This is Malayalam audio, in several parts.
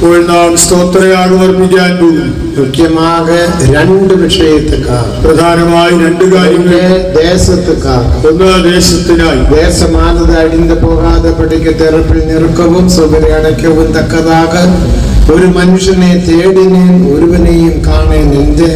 ഇപ്പോൾ നാം സ്തോത്രയാഗം അർപ്പിക്കാൻ പോകുന്നു முக்கியமாக ரெண்டு விஷயத்துக்காக പ്രധാനമായി രണ്ട് കാര്യങ്ങൾ ஒன்று தேசத்துக்காக ഒന്ന് ദേശത്തിനായി தேசமானது அழிந்து போகாதபடிக்கு திறப்பில் நிற்கவும் சுவரை அடைக்கவும் தக்கதாக ஒரு மனுஷனை தேடினேன் ஒருவனையும் காணேன் என்று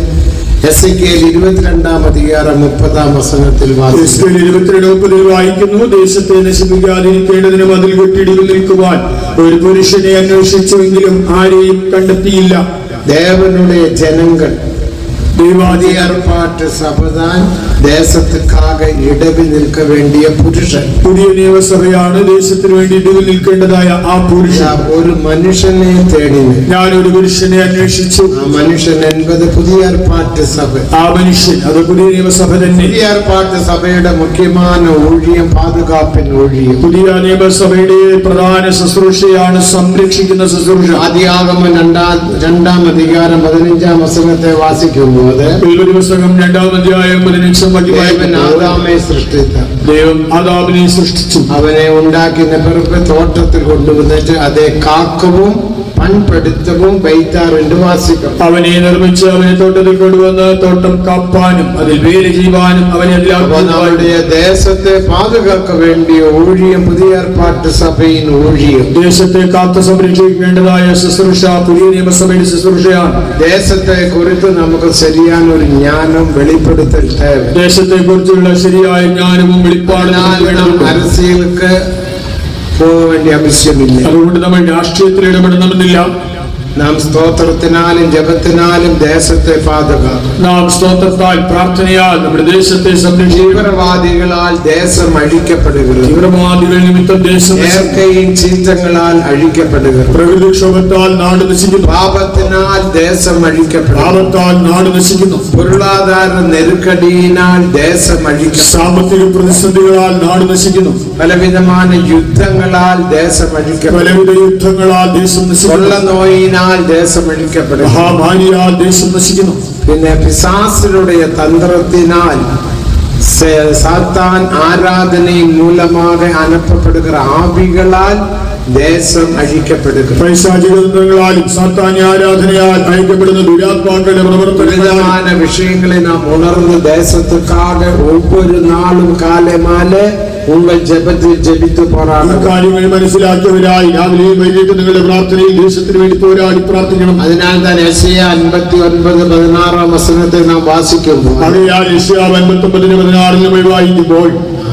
എസ് ഇരുപത്തിരണ്ടാം അധികാരം മുപ്പതാം വസനത്തിൽ വായിച്ചു എസ്കേൽ ഇരുപത്തിരണ്ട് മുപ്പതിൽ വായിക്കുന്നു ദേശത്തെ നശിപ്പിക്കാതിരിക്കേണ്ടതിന് മതിൽ കെട്ടിടിയിൽ നിൽക്കുവാൻ ഒരു പുരുഷനെ അന്വേഷിച്ചുവെങ്കിലും ആരെയും കണ്ടെത്തിയില്ല தேவனுடைய ஜனங்கள் ദൈവാദി ஏற்பாட்டு சபைதான் தேசத்துக்காக இடவி நிற்க வேண்டிய புருஷன் പുതിയ നിയമസഭയാണ് ദേശത്തിന് വേണ്ടി ഇടിവിൽ നിൽക്കേണ്ടതായ ആ പുരുഷൻ ஒரு மனுஷனை தேடினேன் ഞാൻ ഒരു പുരുഷനെ അന്വേഷിച്ചു ആ മനുഷ്യൻ என்பது പുതിയ ഏർപ്പാട്ട് സഭ ആ മനുഷ്യൻ അത് പുതിയ നിയമസഭ തന്നെ പുതിയ ഏർപ്പാട്ട് സഭയുടെ മുഖ്യமான ഊഴിയം പാതുകാപ്പിൻ ഊഴിയം പുതിയ നിയമസഭയുടെ പ്രധാന ശുശ്രൂഷയാണ് സംരക്ഷിക്കുന്ന ശുശ്രൂഷ ആദ്യാഗമം രണ്ടാം രണ്ടാം അധികാരം പതിനഞ്ചാം വസനത്തെ വാസിക്കുമ്പോൾ ഉൽപ്പത്തി പുസ്തകം രണ്ടാം അധ്യായം പതിനഞ്ചാം ദേവൻ വാക്യം ആദാമെ സൃഷ്ടിച്ച ദൈവം ആദാമിനെ സൃഷ്ടിച്ചു അവനെ ഉണ്ടാക്കിയ പിറപ്പ് തോട്ടത്തിൽ കൊണ്ടുവന്നിട്ട് അതെ കാക്കവും പൺപെടുത്തവും വൈത്താറുണ്ട് വാസിക്കും അവനെ നിർമ്മിച്ച് അവനെ തോട്ടത്തിൽ കൊണ്ടുവന്ന് തോട്ടം കാപ്പാനും അതിൽ വേര് ചെയ്യുവാനും അവനെ അപ്പൊ അതിലാക്കുവാനും നമ്മുടെ ദേശത്തെ പാതുകാക്ക വേണ്ടിയ ഊഴിയം പുതിയ ഏർപ്പാട്ട് സഭയിൻ ഊഴിയം ദേശത്തെ കാത്തു സംരക്ഷിക്കേണ്ടതായ ശുശ്രൂഷ പുതിയ നിയമസഭയുടെ ശുശ്രൂഷയാണ് ദേശത്തെ കുറിച്ച് നമുക്ക് ശരിயான ഒരു ജ്ഞാനം വെളിപ്പെടുത്തൽ തേവ ദേശത്തെ കുറിച്ചുള്ള ശരിയായ ജ്ഞാനവും വെളിപ്പാടും അതിനാൽ നമുക്ക് നാം വേണ്ടതുണ്ട്. അരസിയൽക്ക് പോക വേണ്ടിയ ആവശ്യമില്ല അതുകൊണ്ട് നമ്മൾ രാഷ്ട്രീയത്തിൽ ഇടപെടണമെന്നില്ല നാം സ്തോത്രത്തിനാലും ജപത്തിനാലും ദേശത്തെ പാതുകാക്കും നാം സ്തോത്രത്താൽ പ്രാർത്ഥനയാൽ നമ്മുടെ ദേശത്തെ സംരക്ഷിക്കുക തീവ്രവാദികളാൽ ദേശം അഴിക്കപ്പെടുகிறது തീവ്രവാദികൾ നിമിത്തം ദേശം നശിക്കുന്നു. ഇയற்கையின் ചീറ്റങ്ങളാൽ അഴിക്കപ്പെടുகிறது പ്രകൃതിക്ഷോഭത്താൽ നാട് നശിക്കുന്നു പാപത്തിനാൽ ദേശം അഴിക്കപ്പെടും പാപത്താൽ നാട് നശിക്കുന്നു പൊരുളാധാര നെരുക്കടിയിനാൽ ദേശം അഴിക്കപ്പെടും സാമ്പത്തിക പ്രതിസന്ധികളാൽ നാട് നശിക്കുന്നു പലവിധமான യുദ്ധങ്ങളാൽ ദേശം അഴിക്കപ്പെടും പലവിധ യുദ്ധങ്ങളാൽ ദേശം നശിക്കുന്നു കൊള്ളനോയിനാൽ ദേശം അഴിക്കപ്പെടും മഹാമാരിയാൽ ദേശം നശിക്കുന്നു പിന്നെ പിശാസിനുடைய തന്ത്രത്തിനാൽ സെ- സാത്താൻ ആരാധനയും മൂലமாக അനപ്പപ്പെടുகிற ആവികളാൽ ദേശം അഴിക്കപ്പെടുகிறது പൈശാചിക തന്ത്രങ്ങളാലും സാത്താന്യ ആരാധനയാൽ അയക്കപ്പെടുന്ന ദുരാത്മാക്കളുടെ പ്രവർത്തനങ്ങളാൽ பிரதான விஷயங்களை நாம் உணர்ந்து தேசத்துக்காக ஒவ்வொரு நாளும் காலை மாலை உங்கள் ஜெபத்தில் ஜெபித்து ഈ போராடணும் കാര്യങ്ങൾ മനസ്സിലാക്കിയവരായി രാവിലെയും വൈകിട്ട് നിങ്ങളുടെ പ്രാർത്ഥനയിൽ ദേശത്തിന് വേണ്ടി പോരാടി പ്രാർത്ഥിക്കണം അതിനാൽ தான் எஸ்ஐயா ஐம்பத்தி ஒன்பது பதினாறாம் வசனத்தை நாம் வாசிக்கும்போது അറിയാൻ യശ്യാവ് അൻപത്തൊമ്പതിന് പതിനാറിന് നമ്മൾ വായിക്കുമ്പോൾ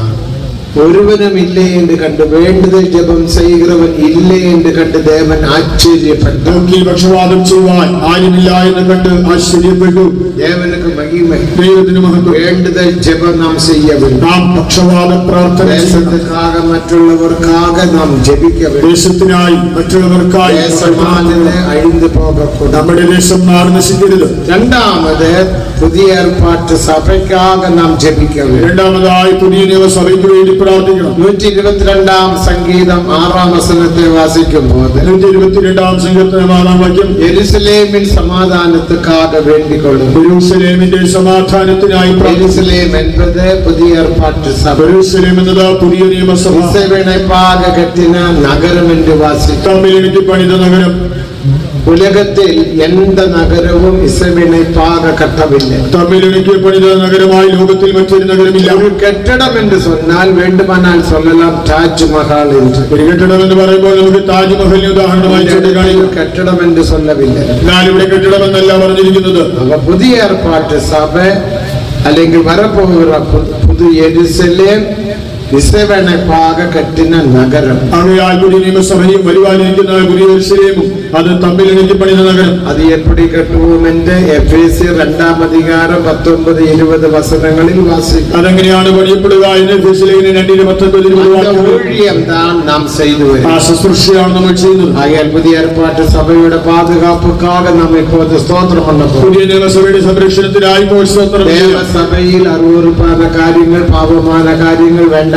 ഒരുവനും ഇല്ലേ എന്ന് കണ്ട് വേണ്ടുതൽ ജപം ചെയ്യുന്നവൻ ഇല്ലേ എന്ന് കണ്ട് ദേവൻ ആശ്ചര്യപ്പെട്ടു നോക്കി പക്ഷപാതം ചെയ്യുവാൻ ആരുമില്ല എന്ന് കണ്ട് ആശ്ചര്യപ്പെട്ടു ദേവനുക്ക് മഹിമ ദൈവത്തിന് മഹത്വം വേണ്ടുതൽ ജപം നാം ചെയ്യ வேண்டும் നാം പക്ഷപാത പ്രാർത്ഥന ചെയ്യണം. ദേശத்துக்காக മറ്റുള്ളവർക്കാக നാം ജപിക്ക வேண்டும் ദേശത്തിനായി മറ്റുള്ളവർക്കായി ദേശമാനത് അഴിந்து പോകக்கூடாது നമ്മുടെ ദേശം നാട് നശിക്കരുത് രണ്ടാമത് പുതിയ ഏർപ്പാട്ട് സഭയ്ക്കാക നാം ജപിക്ക வேண்டும் രണ്ടാമതായി പുതിയ നിയമസഭയ്ക്ക് വേണ്ടി പ്രാർത്ഥിക്കണം നൂറ്റി ഇരുപത്തിരണ്ടാം സംഗീതം ആറാം വസനത്തെ വാസിക്കുമ്പോൾ നൂറ്റി ഇരുപത്തിരണ്ടാം സങ്കീർത്തനമാറാം വാക്യം എരുസലേമിൻ സമാധാനத்துக்காக വേണ്ടിക്കൊള്ളും ജെറൂസലേമിന്റെ സമാധാനത്തിനായി പ്രാർത്ഥിക്കണം എരുസലേം என்பது പുതിയ ഏർപ്പാട്ട് സഭ ജെറൂസലേം എന്നത് പുതിയ നിയമസഭ ഇസവിണപ്പാക കെട്ടിന നഗരം എന്ന് വാസിക്കും തമ്മിലെനിക്ക് പണിത നഗരം ഉലകത്തിൽ എന്ത നഗരവും ഇസവിണപ്പാക കട്ടവില്ല തമ്മിലെനിക്ക് പണിത നഗരമായി ലോകത്തിൽ മറ്റൊരു നഗരമില്ല ഒരു കെട്ടിടം എന്ന് சொன்னால் വേണ്ടുമാനാൽ சொல்லலாம் താജ്മഹൽ என்று ഒരു കെട്ടിടം എന്ന് പറയുമ്പോൾ നമുക്ക് താജ്മഹലിന് ഉദാഹരണമായി ഒരു ചൂണ്ടിക്കാണിക്കും കെട്ടിടം എന്ന് சொல்லவில்லை എന്നാൽ ഇവിടെ കെട്ടിടം എന്നല്ല പറഞ്ഞിരിക്കുന്നത് അവ പുതിയ ഏർപ്പാട്ട് സഭ അല്ലെങ്കിൽ വരപ്പോകുന്ന പു- പുതു എരുസലേം ഇസവണപ്പാക കെട്ടിന നഗരം ആകയാൽ പുതിയ നിയമസഭയും വരുവാനിരിക്കുന്ന പുതിയ ജെറൂസലേമും അത് തമ്മിലെനിക്ക് പണിത നഗരം അത് എപ്പടി കെട്ടുவோம் என்று എഫേസി രണ്ടാം അധികാരം പത്തൊമ്പത് ഇരുപത് വസനങ്ങളിൽ വാസിക്കും അതെങ്ങനെയാണ് പണിയപ്പെടുക എന്ന് ഫെസിലേഖിന് രണ്ടിന് പത്തൊൻപത് ഇരുപത് அந்த വാക്യങ്ങൾ. ஊழியம் தான் நாம் செய்து ആ வருகிறோம் ശുശ്രൂഷയാണ് നമ്മൾ ചെയ്യുന്നത് ஆகையால் புதிய ஏற்பாட்டு சபையோட பாதுகாப்புக்காக நாம் இப்போது ஸ்தோத்திரம் பண்ண போறோம் പുതിയ നിയമസഭയുടെ സംരക്ഷണത്തിനായി ഇപ്പോൾ സ്തോത്രം தேவ ചെയ്യാം. சபையில் அருவறுப்பான காரியங்கள் பாவமான காரியங்கள் வேண்டாம்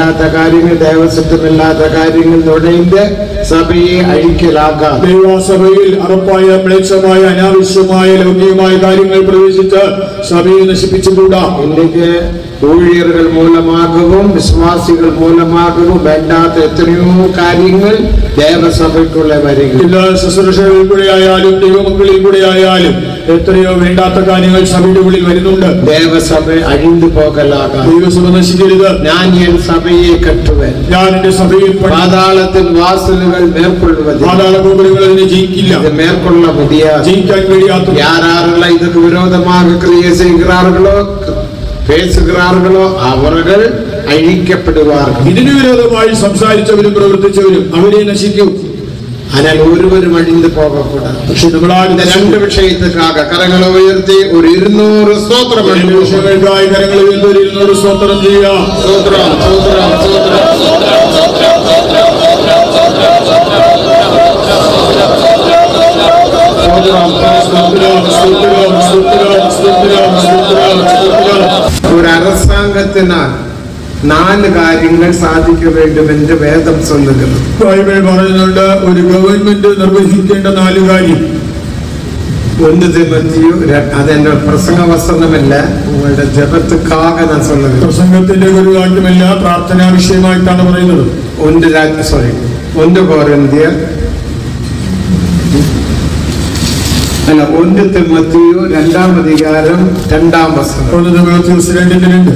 വേണ്ടാത്ത കാര്യങ്ങൾ ദേവസ്വത്വമില്ലാത്ത കാര്യങ്ങൾ നുഴഞ്ഞ് സഭയെ അഴിക്കലാകാതെ ദൈവസഭയിൽ അറപ്പായ മ്ലേച്ഛമായ അനാവശ്യമായ ലൗകികമായ കാര്യങ്ങൾ പ്രവേശിച്ച് സഭയെ നശിപ്പിച്ചുകൂടാ ഇன்றைக்கு ஊழியர்கள் மூலமாகவும் விசுவாசிகள் மூலமாகவும் வேண்டாத எத்தனையோ காரியங்கள் தேவ சபைக்குள்ள வருகிறது ഇന്ന് ശുശ്രൂഷകളിൽ കൂടെ ആയാലും ദൈവമക്കളിൽ കൂടെ ആയാലും എത്രയോ വേണ്ടാത്ത കാര്യങ്ങൾ സഭയുടെ ഉള്ളിൽ വരുന്നുണ്ട് தேவ சபை அழிந்து போகலாகாது ദൈവസഭ നശിക്കരുത് நான் என் சபையை கட்டுவேன் ഞാൻ എന്റെ സഭയിൽ പണി- பாதாளத்தின் வாசல்கள் மேற்கொள்வது പാതാള ഗോപുരങ്ങൾ അതിനെ ജയിക്കില്ല இது மேற்கொள்ள முடியாது ജയിക്കാൻ കഴിയാത്ത யார் யாரெல்லாம் இதுக்கு விரோதமாக கிரியை செய்கிறார்களோ பேசுகிறார்களோ அவர்கள் அழிக்கப்படுவார்கள் ഇതിനു വിരോധമായി സംസാരിച്ചവരും പ്രവർത്തിച്ചവരും അവരെ നശിക്കും ஆனால் ஒருவரும் அழிந்து போகக்கூடாது പക്ഷെ നമ്മളാരും இந்த ரெண்டு விஷயத்துக்காக கரங்களை உயர்த்தி ஒரு இருநூறு ஸ்தோத்திரம் രണ്ട് பண்ணுவோம். വിഷയങ്ങൾക്കായി കരങ്ങൾ ഉയർന്നൊരു സ്തോത്രം ചെയ്യാം ஸ்தோத்திரம் ஸ்தோத்திரம் ஸ்தோத்திரம் സ്തോത്രം, സ്തോത്രം, സ്തോത്രം, സ്തോത്രം, സ്തോത്രം, സ്തോത്രം, സ്തോത്രം. ஒரு அரசாங்கத்தினால் நாலு காரியங்கள் சாதிக்க வேண்டும் என்று வேதம் சொல்லுகிறது ബൈബിൾ പറയുന്നുണ്ട് ഒരു ഗവൺമെന്റ് നിർവഹിക്കേണ്ട നാല് കാര്യം ஒன்று திமத்தியு അതെന്റെ പ്രസംഗ വസനമല്ല ഉങ്ങളുടെ ജപത്തുക്കാക ഞാൻ சொல்லுகிறேன் പ്രസംഗത്തിന്റെ ഒരു വാക്യമല്ല പ്രാർത്ഥനാ വിഷയമായിട്ടാണ് പറയുന്നത് ഒന്ന് രാജ്യ സോറി ഒന്ന് കോരന്തിയർ അല്ല ഒന്ന് തിമത്തിയു രണ്ടാം അധികാരം രണ്ടാം വസനം ഒന്ന് ദിവസം രണ്ടിന്റെ രണ്ട്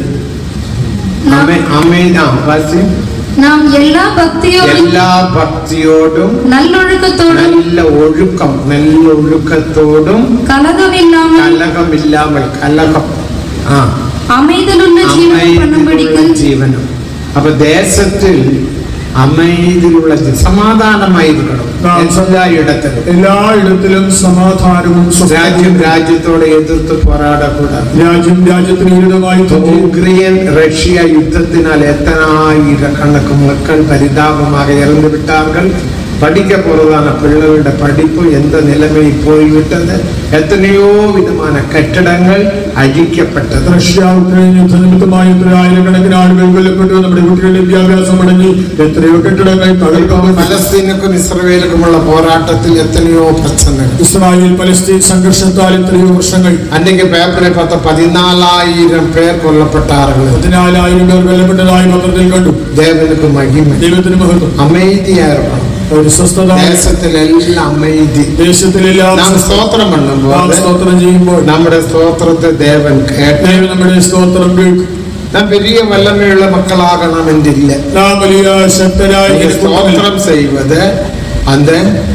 അമേ അമേന വാസി நாம் எல்லா பக்தியோடும் എല്ലാ ഭക്തിയോടും நல்லொழுக்கத்தோடும் നല്ല ഒഴുക്കം നല്ല ഒഴുക്കത്തോടും கலகம் இல்லாமல் കലഹമില്ലാமல் കലഹം ആ அமைதலுள்ள ஜீவனம் അമൈതിലുള്ള பண்ணும்படிக்கு ജീവനം അപ്പൊ ദേശത്തിൽ അമൈതിലുള്ള ജീ- സമാധാനമായിരിക്കണം എല്ലാ ഇടത്തിലും എല്ലായിടത്തിലും സമാധാനവും രാജ്യം സ്വസ്ഥതയും രാജ്യത്തോട് എതിർത്ത് പോരാടக்கூடாது രാജ്യം രാജ്യത്തിന് വിരുദ്ധമായി തോന്നി ഉക്രൈൻ റഷ്യ യുദ്ധത്തിനാൽ എത്തനായിരക്കണക്ക് மக்கள் பரிதாபமாக இறந்து விட்டார்கள் படிக்க போறதான பிள்ளைகளுடைய படிப்பு எந்த நிலைமையில் போய்விட்டது எத்தனையோ விதமான கட்டடங்கள் அழிக்கப்பட்டது റഷ്യ ഉക്രൈൻ യുദ്ധനിമിത്തമായി എത്ര ആയിരക്കണക്കിന് ആളുകൾ കൊല്ലപ്പെട്ടു നമ്മുടെ കുട്ടികളുടെ വിദ്യാഭ്യാസം മുടങ്ങി എത്രയോ കെട്ടിടങ്ങൾ തകർക്കപ്പെട്ടു പലസ്തീനുക്കും ഇസ്രവേലുക്കുമുള്ള പോരാട്ടത്തിൽ എത്രയോ പ്രശ്നങ്ങൾ ഇസ്രായേൽ പലസ്തീൻ സംഘർഷത്താൽ എത്രയോ വർഷങ്ങൾ അன்னைக்கு പേപ്പറിൽ പത്ത് പതിനാലായിരം പേർ കൊല്ലപ്പെട്ടാറുകൾ പതിനാലായിരം പേർ കൊല്ലപ്പെട്ടതായി പത്രത്തിൽ കണ്ടു ദേവനുക്ക് മഹിമ ദൈവത്തിന് മഹത്വം அமைதியாயிருக்கணும் ഒരു സ്വസ്ഥത ദേശത്തിലെല്ലാം அமைதி ദേശത്തിലെല്ലാം നാം സ്തോത്രം നാം பண்ணுമ്പോൾ സ്തോത്രം ചെയ്യുമ്പോൾ നമ്മുടെ സ്തോത്രത്തെ ദേവൻ കേട്ട് ദൈവം നമ്മുടെ സ്തോത്രം കേൾക്കും നാം വലിയ വല്ലമയുള്ള മക്കളാകണമെന്നില്ല നാം വലിയ ശക്തരായ நீங்க ஸ்தோத்திரம் செய்வது அந்த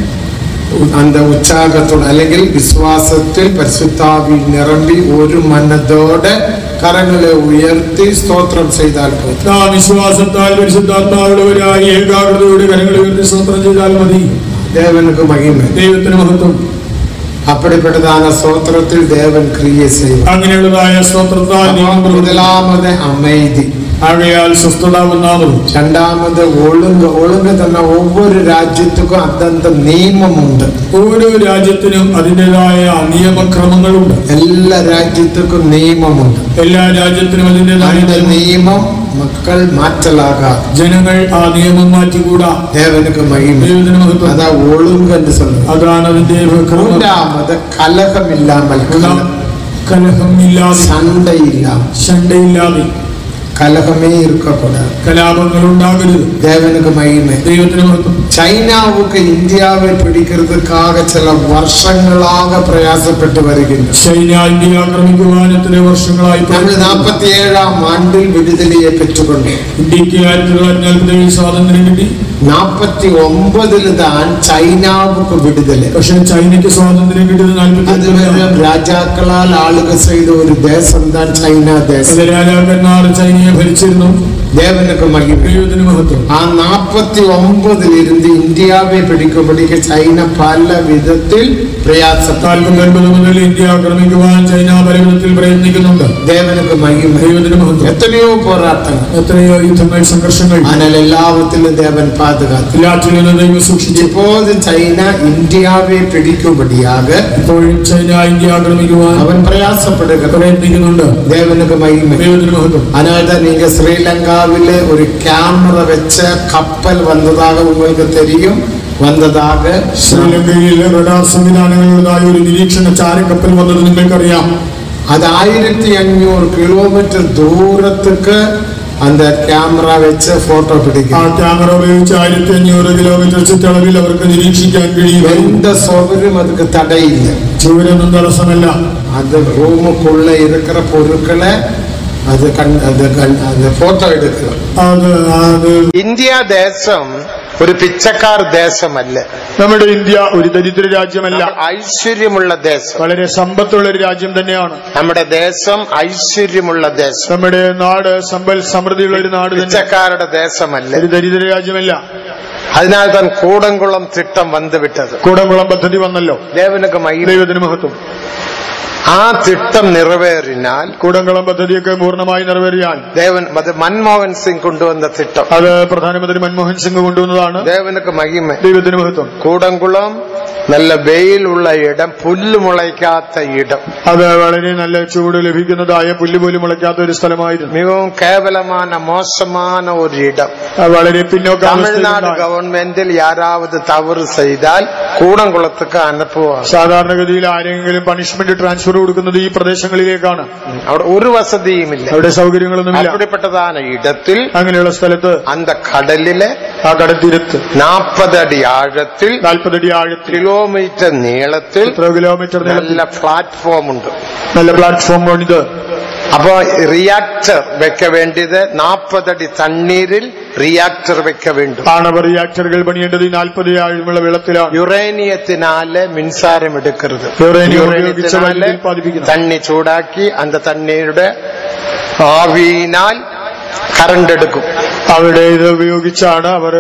அந்த உற்சாகத்தோடு അല്ലെങ്കിൽ വിശ്വാസത്തിൽ പരിശുദ്ധാവിൽ നിറമ്പി ഒരു മനതോടെ കരങ്ങളെ ഉയർത്തി സ്തോത്രം ചെയ്താൽ പോലും നാം വിശ്വാസത്താൽ പരിശുദ്ധാത്മാവുള്ളവരായി ഏകാഗ്രതയോടെ കരങ്ങൾ ഉയർത്തി സ്തോത്രം ചെയ്താൽ മതി ദേവനുക്ക് മഹിമ ദൈവത്തിന് മഹത്വം அப்படிப்பட்டதான ஸ்தோத்திரத்தில் தேவன் கிரியை செய்வார் അങ്ങനെയുള്ളതായ സ്തോത്രത്താൽ அப்போ ദൈവം പ്രവർത്തിക്കും. முதலாவது அமைதி ആകയാൽ സ്വസ്ഥത ഒന്നാമത് രണ്ടാമത് ഒഴുങ്ക് ഒഴുങ്ക് തന്നെ ഒവ്വൊരു രാജ്യത്തുക്കും അന്തന്ത നിയമമുണ്ട് ഓരോ രാജ്യത്തിനും അതിൻ്റെതായ നിയമക്രമങ്ങളുണ്ട് എല്ലാ രാജ്യത്തുക്കും നിയമമുണ്ട് എല്ലാ രാജ്യത്തിനും അതിൻ്റെതായ அந்த നിയമം. നിയമം മക്കൾ മാറ്റലാകാതെ ജനങ്ങൾ ആ നിയമം മാറ്റിക്കൂടാ தேவனுக்கு மகிமை ദൈവത്തിന് മഹത്വം அதான் ஒழுங்கு என்று சொல்லுவோம் അതാണ് അതിന്റെ ക്രമം மூன்றாவது கலகம் இல்லாமல் கல- കലഹം ഇല്ലാതെ சண்டை இல்லாமல் ശണ്ടയില്ലാതെ கலகமே இருக்கக்கூடாது കലാപങ്ങൾ ഉണ്ടാകരുത് தேவனுக்கு மகிமை ദൈവത്തിന് മഹത്വം ചൈനാവുക്ക് ഇന്ത്യാவை പിടിക്കുന്നതിற்காக ചില വർഷങ്ങളാக പ്രയാസപ്പെട്ടു വരുകിன்ற ചൈന ഇന്ത്യ ആക്രമിക്കുവാൻ എത്ര വർഷങ്ങളായി നമ്മൾ നാൽപ്പത്തി ഏഴാം ആണ്ടിൽ വിടുതലയെ പെറ്റുകൊണ്ട് ഇന്ത്യക്ക് ആയിരത്തി തൊള്ളായിരത്തി നാൽപ്പത്തി ഏഴ് സ്വാതന്ത്ര്യം കിട്ടി നാൽപ്പത്തി ഒമ്പതിൽ താൻ ചൈനാവുക്ക് വിടുതല് പക്ഷെ ചൈനയ്ക്ക് സ്വാതന്ത്ര്യം കിട്ടിയത് നാൽപ്പത്തി അതുവരെ രാജാക്കളാൽ ആളുകൾ ചെയ്ത ഒരു ദേശം താൻ ചൈന ദേശം പല രാജാക്കന്മാർ ചൈനയെ ഭരിച്ചിരുന്നു ദേവനുക്ക് മഹിമ ദൈവത്തിന് മഹത്വം ആ നാൽപ്പത്തി ഒമ്പതിലിരുന്ന് ഇന്ത്യാവെ പിടിക്കുമ്പോഴേക്ക് ചൈന പല വിധത്തിൽ പ്രയാസപ്പെട്ടു നാൽപ്പത്തി ഒൻപത് മുതൽ ഇന്ത്യ ആക്രമിക്കുവാൻ ചൈന പല വിധത്തിൽ പ്രയത്നിക്കുന്നുണ്ട് ദേവനുക്ക് മഹിമ ദൈവത്തിന് മഹത്വം എത്രയോ പോരാട്ടങ്ങൾ എത്രയോ യുദ്ധങ്ങൾ സംഘർഷങ്ങൾ ஆனால் எல்லாவற்றிலும் தேவன் பாதுகாத்து എല്ലാറ്റിൽ നിന്ന് ദൈവം സൂക്ഷിച്ചു இப்போது சைனா இந்தியாவை பிடிக்கும்படியாக ഇപ്പോഴും ചൈന ഇന്ത്യ ആക്രമിക്കുവാൻ அவன் பிரயாசப்படுகிறான் പ്രയത്നിക്കുന്നുണ്ട് தேவனுக்கு மகிமை ദൈവത്തിന് മഹത്വം அதனால்தான் நீங்க ஸ்ரீலங்காவில் ஒரு கேமரா வச்ச கப்பல் வந்ததாக உங்களுக்கு தெரியும் வந்ததாக ശ്രീലങ്കയിൽ റഡാർ സംവിധാനങ്ങളുള്ളതായ ഒരു നിരീക്ഷണ ചാരക്കപ്പൽ വന്നത് നിങ്ങൾക്കറിയാം அது ஆயிரத்தி அஞ்சூறு கிலோமீட்டர் தூரத்துக்கு அந்த கேமரா வச்சு போட்டோ ആ பிடிக்கும் ക്യാമറ ഉപയോഗിച്ച് ആയിരത്തി അഞ്ഞൂറ് കിലോമീറ്റർ ചുറ്റളവിൽ അവർക്ക് നിരീക്ഷിക്കാൻ കഴിയും எந்த சோதரும் அதுக்கு தடை இல்லை ചൂരൊന്നും തടസ്സമല്ല அந்த ரூமுக்குள்ள இருக்கிற பொருட்களை அது கண் அது கண் அந்த போட்டோ எடுக்கலாம் അത് അത് ഇന്ത്യ ദേശം ഒരു പിച്ചക്കാർ ദേശമല്ല നമ്മുടെ ഇന്ത്യ ഒരു ദരിദ്ര രാജ്യമല്ല നമ്മൾ ഐശ്വര്യമുള്ള ദേശം വളരെ സമ്പത്തുള്ള ഒരു രാജ്യം തന്നെയാണ് നമ്മുടെ ദേശം ഐശ്വര്യമുള്ള ദേശം നമ്മുടെ നാട് സമ്പൽ സമൃദ്ധിയുള്ള ഒരു നാട് തന്നെ പിച്ചക്കാരുടെ ദേശമല്ല ഒരു ദരിദ്ര രാജ്യമല്ല അതിനാൽ താൻ കൂടംകുളം തിട്ടം വന്നുവിട്ടത് കൂടംകുളം പദ്ധതി വന്നല്ലോ ദേവനക്ക് മൈ ദൈവത്തിന് മഹത്വം ആ തിട്ടം നിറവേറിനാൽ കൂടംകുളം പദ്ധതിയൊക്കെ പൂർണ്ണമായി നിറവേറിയാൽ ദേവൻ അത് മൻമോഹൻ സിംഗ് കൊണ്ടുവന്ന തിട്ടം അത് പ്രധാനമന്ത്രി മൻമോഹൻ സിംഗ് കൊണ്ടുവന്നതാണ് ദേവനക്ക് മഹിമ ദൈവത്തിന് മഹത്വം കൂടംകുളം നല്ല വെയിലുള്ള ഇടം പുല്ല് മുളയ്ക്കാത്ത ഇടം അത് വളരെ നല്ല ചൂട് ലഭിക്കുന്നതായ പുല്ല് പോലും മുളയ്ക്കാത്ത ഒരു സ്ഥലമായിരുന്നു മിகவும் കേവലமான மோசமான ஒரு இடம் അത് വളരെ പിന്നോക്ക தமிழ்நாடு கவர்மெண்டில் யாராவது தவறு செய்தால் கூடங்குளத்துக்கு அனுப்புவாங்க സാധാരണഗതിയിൽ ആരെങ്കിലും പണിഷ്മെന്റ് ട്രാൻസ്ഫർ കൊടുക്കുന്നത് ഈ പ്രദേശങ്ങളിലേക്കാണ് അവിടെ ഒരു വസതിയും ഇല്ല അവിടെ സൗകര്യങ്ങളൊന്നുമില്ല அப்படிப்பட்டதான இடത്തിൽ അങ്ങനെയുള്ള സ്ഥലത്ത് அந்த கடலிലെ ആ കടൽത്തീരത്ത് നാൽപ്പത് അടി ആഴത്തിൽ നാൽപ്പതടി ആഴത്തിൽ കിലോമീറ്റർ നീളത്തിൽ എത്ര കിലോമീറ്റർ നീളത്തിൽ നല്ല പ്ലാറ്റ്ഫോം ഉണ്ട് നല്ല പ്ലാറ്റ്ഫോം ഇത് അപ്പോ റിയാക്ടർ വെക്ക വേണ്ടിയത് നാൽപ്പതടി തണ്ണീരിൽ റിയാക്ടർ വെക്ക വേണ്ടും ആണവ റിയാക്ടറുകൾ പണിയേണ്ടത് ഈ നാൽപ്പത് ആഴമുള്ള വെള്ളത്തിലാണ് യുറേനിയത്തിനാല് മിൻസാരം എടുക്കരുത് യുറേനിയം ഉപയോഗിച്ച് യുറേനിയത്തിനാല് വൈദ്യുതി ഉൽപ്പാദിപ്പിക്കുന്നു തണ്ണി ചൂടാക്കി അന്ത തണ്ണീരുടെ ആവിയിനാൽ കറണ്ട് എടുക്കും അവിടെ ഇത് ഉപയോഗിച്ചാണ് അവർ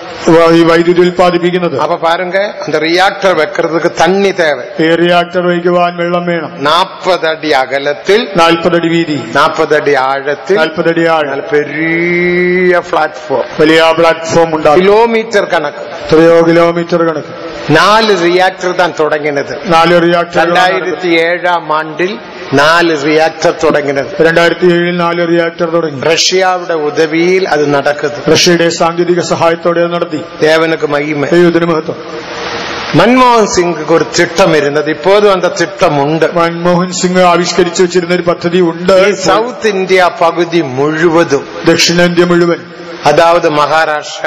ഈ വൈദ്യുതി ഉൽപ്പാദിപ്പിക്കുന്നത് அப்ப பாருங்க அந்த ரியாக்டர் வைக்கிறதுக்கு தண்ணி தேவை ഈ റിയാക്ടർ വയ്ക്കുവാൻ വെള്ളം വേണം நாற்பது அடி அகலத்தில் നാൽപ്പതടി വീതി நாற்பது அடி ஆழத்தில் നാൽപ്പതടി ആഴം நல்ல பெரிய பிளாட்ஃபார்ம் വലിയ പ്ലാറ്റ്ഫോം ഉണ്ടാകും கிலோமீட்டர் கணக்கு എത്രയോ കിലോമീറ്റർ കണക്ക് நாலு ரியாக்டர் தான் தொடங்கினது നാല് റിയാക്ടറുകൾ ரெண்டாயிரத்தி ஏழாம் ஆண்டில் நாலு ரியாக்டர் தொடங்கினது രണ്ടായിരത്തി ഏഴിൽ നാല് റിയാക്ടർ തുടങ്ങി ரஷ்யாவோட உதவியில் அது நடக்குது റഷ്യയുടെ സാങ്കേതിക സഹായത്തോടെ അത് നടത്തി தேவனுக்கு மகிமை ദൈവത്തിന് മഹത്വം மன்மோகன் சிங்குக்கு ஒரு திட்டம் இருந்தது இப்போதும் அந்த திட்டம் உண்டு മൻമോഹൻ സിംഗ് ആവിഷ്കരിച്ചു വെച്ചിരുന്ന ഒരു പദ്ധതി ഉണ്ട് ഈ സൗത്ത് ഇന്ത്യ പകുതി മുഴുവതും ദക്ഷിണേന്ത്യ മുഴുവൻ அதாவது மகாராஷ்டிரா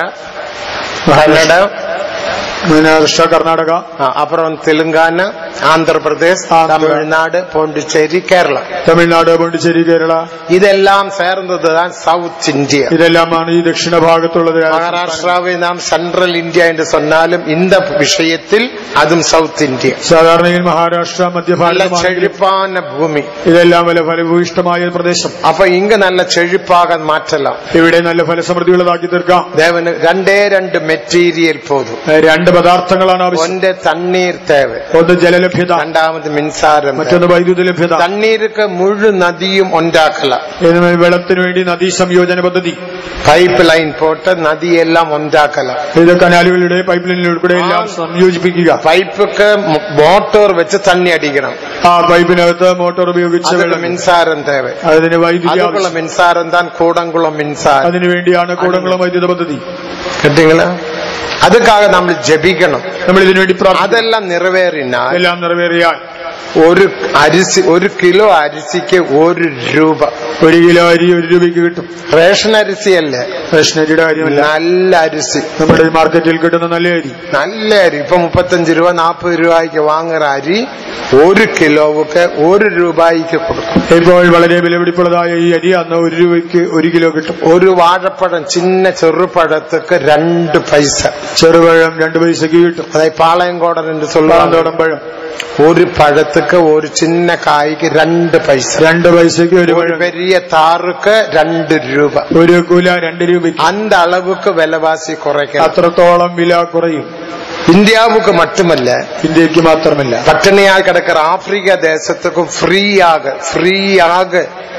கன்னட മഹാരാഷ്ട്ര കർണാടക ஆ, அப்புறம் தெலுங்கானா ஆந்திர பிரதேஷ் ஆந்திரா. தமிழ்நாடு பாண்டிச்சேரி கேரளா തമിഴ്നാട് പോണ്ടിച്ചേരി കേരള இதெல்லாம் சேர்ந்ததுதான் சவுத் இந்தியா ഇതെല്ലാമാണ് ഈ ദക്ഷിണ ഭാഗത്തുള്ളത് மகாராஷ்டிராவை நாம் சென்ட்ரல் இந்தியா என்று சொன்னாலும் இந்த விஷயத்தில் அதுவும் சவுத் இந்தியா സാധാരണയിൽ മഹാരാഷ്ട്ര நல்ல മധ്യഭാരതമാണ് செழிப்பான பூமி ഇതെല്ലാം വല്ല ഫലഭൂയിഷ്ടമായ ഒരു പ്രദേശം அப்ப இங்க நல்ல செழிப்பாக மாற்றலாம் ഇവിടെ നല്ല ഫലസമൃദ്ധിയുള്ളതാക്കി തീർക്കാം தேவனு ரெண்டே ரெண்டு மெட்டீரியல் போதும் ഏഹ് രണ്ട് പദാർത്ഥങ്ങളാണ് ആവശ്യം ஒன்று தண்ணீர் தேவை ഒന്ന് ജലലഭ്യത രണ്ടാമത് മിൻസാരം മറ്റൊന്ന് വൈദ്യുതി ലഭ്യത തണ്ണീർക്ക് മുഴു നദിയും ഉണ്ടാക്കലാം ഇതിന് വെള്ളത്തിന് വേണ്ടി നദീ സംയോജന പദ്ധതി പൈപ്പ് ലൈൻ പോട്ട് നദിയെല്ലാം ഉണ്ടാക്കലാം ഇത് കനാലുകളുടെ പൈപ്പ് ലൈനിലൂടെ എല്ലാം സംയോജിപ്പിക്കുക പൈപ്പുക്ക് മോട്ടോർ വെച്ച് തണ്ണി അടിക്കണം ആ പൈപ്പിനകത്ത് മോട്ടോർ ഉപയോഗിച്ച് അതുള്ള വെള്ളം മിൻസാരം തേവ അതിന് വൈദ്യുതി അതുള്ള ആവശ്യം. മിൻസാരം താൻ കൂടംകുളം മിൻസാരം അതിനു വേണ്ടിയാണ് കൂടംകുളം വൈദ്യുത പദ്ധതി കേട്ടീங்களா അതുക്കാக നമ്മൾ ജപിക്കണം നമ്മൾ ഇതിനു വേണ്ടി പ്രാർത്ഥിക്കും അതെല്ലാം നിറവേറിനാൽ എല്ലാം നിറവേറിയാൽ ഒരു അരിസി ഒരു കിലോ അരിസിക്ക് ഒരു രൂപ ഒരു കിലോ അരി ഒരു രൂപയ്ക്ക് കിട്ടും റേഷൻ അരിസിയല്ല റേഷനരിയുടെ കാര്യമല്ല നല്ല അരിസി നമ്മുടെ ഈ മാർക്കറ്റിൽ കിട്ടുന്ന നല്ല അരി നല്ല അരി ഇപ്പൊ മുപ്പത്തഞ്ച് രൂപ നാൽപ്പത് രൂപയ്ക്ക് വാങ്ങുന്ന അരി ഒരു കിലോവുക്ക് ഒരു രൂപയ്ക്ക് കൊടുക്കും ഇപ്പോൾ വളരെ വിലപിടിപ്പുള്ളതായ ഈ അരി അന്ന് ഒരു രൂപയ്ക്ക് ഒരു കിലോ കിട്ടും ഒരു വാഴപ്പഴം ചിന്ന ചെറുപഴത്തേക്ക് രണ്ട് പൈസ ചെറുപഴം രണ്ട് പൈസക്ക് കിട്ടും അതായത് പാളയംകോടൻ എന്ന് சொல்லுவாங்க പാളന്തോടം പഴം ഒരു പഴത്തേക്ക് ഒരു ചിന്ന കായ്ക്ക് രണ്ട് പൈസ രണ്ട് പൈസക്ക് ഒരു ഒരു പഴം പെരിയ താറുക്ക് രണ്ട് രൂപ ഒരു കുല രണ്ട് രൂപയ്ക്ക് அந்த அளவுக்கு விலைவாசி குறைக்க അത്രത്തോളം വില കുറയും இந்தியாவுக்கு மட்டுமல்ல ഇന്ത്യക്ക് മാത്രമല്ല பட்டினியாக கிடக்கிற ஆப்பிரிக்க தேசத்துக்கும் ஃப்ரீயாக ஃப்ரீயாக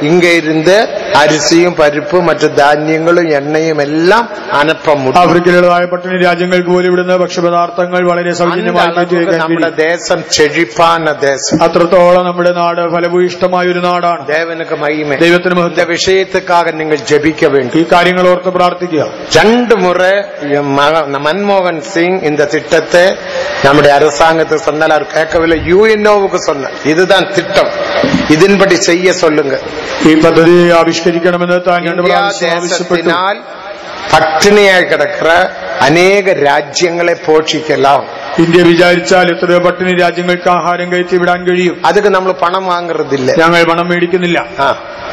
இங்க இருந்து அரிசியும் பருப்பு மற்ற தானியங்களும் எண்ணெயும் எல்லாம் அனுப்ப முடியும் ആഫ്രിക്കയിലുള്ളതായ പട്ടിണി രാജ്യങ്ങൾക്ക് പോലും ഇവിടുന്ന് ഭക്ഷ്യപദാർത്ഥങ്ങൾ വളരെ அந்த സൗജന്യമായി മാറ്റി அளவுக்கு വയ്ക്കാൻ നമ്മുടെ കഴിയും. தேசம் செழிப்பான தேசம் അത്രത്തോളം നമ്മുടെ നാട് ഫലഭൂയിഷ്ടമായ ഒരു നാടാണ് தேவனுக்கு மகிமை ദൈവത്തിന് இந்த മഹത്വം விஷயத்துக்காக நீங்கள் ஜெபிக்க வேண்டும் ഈ കാര്യങ്ങൾ ഓർത്ത് പ്രാർത്ഥിക്കുക ரெண்டு முறை என் மக- மன்மோகன் சிங் இந்த திட்டத்தை நம்முடைய அரசாங்கத்துக்கு சொன்னால் அவர் கேட்கவில்லை யூஎன்ஓவுக்கு சொன்னார் இதுதான் திட்டம் இதன்படி செய்ய சொல்லுங்க ഈ പദ്ധതി ആവിഷ്കരിക്കണമെന്ന് താൻ രണ്ട് இந்தியா പ്രാവശ്യം ആവശ്യപ്പെട്ടു தேசத்தினால் பட்டினியாய் கிடக்கிற அநேக ராஜ்யங்களை போஷிக்கலாம் ഇന്ത്യ വിചാരിച്ചാൽ എത്രയോ പട്ടിണി രാജ്യങ്ങൾക്ക് ആഹാരം കയറ്റി വിടാൻ കഴിയും அதுக்கு நம்ம பணம் வாங்குறது இல்ல ഞങ്ങൾ പണം മേടിക്കുന്നില്ല ஆ.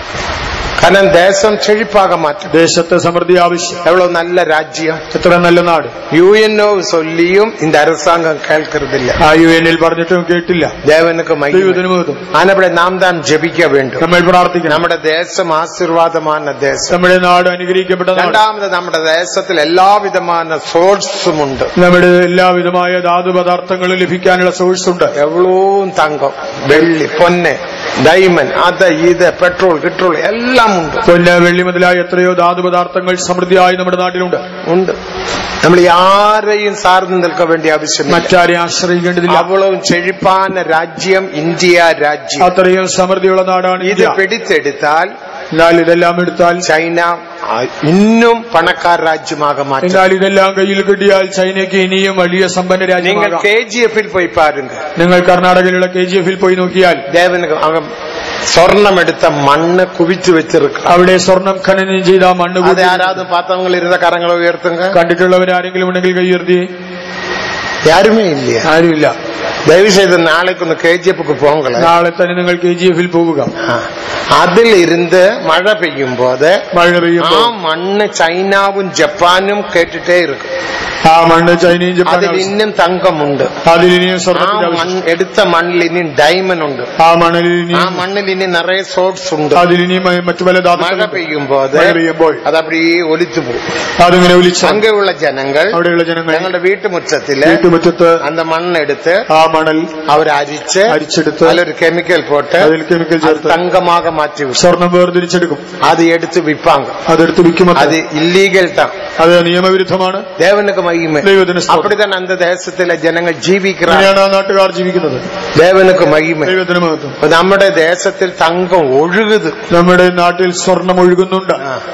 കാരണം ദേശം செழிப்பாக மாற்றும் ദേശത്തെ സമൃദ്ധി ആവശ്യം எவ்வளவு நல்ல ராஜ்யம் എത്ര നല്ല നാട് யுஎன்ஓ சொல்லியும் இந்த அரசாங்கம் கேட்கறது இல்ல ആ യു എനിൽ പറഞ്ഞിട്ടും കേട്ടില്ല தேவனுக்கு மகிமை ദൈവത്തിന് മഹത്വം ஆனப்படி நாம் தான் ஜெபிக்க வேண்டும் നമ്മൾ പ്രാർത്ഥിക്കണം നമ്മുടെ ദേശം ആശീർവാദமான ദേശം നമ്മുടെ നാട് അനുഗ്രഹിക്കപ്പെട്ട നാട് രണ്ടാമത് നമ്മുടെ ദേശത്തിൽ എല്ലാവിധமான സോഴ്സും ഉണ്ട് നമ്മുടെ എല്ലാവിധമായ ധാതു പദാർത്ഥങ്ങളും ലഭിക്കാനുള്ള സോഴ്സ് ഉണ്ട് എവ്വളോ തങ്കം വെള്ളി പൊന്ന് ഡയമണ്ട് അത് ഇത് പെട്രോൾ കിട്രോൾ എല്ലാം ഉണ്ട് പൊന്ന് വെള്ളി മുതലായ എത്രയോ ധാതു പദാർത്ഥങ്ങൾ സമൃദ്ധിയായി നമ്മുടെ നാട്ടിലുണ്ട് ഉണ്ട് നമ്മൾ ആരെയും സാർന്ന് നിൽക്ക വേണ്ടിയ ആവശ്യമില്ല മറ്റാരെയും ആശ്രയിക്കേണ്ടതില്ല അവളും ചെഴിപ്പാന രാജ്യം ഇന്ത്യ രാജ്യം അത്രയും സമൃദ്ധിയുള്ള നാടാണ് ഇത് ഇന്ത്യ പിടിച്ചെടുത്താൽ എന്നാൽ ഇതെല്ലാം എടുത്താൽ ചൈന ആ, ഇന്നും പണക്കാർ രാജ്യമാക മാറ്റും എന്നാൽ ഇതെല്ലാം കയ്യിൽ കിട്ടിയാൽ ചൈനയ്ക്ക് ഇനിയും വലിയ സമ്പന്ന നിങ്ങൾ രാജ്യമാകാം കെ ജി എഫിൽ പോയി പാരുങ്ക നിങ്ങൾ കർണാടകയിലുള്ള കെ ജി എഫിൽ പോയി നോക്കിയാൽ ദേവന് അവൻ സ്വർണമെടുത്ത മണ്ണ് കുവിച്ചു വെച്ചിരിക്കും അവിടെ സ്വർണം ഖനനം ചെയ്ത ആ മണ്ണ് അത് കൂട്ടി ആരാധന പാത്രങ്ങൾ ഇരുന്ന കരങ്ങൾ ഉയർത്തുങ്ക കണ്ടിട്ടുള്ളവർ ആരെങ്കിലും ഉണ്ടെങ്കിൽ കൈയുയർത്തി யாருமே இல்லையா ആരുമില്ല தயவு செய்து நாளைக்கு ஒன்று கேஜிஎஃப்க்கு போங்களேன் നാളെ തന്നെ നിങ്ങൾ കെ ജി എഫിൽ പോവുക அதில் இருந்து மழை பெய்யும் போது മഴ ஆ പെയ്യുമ്പോൾ மண்ணு சைனாவும் ஜப்பானும் கேட்டுட்டே இருக்கு ആ മണ്ണ് ചൈനയും அதில் ജപ്പാനും இன்னும் தங்கம் உண்டு അതിൽ ഇനിയും ആ സ്വർണത്തിന്റെ ആവശ്യം മൺ എടുത്ത മണ്ണിൽ ഇനി ഡയമണ്ട് ഉണ്ട് ആ മണലിൽ ആ ഇനിയും മണ്ണിൽ ഇനി നിറയെ സോർട്സ് ഉണ്ട് അതിൽ ഇനിയും മറ്റു പല മഴ ധാതുക്കളും പെയ്യുമ്പോൾ മഴ പെയ്യുമ്പോൾ അത് அப்படியே ഒലിച്ചു പോകും അതിങ്ങനെ വിളിച്ചു அங்கே உள்ள ஜனங்கள் അവിടെയുള്ള ജനങ്ങൾ ഞങ്ങളുടെ വീട്ടുമുറ്റത്തില് വീട്ടുമുറ്റത്ത് அந்த മണ്ണെടുത്ത് ആ മണൽ അവർ അരിച്ച് അരിച്ചെടുത്ത് അതിലൊരു കെമിക്കൽ പോട്ട് അതിൽ കെമിക്കൽ അത് ചേർത്ത് തങ്കமாக മാറ്റി വിടും സ്വർണം വേർതിരിച്ചെടുക്കും அது எடுத்து விற்பாங்க അതെടുത്ത് വിൽക്കും அது இல்லீகல் தான் അത് നിയമവിരുദ്ധമാണ് தேவனுக்கு மகிமை ദൈവത്തിന് സ്തോത്രം. அப்படித்தான் அந்த தேசத்துல ஜனங்கள் ஜீவிக்கிறாங்க അങ്ങനെയാണ് ആ നാട്ടുകാർ ജീവിക്കുന്നത് தேவனுக்கு மகிமை ദൈവത്തിന് മഹത്വം இப்ப നമ്മുടെ ദേശത്തിൽ തങ്കം ഒഴുകുது നമ്മുടെ നാട്ടിൽ സ്വർണം ഒഴുകുന്നുണ്ട്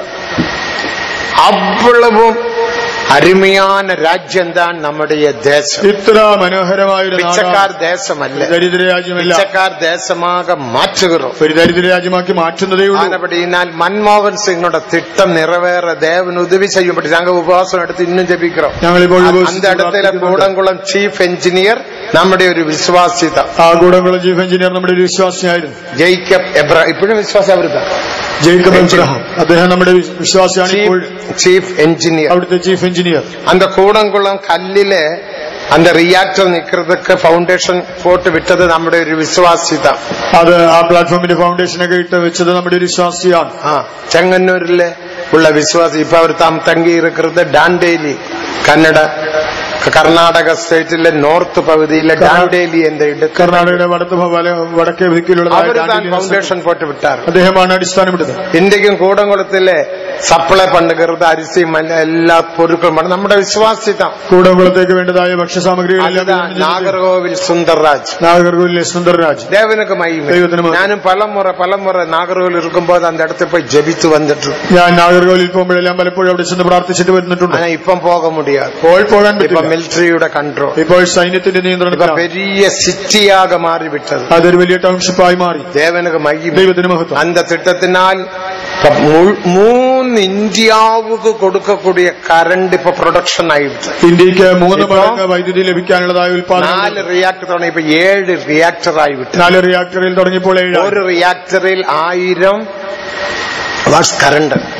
அவ்வளவும் அருமையான ராஜ்யம் தான் நம்முடைய தேசம் ഇത്ര മനോഹരമായ ഒരു பிச்சைக்கார் നാടാണ് தேசமல்ல ദരിദ്ര രാജ്യമല്ല பிச்சைக்கார் தேசமாக மாற்றுகிறோம் ഒരു ദരിദ്ര രാജ്യമാക്കി മാറ്റുന്നതേ ഉള്ളൂ ஆனபடியினால் மன்மோகன் சிங்கோட திட்டம் நிறைவேற தேவன் உதவி செய்யும்படி நாங்க உபவாசம் எடுத்து இன்னும் ஜெபிக்கிறோம் ഞങ്ങളിപ്പോൾ அந்த ഉപവസിച്ച് இடத்துல പ്രാർത്ഥിക്കുന്നുണ്ട്. കൂടംകുളം ചീഫ് എഞ്ചിനീയർ നമ്മുടെ ഒരു വിശ്വാസി தான் ആ കൂടംകുളം ചീഫ് എഞ്ചിനീയർ നമ്മുടെ ഒരു വിശ്വാസിയായിരുന്നു ജയിക്കബ് എബ്ര ഇപ്പോഴും വിശ്വാസം അവരുതാ ജേക്കബ് എബ്രഹാം അദ്ദേഹം നമ്മുടെ വിശ്- വിശ്വാസിയാണ് ഇപ്പോൾ ചീഫ് എഞ്ചിനീയർ അവിടുത്തെ ചീഫ് എഞ്ചിനീയർ அந்த கூடங்குளம் கல்லில அந்த ரியாக்டர் நிக்கிறதுக்கு ஃபவுண்டேஷன் போட்டு விட்டது நம்முடைய ஒரு விசுவாசி தான் അത് ആ പ്ലാറ്റ്ഫോമിന്റെ ഫൗണ്ടേഷനൊക്കെ ഇട്ട് വെച്ചത് നമ്മുടെ ഒരു വിശ്വാസിയാണ് ஆ, செங்கன்னூர்ல உள்ள விசுவாசி இப்ப அவர் தாம் தங்கி இருக்கிறது டாண்டேலி கன்னட കർണാടക സ്റ്റേറ്റിലെ നോർത്ത് പകുതിയിലെ ഡാൻഡേലി എന്ന ഇടത്ത് കർണാടകയുടെ വടക്ക് ഭ- വല- വടക്കേ ദിക്കിലുള്ളതായ അവർ താൻ ഡാൻഡിലിനെ ഫൗണ്ടേഷൻ പോട്ട് വിട്ടാർ അദ്ദേഹമാണ് അടിസ്ഥാനമിട്ടത് ഇന്ത്യക്കും കൂടംകുളത്തിലെ സപ്ലൈ പണ്ടുകരുത് അരിസി മല്ല എല്ലാ പൊരുക്കളും പണ്ട് നമ്മുടെ വിശ്വാസി താൻ കൂടംകുളത്തേക്ക് വേണ്ടതായ ഭക്ഷ്യസാമഗ്രികളെല്ലാം அதுதான் நாகர்கோவில் சுந்தர்ராஜ் നാഗർകോവിലെ സുന്ദർരാജ് தேவனுக்கு மகிமை தெய்வத்தின் மகிமை. நானும் பலமுறை பலமுறை நாகர்கோவில் இருக்கும்போது அந்த இடத்துல போய் ஜெபித்து வந்துட்டு இருக்கேன். ഞാൻ നാഗർകോവിലിൽ പോകുമ്പോഴെല്ലാം പലപ്പോഴും അവിടെ ചെന്ന് പ്രാർത്ഥിച്ചിട്ട് വരുന്നിട്ടുണ്ട് ஆனா இப்ப போக முடியாது ഇപ്പോൾ പോകാൻ இப்ப പറ്റില്ല மிலிட்டரியோட கண்ட்ரோல் ഇപ്പോൾ സൈന്യത്തിന്റെ இப்ப നിയന്ത്രണത്തിലാണ് பெரிய சிட்டியாக மாறிவிட்டது അതൊരു വലിയ ടൗൺഷിപ്പായി മാറി தேவனுக்கு மகிமை ദൈവത്തിന് മഹത്വം அந்த திட்டத்தினால் இப்ப முழு- மூணு இந்தியாவுக்கு கொடுக்கக்கூடிய கரண்ட் இப்ப ப்ரொடக்ஷன் ஆயிடுச்சு ഇന്ത്യക്ക് മൂന്ന് ഇപ്പോ മടങ്ങ് വൈദ്യുതി ലഭിക്കാനുള്ളതായ ഉൽപാദനം நாலு ரியாக்டர் தொடங்கி இப்ப ஏழு ரியாக்டர் ஆகிவிட்டு നാല് റിയാക്ടറിൽ തുടങ്ങിയപ്പോൾ ഏഴ് ஒரு ரியாக்டரில் ஆயிரம் வாட்ஸ் கரண்ட்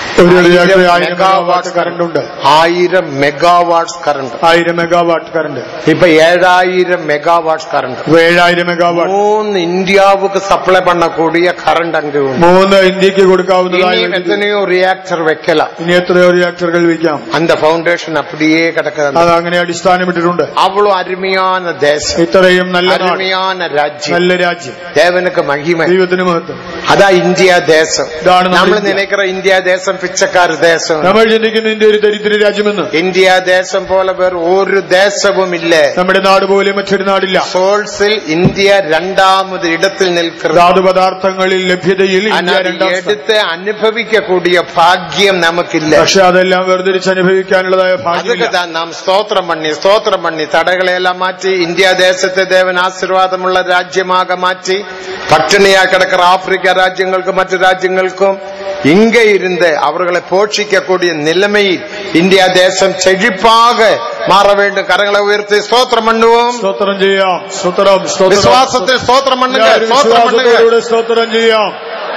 ഒരു റിയാക്ടർ ആയിരം മെഗാവാട്ട് മെഗാവാട്ട് കറണ്ട് ഉണ്ട് ആയിരം മെഗാവാട്ട്സ് കറണ്ട് ആയിരം മെഗാവാട്ട് കറണ്ട് ഇപ്പൊ ഏഴായിരം മെഗാവാട്ട്സ് കറണ്ട് ഇപ്പൊ ഏഴായിരം മെഗാവാട്ട് மூணு இந்தியாவுக்கு சப்ளை பண்ணக்கூடிய கரண்ட் அங்கு உண்டு മൂന്ന് ഇന്ത്യക്ക് കൊടുക്കാവുന്നതായ இனியும் വൈദ്യുതി. எத்தனையோ ரியாக்டர் வைக்கலாம் ഇനി എത്രയോ റിയാക്ടറുകൾ വയ്ക്കാം அந்த பவுண்டேஷன் அப்படியே கிடக்குது അത് അങ്ങനെ അടിസ്ഥാനമിട്ടിട്ടുണ്ട് அவ்வளவு அருமையான தேசம் ഇത്രയും നല്ല നാട് அருமையான ராஜ்யம் നല്ല രാജ്യം தேவனுக்கு மகிமை ദൈവത്തിന് മഹത്വം அதான் இந்தியா தேசம் இதான நம்ம നമ്മൾ இந்தியா. நினைக்கிற இந்தியா தேசம் பிச்சைக்கார தேசம் നമ്മൾ ചിന്തിക്കുന്ന ഇന്ത്യ ഒരു ദരിദ്ര രാജ്യമെന്ന് இந்தியா தேசம் போல வேறு ஒரு தேசமும் இல்ல നമ്മുടെ നാട് പോലെ മറ്റൊരു നാടില്ല சோல்ஸில் இந்தியா இரண்டாவது இடத்தில் நிற்கிறது ധാതു പദാർത്ഥങ്ങളിൽ ലഭ്യതയിൽ ഇന്ത്യ ஆனால் രണ്ടാം സ്ഥാനം. எடுத்து அனுபவிக்கக்கூடிய பாக்கியம் நமக்கு இல்ல പക്ഷെ അതെല്ലാം വേർതിരിച്ച് അനുഭവിക്കാനുള്ളതായ அதுக்கு ഭാഗ്യമില്ല தான் நாம் ஸ்தோத்திரம் பண்ணி ஸ்தோத்திரம் பண்ணி தடைகளை எல்லாம் மாற்றி இந்தியா தேசத்தை தேவன் ஆசீர்வாதமுள்ள ராஜ்யமாக மாற்றி பட்டினியா கிடக்கிற ஆப்பிரிக்கா ராஜ்யங்களுக்கும் மற்ற ராஜ்யங்களுக்கும் இங்கே இருந்து அவர்களை போஷிக்கக்கூடிய நிலைமையில் இந்தியா தேசம் செழிப்பாக மாற வேண்டும் கரங்களை உயர்த்தி ஸ்தோத்திரம் பண்ணுவோம் സ്തോത്രം ചെയ്യാം സ്തോത്രം സ്തോത്രം விசுவாசத்தில் ஸ்தோத்திரம் பண்ணுங்க എല്ലാവരും ஸ்தோத்திரம் பண்ணுங்க വിശ്വാസത്തോടുകൂടെ സ്തോത്രം ചെയ്യാം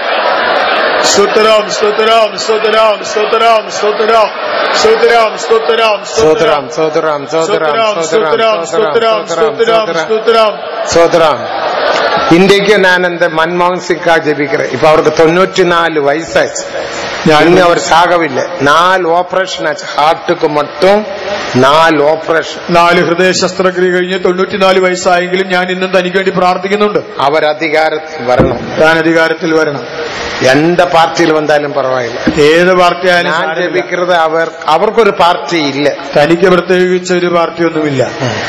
സ്തോത്രം സ്തോത്രം സ്തോത്രം സ്തോത്രം സ്തോത്രം സ്തോത്രം സ്തോത്രം ஸ்தோத்திரம் ஸ்தோத்திரம் ஸ்தோத்திரம் സ്തോത്രം സ്തോത്രം സ്തോത്രം സ്തോത്രം സ്തോത്രം சோதரம் இன்றைக்கு நான் அந்த மன்மோகன் சிங்கா ஜெபிக்கிறேன் இப்ப அவருக்கு தொண்ணூற்றி நாலு வயசாச்சு இன்னும் அவர் சாகவில்லை நாலு ஆபரேஷன் ஆச்சு ஹார்ட்டுக்கு மட்டும் നാല് ഓപ്പറേഷൻ നാല് ഹൃദയ ശസ്ത്രക്രിയ കഴിഞ്ഞ് തൊണ്ണൂറ്റിനാല് വയസ്സായെങ്കിലും ഞാൻ ഇന്നും തനിക്ക് വേണ്ടി പ്രാർത്ഥിക്കുന്നുണ്ട് അവർ അധികാരത്തിൽ വരണം താൻ അധികാരത്തിൽ വരണം എந்த പാർട്ടിയിൽ വന്നാലും പറവായില്ല ഏത് പാർട്ടി ആയാലും ഞാൻ സാരമില്ല. ജപിക്കുന്നത് അവർ അവർക്കൊരു പാർട്ടി ഇല്ല തനിക്ക് പ്രത്യേകിച്ച് ഒരു പാർട്ടിയൊന്നുമില്ല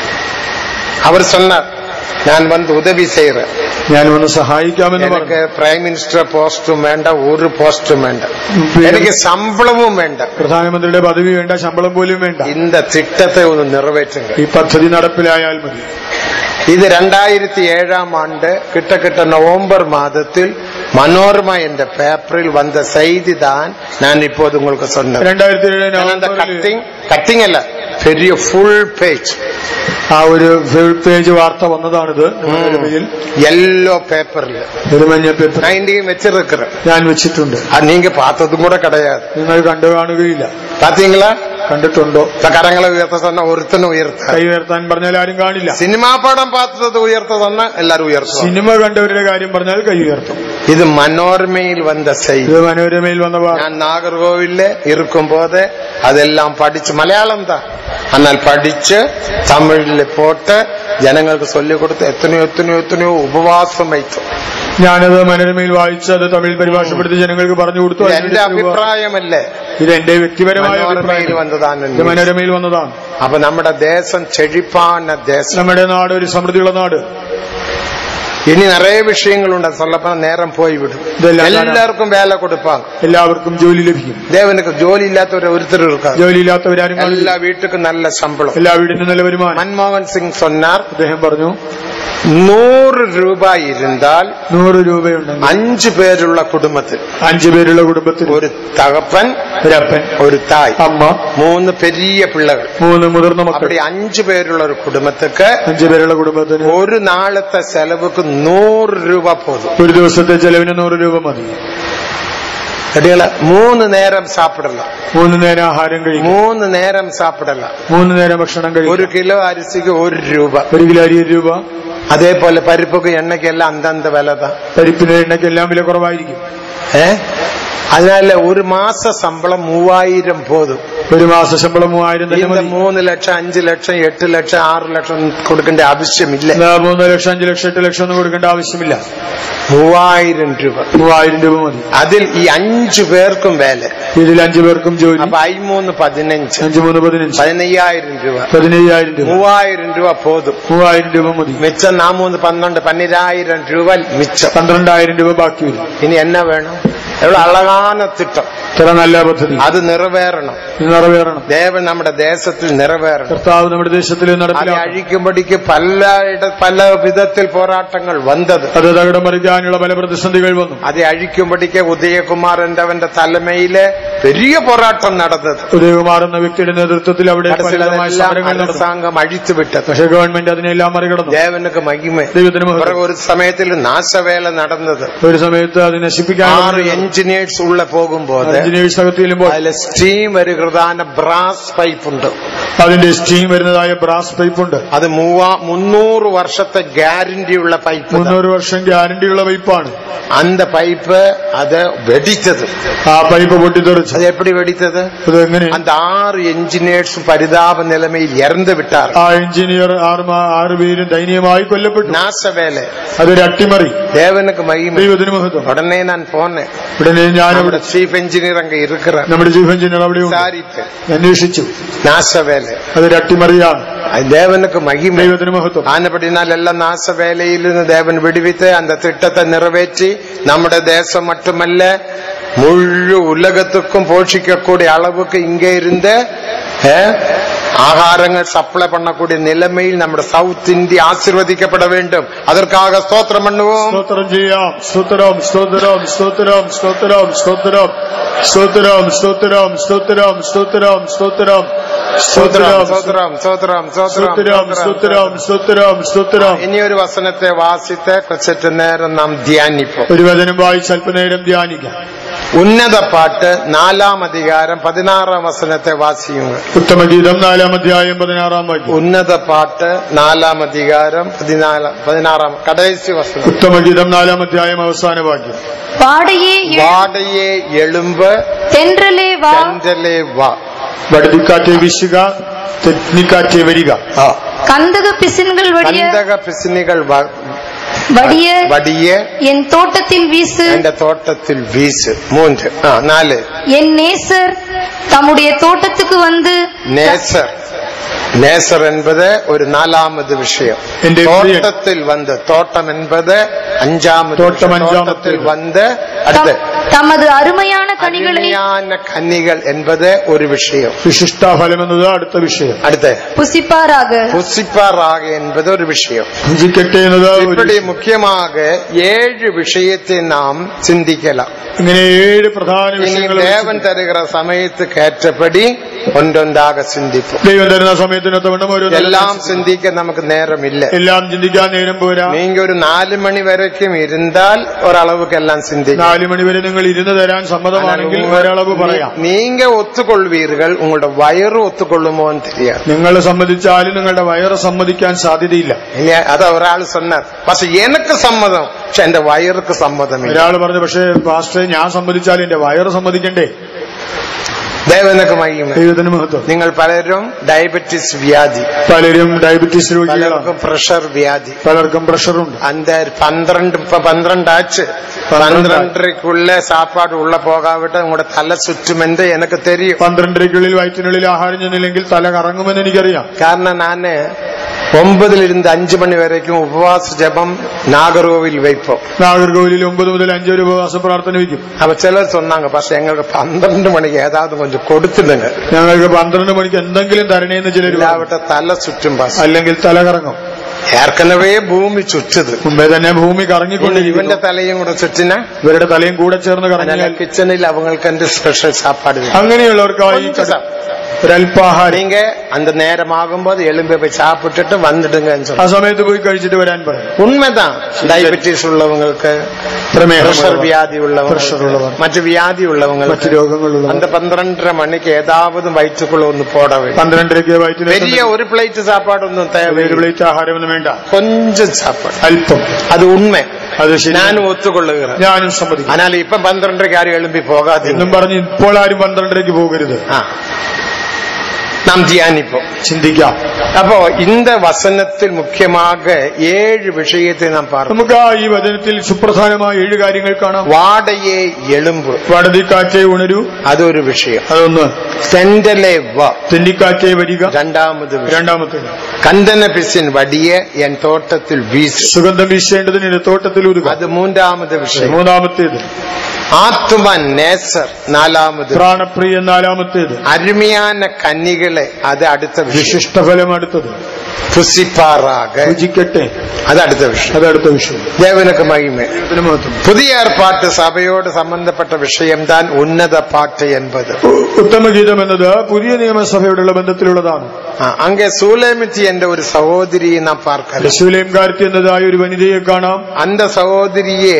അവർ சொன்னார் ഞാൻ വന്ന് ഉദവി ചെയ്യറ് ഞാൻ ഒന്ന് സഹായിക്കാമെന്ന് എനിക്ക് പറഞ്ഞു പ്രൈം മിനിസ്റ്റർ പോസ്റ്റും വേണ്ട ഒരു പോസ്റ്റും വേണ്ട പിന്നെ എനിക്ക് ശമ്പളവും വേണ്ട പ്രധാനമന്ത്രിയുടെ പദവി വേണ്ട ശമ്പളം പോലും വേണ്ട இந்த திட்டத்தை ഒന്ന് നിറവേറ്റുക ഈ പദ്ധതി നടപ്പിലായാൽ മതി ഇത് രണ്ടായിരത്തി ഏഴാം ആണ്ട് കിട്ട കിട്ട നവംബർ മാதത്തിൽ മനോരമ എன்ற പേപ്പറിൽ വന്ന ചെയ്തി താൻ ഞാൻ ഇപ്പോൾ നിങ്ങൾക്ക് சொன்னது രണ്ടായിരത്തി ഏഴ് ഞാൻ அந்த നവംബറിൽ കട്ടിങ് കട്ടിങ് അല്ല പെരിയ ഫുൾ പേജ് ആ ഒരു ഫുൾ പേജ് വാർത്ത വന്നതാണിത് മനോരമയിൽ യെല്ലോ പേപ്പറിൽ ഒരു മഞ്ഞ പേപ്പർ நான் இன்றையும் வச்சிருக்கிறேன் ഞാൻ വെച്ചിട്ടുണ്ട് அது நீங்க பார்த்ததும் கூட கிடையாது നിങ്ങൾ കണ്ടു കാണുകയില്ല பாத்தீங்களா കണ്ടിട്ടുണ്ടോ இப்ப கரங்களை உயர்த்த சொன்னா ஒருத்தனும் உயர்த்த കൈ ഉയർത്താൻ പറഞ്ഞാൽ ആരും കാണില്ല സിനിമാ പടം பார்த்தது ഉയർത്ത சொன்னா எல்லாரும் உயர்த்துவாங்க സിനിമ കണ്ടവരുടെ കാര്യം പറഞ്ഞാൽ കൈ ഉയർത്തും இது മനോരമയിൽ വന്ന செய்தி ഇത് മനോരമയിൽ വന്ന വാർത്ത ഞാൻ നാഗർകോവില് இருக்கும்போது അതെല്ലാം പഠിച്ച് മലയാളം தான் എന്നാൽ പഠിച്ച് തമിഴിൽ പോട്ട് ജനങ്ങൾക്ക് ചൊല്ലിക്കൊടുത്ത് എത്രയോ എത്രയോ എത്രയോ ഉപവാസം വയ്ച്ചു ഞാനത് മനോരമയിൽ വായിച്ച് അത് തമിഴ് പരിഭാഷപ്പെടുത്തി ജനങ്ങൾക്ക് പറഞ്ഞു കൊടുത്തു ഇത് അതിനുവേണ്ടി എന്റെ രൂപ- അഭിപ്രായമല്ലേ ഇത് എന്റെ വ്യക്തിപരമായ മനോരമയിൽ അഭിപ്രായം വന്നതാണ് ഇത് മനോരമയിൽ വന്നതാണ് അപ്പൊ നമ്മുടെ ദേശം ചെഴിപ്പാന ദേശം നമ്മുടെ നാട് ഒരു സമൃദ്ധിയുള്ള നാട് ഇനി നിറയെ വിഷയങ്ങളുണ്ട് சொல்லப்பോ നേരം പോയി വിടും ഇതെല്ലാം എല്ലാവർക്കും വേല കൊടുപ്പാங்க എല്ലാവർക്കും ജോലി ലഭിക്കും ദേവനുക്ക് ജോലി ഇല്ലാത്തവർ ഒരുത്തരും இருக்காங்க ജോലിയില്ലാത്തവരാരും കാണില്ല. എല്ലാ വീട്ടുക്കും നല്ല ശമ്പളം എല്ലാ വീടിനും നല്ല വരുമാനം മൻമോഹൻ സിംഗ് சொன்னார் അദ്ദേഹം പറഞ്ഞു നൂറ് രൂപ ഇരുന്നാൽ നൂറ് രൂപയുണ്ടെങ്കിൽ അഞ്ചു പേരുള്ള കുടുംബത്തിൽ അഞ്ചു പേരുള്ള കുടുംബത്തിൽ ഒരു തകപ്പൻ ഒരപ്പൻ ഒരു തായ് അമ്മ മൂന്ന് പെരിയ പിള്ളകൾ മൂന്ന് മുതിർന്ന മക്കൾ அப்படி അഞ്ചു പേരുള്ള ഒരു കുടുംബത്തിക്ക് അഞ്ചു പേരുള്ള കുടുംബത്തിന് ഒരു നാളത്തെ ചെലവുക്ക് നൂറ് രൂപ പോകും ഒരു ദിവസത്തെ ചെലവിന് നൂറ് രൂപ മതി കുട്ടികളെ മൂന്ന് നേരം സാപ്പിടല മൂന്ന് നേരം ആഹാരം കഴിക്കും മൂന്ന് നേരം സാപ്പിടല മൂന്ന് നേരം ഭക്ഷണം ഒരു കഴിക്കും കിലോ അരിസിക്ക് ഒരു രൂപ ഒരു കിലോ അരി ഒരു രൂപ അതേപോലെ പരിപ്പൊക്കെ എണ്ണയ്ക്ക് എല്ലാം അന്തന്ത വിലത പരിപ്പിന് എണ്ണയ്ക്ക് എല്ലാം വില കുറവായിരിക്കും ഏ അതിനാല് ഒരു മാസ ശമ്പളം മൂവായിരം പോതും ഒരു മാസ ശമ്പളം മൂവായിരം തന്നെ இந்த മതി മൂന്ന് ലക്ഷം അഞ്ച് ലക്ഷം എട്ട് ലക്ഷം ആറ് ലക്ഷം കൊടുക്കേണ്ട ആവശ്യമില്ല എന്നാ മൂന്ന് ലക്ഷം അഞ്ചു ലക്ഷം എട്ട് ലക്ഷം ഒന്നും കൊടുക്കേണ്ട ആവശ്യമില്ല മൂവായിരം രൂപ മൂവായിരം രൂപ മതി അതിൽ ഈ അഞ്ചു പേർക്കും വേല ഇതിൽ അഞ്ചു പേർക്കും ജോലി അപ്പൊ അയിമൂന്ന് പതിനഞ്ച് അഞ്ചു മൂന്ന് പതിനഞ്ച് പതിനയ്യായിരം രൂപ പതിനയ്യായിരം രൂപ മൂവായിരം രൂപ പോതും മൂവായിരം രൂപ മതി മിച്ചം നാ മൂന്ന് പന്ത്രണ്ട് പന്നിരായിരം രൂപ മിച്ചം പന്ത്രണ്ടായിരം രൂപ ബാക്കി വരും ഇനി എന്നാ വേണം എവിടെ അളകാന തിട്ടം ഇത്ര നല്ല പദ്ധതി അത് നിറവേറണം ഇത് നിറവേറണം ദേവൻ നമ്മുടെ ദേശത്തിൽ നിറവേറണം കർത്താവ് നമ്മുടെ ദേശത്തിൽ അത് നടപ്പിലാക്കണം അഴിക്കുമ്പടിക്ക് പല ഇട പല വിധത്തിൽ പോരാട്ടങ്ങൾ വന്നത് അത് തകിടം മറിക്കാനുള്ള പല പ്രതിസന്ധികൾ വന്നു അത് അഴിക്കുമ്പടിക്ക് ഉദയകുമാർ എന്നവന്റെ തലമയില് பெரிய போராட்டம் நடந்தது ഉദയകുമാർ എന്ന വ്യക്തിയുടെ നേതൃത്വത്തിൽ അവിടെ கடைசியில் ഫലിതമായ அதெல்லாம் സമരങ്ങൾ നടന്നു அரசாங்கம் அழித்து விட்டது പക്ഷെ ഗവൺമെന്റ് അതിനെല്ലാം മറികടന്നു தேவனுக்கு மகிமை ദൈവത്തിന് മഹത്വം. பிறகு ஒரு சமயத்தில் நாச வேலை நடந்தது ഒരു സമയത്ത് അത് നശിപ്പിക്കാൻ ஆறு என்ஜினியர்ஸ் உள்ள போகும்போது എഞ്ചിനീയേഴ്സ് അകത്ത് ചെല്ലുമ്പോൾ அதுல ஸ்டீம் வருகிறதான பிராஸ் பைப் உண்டு അതിന്റെ സ്റ്റീം വരുന്നതായ ബ്രാസ് പൈപ്പ് ഉണ്ട് அது மூவா முன்னூறு வருஷத்தை கேரண்டி உள்ள பைப் മുന്നൂറ് വർഷം ഗ്യാരണ്ടിയുള്ള പൈപ്പാണ് அந்த பைப்பு அதை வெடித்தது ആ പൈപ്പ് പൊട്ടിത്തെറിച്ചു அது எப்படி வெடித்தது അത് എങ്ങനെ அந்த ஆறு என்ஜினியர்ஸும் பரிதாப நிலைமையில் இறந்து விட்டார் ആ എഞ്ചിനീയർ ആറ് മാ- ആറ് പേരും ദയനീയമായി കൊല്ലപ്പെട്ടു நாச வேலை അതൊരു അട്ടിമറി தேவனுக்கு மகிமை ദൈവത്തിന് മഹത്വം உடனே நான் போனேன் ഉടനെ ഞാൻ நம்மளோட അവിടെ சீஃப் என்ஜினியர் அங்க இருக்கிறார் നമ്മുടെ ചീഫ് എഞ്ചിനീയർ അവിടെ ഉണ്ട് விசாரிப்பேன் അന്വേഷിച്ചു நாச வேலை അതൊരു അട്ടിമറിയാണ് அது தேவனுக்கு மகிமை ദൈവത്തിന് മഹത്വം ஆனபடினால் எல்லாம் நாச வேலையிலிருந்து தேவன் விடுவித்து அந்த திட்டத்தை நிறைவேற்றி നമ്മുടെ தேசம் மட்டுமல்ல முழு உலகத்துக்கும் போஷிக்கக்கூடிய அளவுக்கு இங்கே இருந்த அஹ், ஆகாரங்கள் சப்ளை பண்ணக்கூடிய நிலைமையில் നമ്മുടെ സൗത്ത് ഇന്ത്യ ആശീർവദിക്കപ്പെட வேண்டும் அதற்காக ஸ்தோத்திரம் பண்ணுவோம் സ്തോത്രം ചെയ്യാം സ്തോത്രം സ്തോത്രം സ്തോത്രം സ്തോത്രം സ്തോത്രം സ്തോത്രം സ്തോത്രം സ്തോത്രം സ്തോത്രം സ്തോത്രം ஸ்தோத்திரம் സ്തോത്രം ஸ்தோத்திரம் ஸ்தோத்திரம் സ്തോത്രം സ്തോത്രം സ്തോത്രം സ്തോത്രം ഇനി ഒരു വസനത്തെ വാസിത്ത് കുറച്ചിട്ട് നേരം നാം ധ്യാനിപ്പോ ഒരു വചനം വായിച്ച് അല്പനേരം ധ്യാനിക്കാം ഉന്നത പാട്ട് നാലാം അധികാരം പതിനാറാം വസനത്തെ വാസിയുങ്ങൾ ഉത്തമഗീതം നാലാം അധ്യായം പതിനാറാം വാക്യം ഉന്നത പാട്ട് നാലാം അധികാരം പതിനാലാം പതിനാറാം കടേസി വസനം ഉത്തമഗീതം നാലാം അധ്യായം അവസാന വാക്യം பாடையே எழு, വാടയെ എളുമ്പ് தென்றலே வா ചെന്തലെ വാ വടുതിക്കാറ്റെ വീശുക തെന്നിക്കാറ്റെ വരിക கந்தக பிசின்கள் வடிய കന്തക പിസിനികൾ വ- வடிய വടിയെ என் தோட்டத்தில் வீசு എന്റെ തോട്ടത്തിൽ വീശ് മൂന്ന് ആ നാല് என் நேசர் தம்முடைய தோட்டத்துக்கு வந்து നേസർ നേസർ என்பது ഒരു നാലാമത് വിഷയം എന്റെ പ്രിയൻ. തോട്ടത്തിൽ വന്ന് തോട്ടം என்பது അഞ്ചാമത് തോട്ടം വിഷയം. അഞ്ചാമത്തേത്. തോട്ടത്തിൽ വന്ന് தம்- അടുത്ത് தமது அருமையான கனிகளை അരുമയാന കന്നികൾ என்பது ഒരു വിഷയം വിശിഷ്ടാഫലം എന്നത് അടുത്ത വിഷയം അടുത്ത് புசிப்பாராக புசிப்பாராக என்பது ஒரு விஷயம் ഭുജിക്കട്ടെ എന്നത് ഒരു இப்படி முக்கியமாக ஏழு விஷயத்தை நாம் சிந்திக்கலாம் ഇങ്ങനെ ഏഴ് പ്രധാന இனி വിഷയങ്ങൾ தேவன் தருகிற சமயத்துக்கு ஏற்றபடி ஒன்றொன்றாக சிந்திப்போம் ദൈവം തരുന്ന സമയത്തിനൊത്തവണ്ണം ഓരോ எல்லாம் சிந்திக்க நமக்கு நேரம் இல்லை എല്ലാം ചിന്തിക്കാൻ നേരം പോരാ நீங்க ஒரு நாலு மணி வரைக்கும் இருந்தால் ஓரளவுக்கு எல்லாம் சிந்திக்கலாம் നാലു മണിവരെ നിങ്ങൾ ഇരുന്ന് തരാൻ സമ്മതമാണെങ്കിൽ ഒരളവ് പറയാം நீங்க ஒத்துக்கொள்வீர்கள் உங்களோட வயிறு ஒத்துக்கொள்ளுமோன்னு தெரியாது നിങ്ങൾ സമ്മതിച്ചാലും നിങ്ങളുടെ വയറ് സമ്മതിക്കാൻ സാധ്യതയില്ല இல்லையா? அத ஒரு ஆள் சொன்னார் പക്ഷെ எனக்கு சம்மதம் പക്ഷെ എന്റെ വയറുக்கு സമ്മതം ഇല്ല ഒരാൾ പറഞ്ഞു പക്ഷേ പാസ്റ്റർ ഞാൻ സമ്മതിച്ചാലും എന്റെ വയറ് സമ്മതിക്കണ്ടേ ദേവനക്ക് മഹിമ ദൈവത്തിന് മഹത്വം നിങ്ങൾ പലരും ഡയബറ്റിസ് വ്യാധി പലരും ഡയബറ്റീസ് രോഗികളാണ് പലർക്കും പ്രഷർ വ്യാധി പലർക്കും പ്രഷറുണ്ട് அந்த பന്ത്രണ്ട് இப்ப பന്ത്രണ്ടാச்சு பന്ത്രണ്ടரைக்குள்ள சாப்பாடு உள்ள போகாவிட்டு உங்களோட தலை சுற்றுமென்று எனக்கு தெரியும் പന്ത്രണ്ടരയ്ക്കുള്ളിൽ വയറ്റിനുള്ളിൽ ആഹാരം ചെന്നില്ലെങ്കിൽ തല കറങ്ങുമെന്ന് എനിക്കറിയാം കാരണം നാന് ഒമ്പതിലിരുന്ന് അഞ്ചു മണി വരയ്ക്കും ഉപവാസ ജപം നാഗർകോവിൽ வைப்போம் നാഗർകോവിലിൽ ഒമ്പത് മുതൽ അഞ്ച് വരെ ഉപവാസ പ്രാർത്ഥന വയ്ക്കും அப்ப சிலர் சொன்னாங்க പക്ഷെ ഞങ്ങൾക്ക് പന്ത്രണ്ട് മണിക്ക് ഏതാவது கொஞ்சம் കൊടുത്തിടുங்க ഞങ്ങൾക്ക് പന്ത്രണ്ട് മണിക്ക് എന്തെങ്കിലും തരണേന്ന് ചിലർ പറയും. ഇല്ലാവിട്ട തല ചുറ്റും പാസ് അല്ലെങ്കിൽ തല കറങ്ങും ഏற்கனவே ഭൂമി ചുറ്റത് മുമ്പേ തന്നെ ഭൂമി ഇനി കറങ്ങിക്കൊണ്ടിരിക്കുന്നു ഇവന്റെ തലയും കൂടെ ചുറ്റിന ഇവരുടെ തലയും കൂടെ ചേർന്ന് அதனால കറങ്ങിയാൽ கிச்சனில் அவங்களுக்கு என்று ஸ்பெஷல் சாப்பாடு வேணும். അങ്ങനെയുള്ളവർക്കായി கொஞ்சம் சாப்பிடு. ഒരല്പാഹാരം நீங்க அந்த நேரம் ஆகும்போது எலும்பி போய் சாப்பிட்டுட்டு வந்துடுங்கன்னு ആ சொல்லுங்க സമയത്ത് പോയി കഴിച്ചിട്ട് വരാൻ പറയും உண்மைதான் டயபெட்டிஸ் உள்ளவங்களுக்கு പ്രമേഹം പ്രഷർ വ്യാധി പ്രഷർ ഉള്ളവർക്ക് ഉള്ളവർ മറ്റു വ്യാധി മറ്റു ഉള്ളവങ്ങൾക്ക് രോഗങ്ങളുള്ളവർ அந்த பന്ത്രണ്ടര മണിക്ക് ഏതാവതും വയറ്റുക്കുള്ള ഒന്ന് പോട വേണം പന്ത്രണ്ടരയ്ക്ക് വയറ്റിൽ பெரிய ഒരു പ്ലേറ്റ് സാപ്പാടൊന്നും ഒരു தேவையில்லை പ്ലേറ്റ് ആഹാരമൊന്നും വേണ്ട கொஞ்சம் சாப்பாடு അല്പം அது உண்மை അത് ശരി நானும் ஒத்துக்கொள்ளுகிறேன் ഞാനും സമ്മതിക്കും ஆனால் இப்ப பന്ത്രണ്ടரைக்கு யாரும் எழும்பி போகாதீங்க എന്നും പറഞ്ഞ് ഇപ്പോൾ ആരും പന്ത്രണ്ടരയ്ക്ക് പോകരുത് ஆ. நாம் தியானிப்போம் ചിന്തിക്കാം அப்போ இந்த வசனத்தில் முக்கியமாக ஏழு விஷயத்தை நாம் பார்ப்போம் നമുക്ക് ആ ഈ വചനത്തിൽ സുപ്രധാനമായ ഏഴ് കാര്യങ്ങൾ കാണാം வாடையே எலும்பு വടതിക്കാറ്റെ ഉണരൂ அது ஒரு விஷயம் അതൊന്ന് செண்டலே வா തെന്നിക്കാറ്റെ വരിക രണ്ടാമത് விஷயம். രണ്ടാമത്തേത് கந்தன பிசின் வடிய என் தோட்டத்தில் வீசு സുഗന്ധം വീശേണ്ടതിന് എന്റെ തോട്ടത്തിൽ ഉരുക அது மூன்றாவது விஷயம் മൂന്നാമത്തേത് ஆத்தும நேசர் நாலாவது പ്രാണപ്രിയ നാലാമത്തേത് அருமையான கன்னிகளை அது அடுத்த விஷயம் വിശിഷ്ടഫലം അടുത്തത് புசிப்பாராக ഭുജിക്കട്ടെ அது அடுத்த விஷயம் അത് അടുത്ത വിഷയം தேவனுக்கு மகிமை ദൈവത്തിന് മഹത്വം புதிய ஏற்பாட்டு சபையோடு சம்பந்தப்பட்ட விஷயம்தான் உன்னத பாட்டு என்பது ഉ- ഉത്തമഗീതം എന്നത് പുതിയ നിയമസഭയോടുള്ള ബന്ധത്തിലുള്ളതാണ് ஆ, அங்கே சூலேமித்தி என்ற ஒரு சகோதரியை நாம் பார்க்கலாம் യശുലേംകാരത്തി എന്നതായ ഒരു വനിതയെ കാണാം அந்த சகோதரியே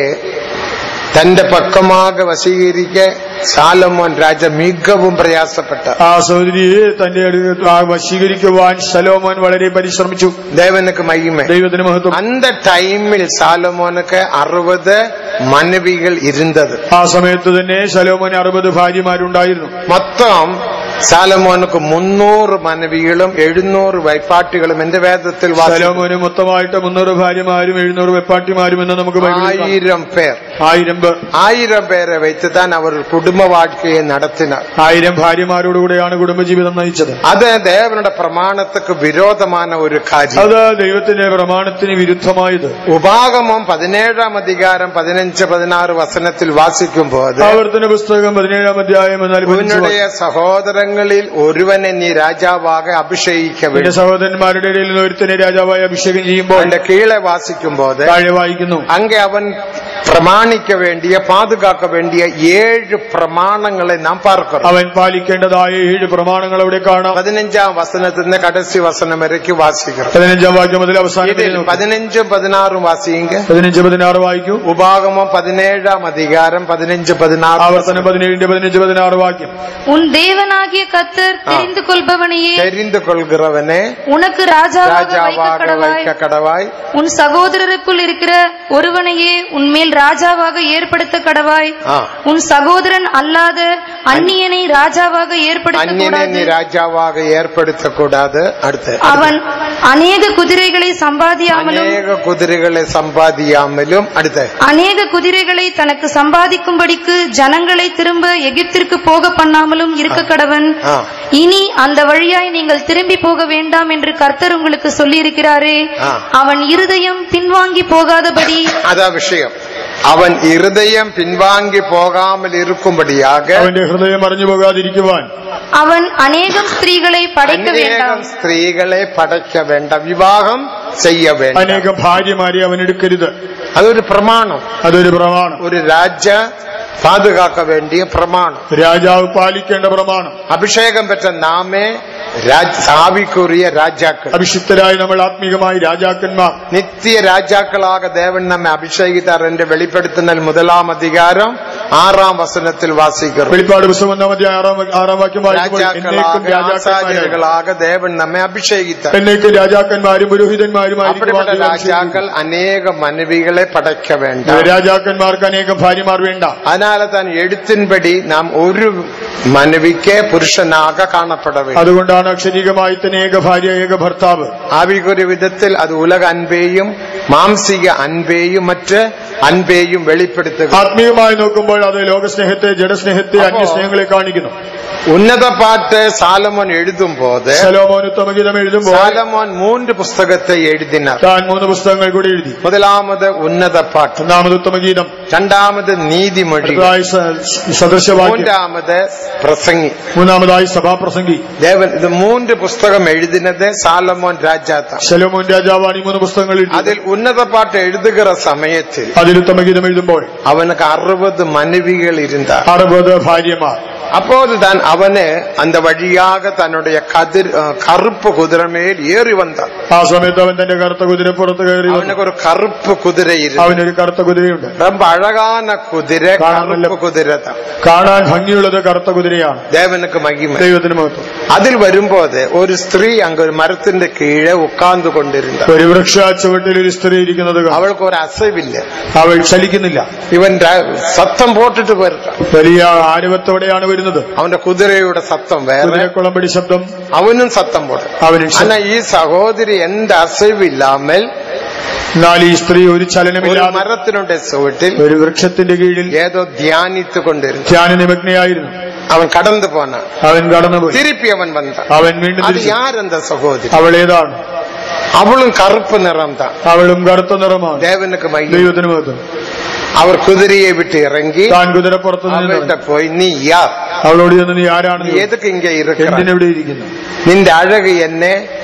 തന്റെ പക്കமாக വശീകരിക്ക സാലമോൻ രാജ മികവും പ്രയാസപ്പെട്ട ആ സഹോദരിയെ തന്റെ അടുത്ത് ആ വശീകരിക്കുവാൻ ശലോമോൻ വളരെ പരിശ്രമിച്ചു ദേവനുക്ക് മഹിമ ദൈവത്തിന് മഹത്വം அந்த டைமில் சாலமோனுக்கு அறுபது மனைவிகள் இருந்தது ആ സമയത്ത് തന്നെ ശലോമോന് അറുപത് ഭാര്യമാരുണ്ടായിരുന്നു മൊത്തം സാലമോനുക്ക് മുന്നൂറ് മനവികളും എഴുന്നൂറ് വൈപ്പാട്ടികളും എന്റെ വേദത്തിൽ വാസിക്കുന്നു. ശലോമോന് മൊത്തമായിട്ട് മുന്നൂറ് ഭാര്യമാരും എഴുന്നൂറ് വെപ്പാട്ടിമാരും എന്ന് നമുക്ക് ബൈബിളിൽ കാണാം. ആയിരം പേർ ആയിരം പേർ ആയിരം പേരെ വെച്ചുതാൻ അവർ കുടുംബ വാഴ്ക്കയെ നടത്തിനാർ ആയിരം ഭാര്യമാരോടുകൂടെയാണ് കുടുംബജീവിതം നയിച്ചത് അത് ദേവനുടെ പ്രമാണத்துக்கு വിരോധமான ഒരു കാര്യം അത് ദൈവത്തിന്റെ പ്രമാണത്തിന് വിരുദ്ധമായത് ഉപാഗമം പതിനേഴാം അധികാരം പതിനഞ്ച് പതിനാറ് വസനത്തിൽ വാസിക്കുമ്പോൾ ആവർത്തന പുസ്തകം പതിനേഴാം അധ്യായം എന്നാൽ ഉന്നുடைய സഹോദരങ്ങളിൽ ഒരുവനെ നീ രാജാവാക അഭിഷേകിക്ക എന്റെ വേണ്ടി സഹോദരന്മാരുടെ ഇടയിൽ നിന്ന് ഒരുത്തനെ രാജാവായി അഭിഷേകം ചെയ്യുമ്പോൾ അവന്റെ കീഴെ വാസിക്കുമ്പോൾ താഴെ വായിക്കുന്നു அங்கே அவன் பிரமாணிக்க வேண்டிய பாதுகாக்க வேண்டிய ஏழு பிரமாணங்களை நாம் பார்க்கிறோம் അവൻ പാലിക്കേണ്ടതായ ഏഴ് പ്രമാണങ്ങൾ അവിടെ കാണാം பதினஞ்சாம் வசனத்திலிருந்து கடைசி வசனம் வரைக்கும் வாசிக்கிறோம் പതിനഞ്ചാം വാക്യം മുതൽ അവസാനം വരെ இதில் നോക്കാം. பதினஞ்சும் பதினாறும் வாசிங்க പതിനഞ്ച് പതിനാറ് വായിക്കൂ உபாகமம் பதினேழாம் அதிகாரம் பதினஞ்சு பதினாறு ആവർത്തനം പതിനേഴിന്റെ പതിനഞ്ച് പതിനാറ് വാക്യം உன் தேவனாகிய கத்தர் தெரிந்து கொள்பவனையே தெரிந்து கொள்கிறவனே உனக்கு ராஜாவாக வைக்க ராஜாவாக கடவாய் வைக்க கடவாய் உன் சகோதரருக்குள் இருக்கிற ஒருவனையே உன்மேல் ராஜாவாக ஏற்படுத்த கடவாய் ஆ. உன் சகோதரன் அல்லாத அந்நியனை ராஜாவாக ஏற்படுத்த அந்நியனை நீ கூடாது ராஜாவாக ஏற்படுத்த கூடாது அடுத்து அவன் அநேக குதிரைகளை சம்பாதியாமலும் அநேக குதிரைகளை சம்பாதியாமலும் அடுத்து அநேக குதிரைகளை தனக்கு சம்பாதிக்கும்படிக்கு ஜனங்களை திரும்ப எகிப்திற்கு போக பண்ணாமலும் இருக்க கடவன் ஆ. இனி அந்த வழியாய் நீங்கள் திரும்பி போக வேண்டாம் என்று கர்த்தர் உங்களுக்கு சொல்லியிருக்கிறாரே ஆ. அவன் இருதயம் பின்வாங்கி போகாதபடி അതാ വിഷയം അവൻ ഹൃദയം പിൻവാങ്ങി പോകാமல் இருக்கும்படியாக അവന്റെ ഹൃദയം അറിഞ്ഞു പോകാതിരിക്കുവാൻ அவன் அநேகம் ஸ்திரீகளை படைக்க അനേകം வேண்டாம் സ്ത്രീകളെ പടയ്ക്ക വേണ്ട വിവാഹം ചെയ്യ വേണ്ട അനേകം ഭാര്യമാരെ അവൻ എടുക്കരുത് അതൊരു പ്രമാണം അതൊരു പ്രമാണം ഒരു രാജ പാതുകാക്ക വേണ്ടിയ പ്രമാണം രാജാവ് പാലിക്കേണ്ട പ്രമാണം അഭിഷേകം പെറ്റ നാമേ രാജ് സാവിക്കുറിയ രാജാക്കൾ അഭിഷിക്തരായി നമ്മൾ ആത്മീകമായി രാജാക്കന്മാർ നിത്യ രാജാക്കളാക ദേവൻ നമ്മെ അഭിഷേകിത്താർ എന്റെ വെളിപ്പെടുത്തുന്ന മുതലാം അധികാരം ആറാം വസനത്തിൽ വാസിക്കുന്നു വെളിപ്പാട് പുസ്തകം ഒന്നാം അധ്യായം ആറാം ആറാം വാക്യം വായിക്കുമ്പോൾ എന്നേക്കും രാജാക്കളാക രാജാക്കന്മാരായി ആചാര്യകളാക ദേവൻ നമ്മെ അഭിഷേകിത്താർ എന്നേക്കും രാജാക്കന്മാരും പുരോഹിതന്മാരുമായിരിക്കും அப்படிப்பட்ட ராஜாக்கள் அநேக மனைவிகளை படைக்க வேண்டாம் രാജാക്കന്മാർക്ക് അനേകം ഭാര്യമാർ വേണ്ട அதனால தான் எழுத்தின்படி நாம் ஒரு மனைவிக்கே புருஷனாக காணப்பட வேண்டும் അതുകൊണ്ടാണ് അക്ഷരീകമായി തന്നെ ഏക ഭാര്യ ഏക ഭർത്താവ് ஆவிக்குரிய விதத்தில் அது உலக அன்பேயும் மாம்சீக அன்பேயும் மற்ற அன்பேயும் வெளிப்படுத்துகிறது ആത്മീയമായി നോക്കുമ്പോൾ അത് ലോകസ്നേഹത്തെ ജഡസ്നേഹത്തെ അപ്പോ- അന്യസ്നേഹങ്ങളെ കാണിക്കുന്നു உன்னத பாட்டு சாலமோன் எழுதும் போது സലോമോൻ ഉത്തമഗീതം എഴുതുമ്പോൾ சாலமோன் மூன்று புஸ்தகத்தை எழுதினார் താൻ മൂന്ന് പുസ്തകങ്ങൾ കൂടി എഴുതി முதலாவது உன்னத பாட்டு ഒന്നാമത് ഉത്തമഗീതം இரண்டாவது நீதிமொழி അടുത്തതായി സ- സദൃശവാക്യം மூன்றாவது பிரசங்கி മൂന്നാമതായി സഭാപ്രസംഗി தேவன் இது மூன்று புஸ்தகம் எழுதினது சாலமோன் ராஜா தான் ശലോമോൻ രാജാവാണ് ഈ മൂന്ന് പുസ്തകങ്ങൾ എഴുതി அதில் உன்னத பாட்டு எழுதுகிற சமயத்தில் അതിൽ ഉത്തമഗീതം എഴുതുമ്പോൾ அவனுக்கு அறுபது மனைவிகள் இருந்தார் അറുപത് ഭാര്യമാർ அப்போதுதான் அவனு அந்த வழியாக தன்னுடைய கதிர் அஹ், கருப்பு குதிரை மேல் ஏறி வந்தான் ആ സമയത്ത് അവൻ തന്റെ കറുത്ത കുതിരപ്പുറത്ത് കയറി വന്നു. அவனுக்கு ஒரு கருப்பு குதிரை இருக்கு അവനൊരു കറുത്ത കുതിരയുണ്ട് ரொம்ப அழகான குதிரை കാണാൻ നല്ല- கருப்பு குதிரை தான் കാണാൻ ഭംഗിയുള്ളത് കറുത്ത കുതിരയാണ് தேவனுக்கு மகிமை ദൈവത്തിന് മഹത്വം அதில் வரும்போது ஒரு ஸ்திரீ அங்க ஒரு மரத்தின் கீழே உட்கார்ந்து கொண்டிருந்தார் ഒരു വൃക്ഷ ചുവട്ടിൽ ഒരു സ്ത്രീ ഇരിക്കുന്നത് കാണാം. அவளுக்கு ஒரு அசைவில்லை അവൾ ചലിക്കുന്നില്ല இவன் ர- சத்தம் போட்டுட்டு போயிருக்கான் വലിയ ആരവത്തോടെയാണ് വരുന്നത് அவன் குதிரையோட சத்தம் வேற കുതിരക്കുളമ്പടി ശബ്ദം அவனும் சத்தம் போடு അവന് ശ- ஆனா ஈ சகோதரி எந்த அசைவு இல்லாமல் എന്നാൽ ഈ സ്ത്രീ ഒരു ஒரு ചലനമില്ലാതെ மரத்தினுடைய சுவட்டில் ഒരു വൃക്ഷത്തിന്റെ കീഴിൽ ஏதோ தியானித்து கொண்டிருந்தான் ധ്യാന നിമഗ്നയായിരുന്നു அவன் கடந்து போனான் അവൻ കടന്നുപോയി திருப்பி அவன் வந்தான் അവൻ വീണ്ടും அது തിരിച്ചു. யார் அந்த சகோதரி അവൾ ഏതാണ് அவளும் கருப்பு நிறம் தான் അവളും കറുത്ത നിറമാണ് தேவனுக்கு மையம் ദൈവത്തിന് മഹത്വം அவர் குதிரையை விட்டு இறங்கி താൻ കുതിരപ്പുറത്ത് നിന്ന് அவள்கிட்ட போய் நீ யார் അവളോട് ചെന്ന് നീ ആരാണ് நீ எதுக்கு இங்க இருக்கிற എന്തിനെവിടെ ഇരിക്കുന്നു നിന്റെ അഴക് എന്നെ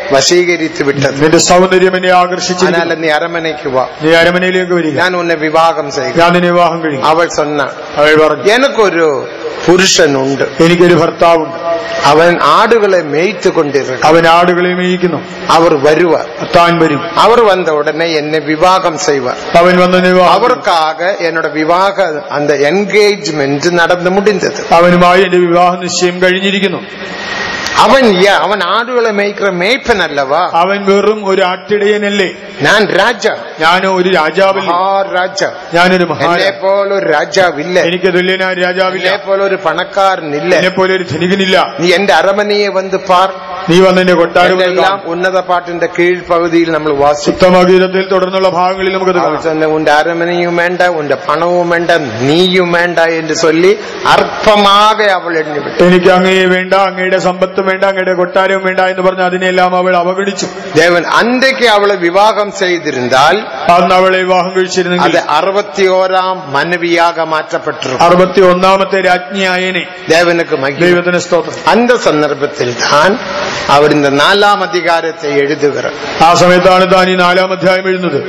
வசீகரித்து விட்டது നിന്റെ സൗന്ദര്യം എന്നെ ആകർഷിച്ചിരിക്കുന്നു அதனால நீ அரமனைக்கு வா നീ അരമനയിലേക്ക് വരിക ഞാൻ ഉന്നെ വിവാഹം ചെയ്യുക ഞാൻ നിന്നെ വിവാഹം കഴിയും അവൾ சொன்ன അവൾ പറഞ്ഞു எனக்கொரு പുരുഷനുണ്ട് എനിക്കൊരു ഭർത്താവുണ്ട് അവൻ ആടുകളെ മേയ്ത്തു കൊണ്ടിരുന്നു അവൻ ആടുകളെ മേയിക്കുന്നു അവർ വരുവാർ താൻ വരും അവർ വന്ന ഉടനെ എന്നെ വിവാഹം ചെയ്യുവാർ അവൻ വന്ന് എന്നെ വിവാഹം കഴിക്കും. அவருக்காக என்னோட விவாக அந்த என்கேஜ்மெண்ட் நடந்து முடிந்தது അവനുമായി എന്റെ വിവാഹ നിശ്ചയം കഴിഞ്ഞിരിക്കുന്നു அவன் யா- அவன் ஆடுகளை மேய்க்கிற மேய்ப்பன் அல்லவா അവൻ വെറും ഒരു ആട്ടിടയനല്ലേ நான் ராஜா ഞാൻ ഒരു രാജാവില്ല மகாராஜா ഞാനൊരു என்னை മഹാരാജ போல ஒரு ராஜாவில்ல എനിക്ക് തുല്യനായ രാജാവില്ല என்னை போல ഒരു പണക്കാരൻ ഇല്ല എന്നെ പോലെ ഒരു ധനികനില്ല നീ എന്റെ അരമനയെ വന്ന് പാർ നീ വന്ന് എന്റെ കൊട്ടാരം എല്ലാം ഉന്നത പാട്ടിന്റെ കീഴ്പകുതിയിൽ നമ്മൾ വാസിക്കും ഉത്തമഗീതത്തിൽ തുടർന്നുള്ള ഭാഗങ്ങളിൽ നമുക്കത് அவர் കാണാം சொன்ன உண்ட அரமனையும் வேண்டாம் உண்ட பணமும் வேண்டாம் நீயும் வேண்டாம் என்று சொல்லி அற்பமாக அவள் எண்ணிவிட்டாள் എനിക്ക് അങ്ങയെ വേണ്ട അങ്ങയുടെ സമ്പത്തും വേണ്ട അങ്ങയുടെ കൊട്ടാരവും വേണ്ട എന്ന് പറഞ്ഞ് അതിനെല്ലാം അവൾ അവഗണിച്ചു தேவன் அன்றைக்கு அவளை விவாகம் செய்திருந்தால் അന്ന് അവളെ വിവാഹം കഴിച്ചിരുന്നെങ്കിൽ அது அறுபத்தி ஓராம் மனைவியாக மாற்றப்பட்டிருக்கும் അറുപത്തി ഒന്നാമത്തെ രാജ്ഞിയായനെ தேவனுக்கு மகிமை ദൈവത്തിന് സ്തോത്രം அந்த சந்தர்ப்பத்தில் தான் அவர் இந்த நாலாம் அதிகாரத்தை எழுதுகிறார் ആ സമയത്താണ് താൻ ഈ നാലാം അധ്യായം എഴുതുന്നത്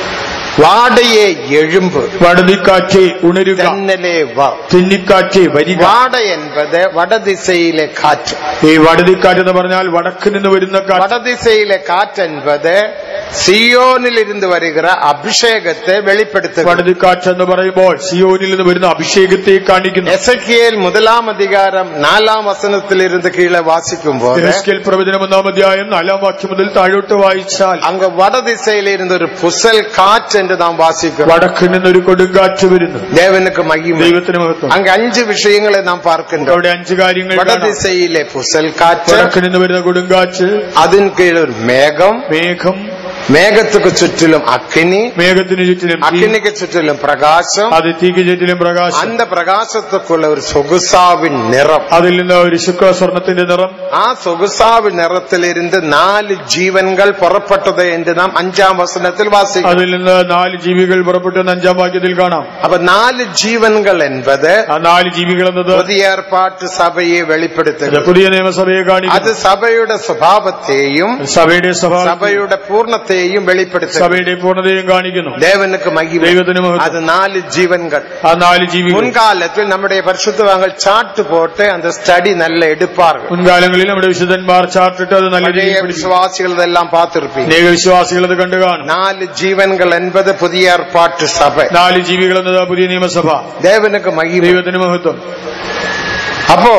வாடையே எழும்பு വടതിക്കാറ്റെ ഉണരുക ஜன்னலே வா തിന്നിക്കാറ്റെ വരിക வாடை என்பது வடதிசையிலே காற்று ഈ വടതിക്കാറ്റ് എന്ന് പറഞ്ഞാൽ വടക്ക് നിന്ന് വരുന്ന കാറ്റ് வடதிசையிலே காற்று என்பது സിയോനിൽ ഇருந்து വരുகிற അഭിഷേകത്തെ വെളിപ്പെടുത്തുക വടതിക്കാറ്റ് എന്ന് പറയുമ്പോൾ സിയോനിൽ നിന്ന് വരുന്ന അഭിഷേകത്തെ കാണിക്കുന്നു എസക്കിയേൽ മുതലാം അധികാരം നാലാം വസനത്തിലിരുന്ന് കീഴെ വാസിക്കുമ്പോൾ യെഹെസ്കേൽ പ്രവചനം ഒന്നാം അധ്യായം നാലാം വാക്യം മുതൽ താഴോട്ട് വായിച്ചാൽ അങ്ങ് വടദിശയിലിരുന്ന് ഒരു പുസൽ കാറ്റ് എന്ന് നാം വാസിക്കും വടക്ക് നിന്നൊരു കൊടുങ്കാറ്റ് വരുന്നു ദേവനുക്ക് മഹിമ ദൈവത്തിന് മഹത്വം അങ്ങ് അഞ്ച് വിഷയങ്ങളെ നാം പാർക്കുന്നുണ്ട് അവിടെ അഞ്ച് കാര്യങ്ങൾ കാണാം. വടദിശയിലെ പുസൽ കാറ്റ് വടക്ക് നിന്ന് വരുന്ന കൊടുങ്കാറ്റ് അതിന് കീഴിൽ ഒരു മേഘം മേഘം മേഘത്തുക്ക് ചുറ്റിലും അഗ്നി മേഘത്തിന് ചുറ്റിലും തീ, അഗ്നിക്ക് ചുറ്റിലും പ്രകാശം അത് തീക്ക് ചുറ്റിലും പ്രകാശം அந்த பிரகாசத்துக்குள்ள ஒரு சொகுசாவின் நிறம் അതിൽ നിന്ന് ഒരു ശുക്ല സ്വർണത്തിന്റെ നിറം ആ சொகுசாவின் நிறத்திலிருந்து നാല് ജീവൻകൾ പുറപ്പെട്ടത് എന്ന് നാം അഞ്ചാം വസനത്തിൽ വാസിക്കും അതിൽ നിന്ന് നാല് ജീവികൾ പുറപ്പെട്ടെന്ന് അഞ്ചാം വാക്യത്തിൽ കാണാം അപ്പൊ നാല് ജീവൻകൾ என்பது ആ നാല് ജീവികൾ എന്നത് പുതിയ ഏർപ്പാട്ട് സഭയെ ഇത് വെളിപ്പെടുത്തുക പുതിയ നിയമസഭയെ അത് കാണിക്കുന്നു സഭയുടെ സ്വഭാവത്തെയും സഭയുടെ സ്വഭാവം സഭയുടെ പൂർണ്ണത്തെയും വെളിപ്പെടുത്തുക സഭയുടെ പൂർണ്ണതയും കാണിക്കുന്നു ദേവനുക്ക് മഹിമ ദൈവത്തിന് മഹത്വം. അത് നാല് ജീവൻകൾ ആ നാല് ജീവികൾ முன்காலத்தில் நம்முடைய பரிசுத்தவாங்கள் சாட்டு போட்டு அந்த ஸ்டடி நல்ல எடுப்பார்கள் മുൻകാലങ്ങളിൽ നമ്മുടെ വിശുദ്ധന്മാർ ചാർട്ടിട്ട് അത് നല്ല பழைய രീതിയിൽ പിടിച്ചു விசுவாசிகள் இதெல்லாம் பார்த்திருப்பீங்க അനേക വിശ്വാസികൾ അത് കണ്ടു കാണും நாலு ஜீவன்கள் என்பது புதிய ஏற்பாட்டு சபை നാല് ജീവികൾ എന്നത് പുതിയ നിയമസഭ தேவனுக்கு மகிமை ദൈവത്തിന് മഹത്വം அப்போ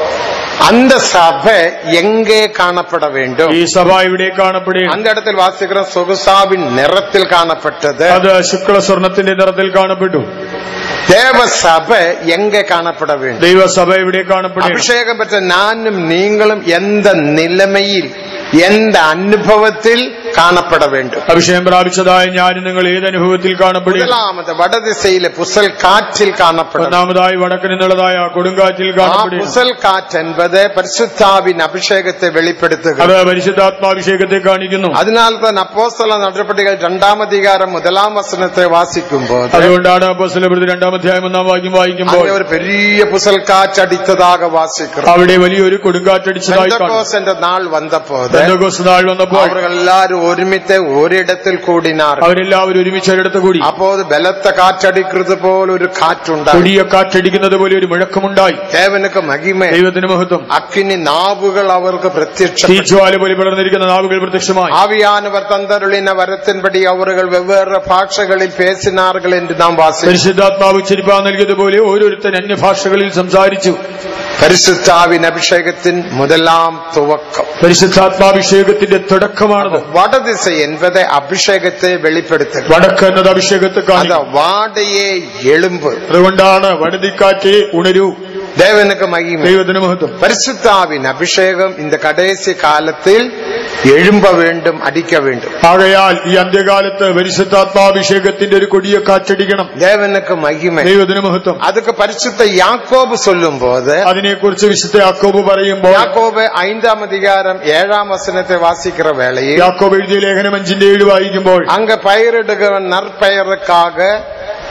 அந்த சபை எங்கே காணப்பட வேண்டும் ഈ സഭ ഇവിടെ കാണപ്പെടുകയാണ് அந்த இடத்தில் வாசிக்கிற சொகுசாவின் நிறத்தில் காணப்பட்டது അത് ശുക്ല സ്വർണത്തിന്റെ നിറത്തിൽ കാണപ്പെട്ടു தேவ சபை எங்கே காணப்பட வேண்டும் ദൈവസഭ ഇവിടെ കാണപ്പെടുകയാണ് அபிஷேகம் பெற்ற நானும் நீங்களும் எந்த நிலைமையில் எந்த அனுபவத்தில் காணப்பட வேண்டும் അഭിഷേകം പ്രാപിച്ചതായ ഞാനും നിങ്ങൾ ഏത് അനുഭവത്തിൽ കാണപ്പെടുകയാണ് முதலாமது வடதிசையில புசல் காற்றில் காணப்படும் ഒന്നാമതായി വടക്ക് നിന്നുള്ളതായ കൊടുങ്കാറ്റിൽ ஆ, കാണപ്പെടുകയാണ് புசல் காற்று என்பது பரிசுத்தாவின் அபிஷேகத்தை வெளிப்படுத்துகிறது അത് പരിശുദ്ധാത്മാഭിഷേകത്തെ കാണിക്കുന്നു அதனால்தான் அப்போஸ்தல நடவடிக்கைகள் இரண்டாம் அதிகாரம் முதலாம் வசனத்தை வாசிக்கும் போது അതുകൊണ്ടാണ് അപ്പോസ്തലപ്രവൃത്തി രണ്ടാം അധ്യായം ഒന്നാം വാക്യം വായിക്കുമ്പോൾ அங்கே ஒரு பெரிய புசல் காற்று அடித்ததாக வாசிக்கிறோம் അവിടെ വലിയൊരു കൊടുങ്കാറ്റടിച്ചതായി കാണും பெந்தகோஸ் என்ற நாள் வந்தபோது പെന്തക്കോസ്ത് നാൾ വന്നപ്പോൾ அவர்கள் எல்லாரும் ஒருமித்த ஒரிடத்தில் கூடினார் അവരെല്ലാവരും ഒരുമിച്ച് ഒരിടത്ത് കൂടി அப்போது பலத்த காற்றடிக்கிறது போல் ஒரு காற்றுண்டாய் കൊടിയ കാറ്റടിക്കുന്നത് പോലെ ഒരു മുഴക്കമുണ്ടായി தேவனுக்கு மகிமை ദൈവത്തിന് മഹത്വം அக்கினி நாவுகள் அவருக்கு பிரத்யட்சம் തീജ്വാല പോലെ പിളർന്നിരിക്കുന്ന നാവുകൾ പ്രത്യക്ഷമായി ஆவியானவர் தந்தருளின வரத்தின்படி அவர்கள் வெவ்வேறு பாஷைகளில் பேசினார்கள் என்று நாம் வாசிக்கிறோம் പരിശുദ്ധാത്മാവ് ഉച്ചരിപ്പാൻ നൽകിയതുപോലെ ഓരോരുത്തൻ അന്യഭാഷകളിൽ സംസാരിച്ചു பரிசுத்தாவின் அபிஷேகத்தின் முதலாம் துவக்கம் പരിശുദ്ധാത്മാഭിഷേകത്തിന്റെ തുടക്കമാണത് வடதிசை என்பதை அபிஷேகத்தை வெளிப்படுத்துகிறது വടക്ക് എന്നത് അഭിഷേകത്തെ அந்த കാണിക്കും வாடையே எழும்பு അതുകൊണ്ടാണ് വടതിക്കാറ്റ് ഉണരൂ தேவனுக்கு மகிமை ദൈവത്തിന് മഹത്വം பரிசுத்தாவின் அபிஷேகம் இந்த கடைசி காலத்தில் எழும்ப வேண்டும் அடிக்க வேண்டும் ആകയാൽ ഈ അന്ത്യകാലത്ത് പരിശുദ്ധാത്മാഭിഷേകത്തിന്റെ ഒരു കൊടിയ കാറ്റടിക്കണം தேவனுக்கு மகிமை ദൈവത്തിന് മഹത്വം அதுக்கு பரிசுத்த யாக்கோபு சொல்லும் போது അതിനെക്കുറിച്ച് വിശുദ്ധ യാക്കോബ് പറയുമ്പോൾ யாக்கோபு ஐந்தாம் அதிகாரம் ஏழாம் வசனத்தை வாசிக்கிற வேளையில் യാക്കോബ് എഴുതിയ ലേഖനം അഞ്ചിന്റെ ഏഴ് വായിക്കുമ്പോൾ அங்க பயிரிடுகிறவன் நற்பெயருக்காக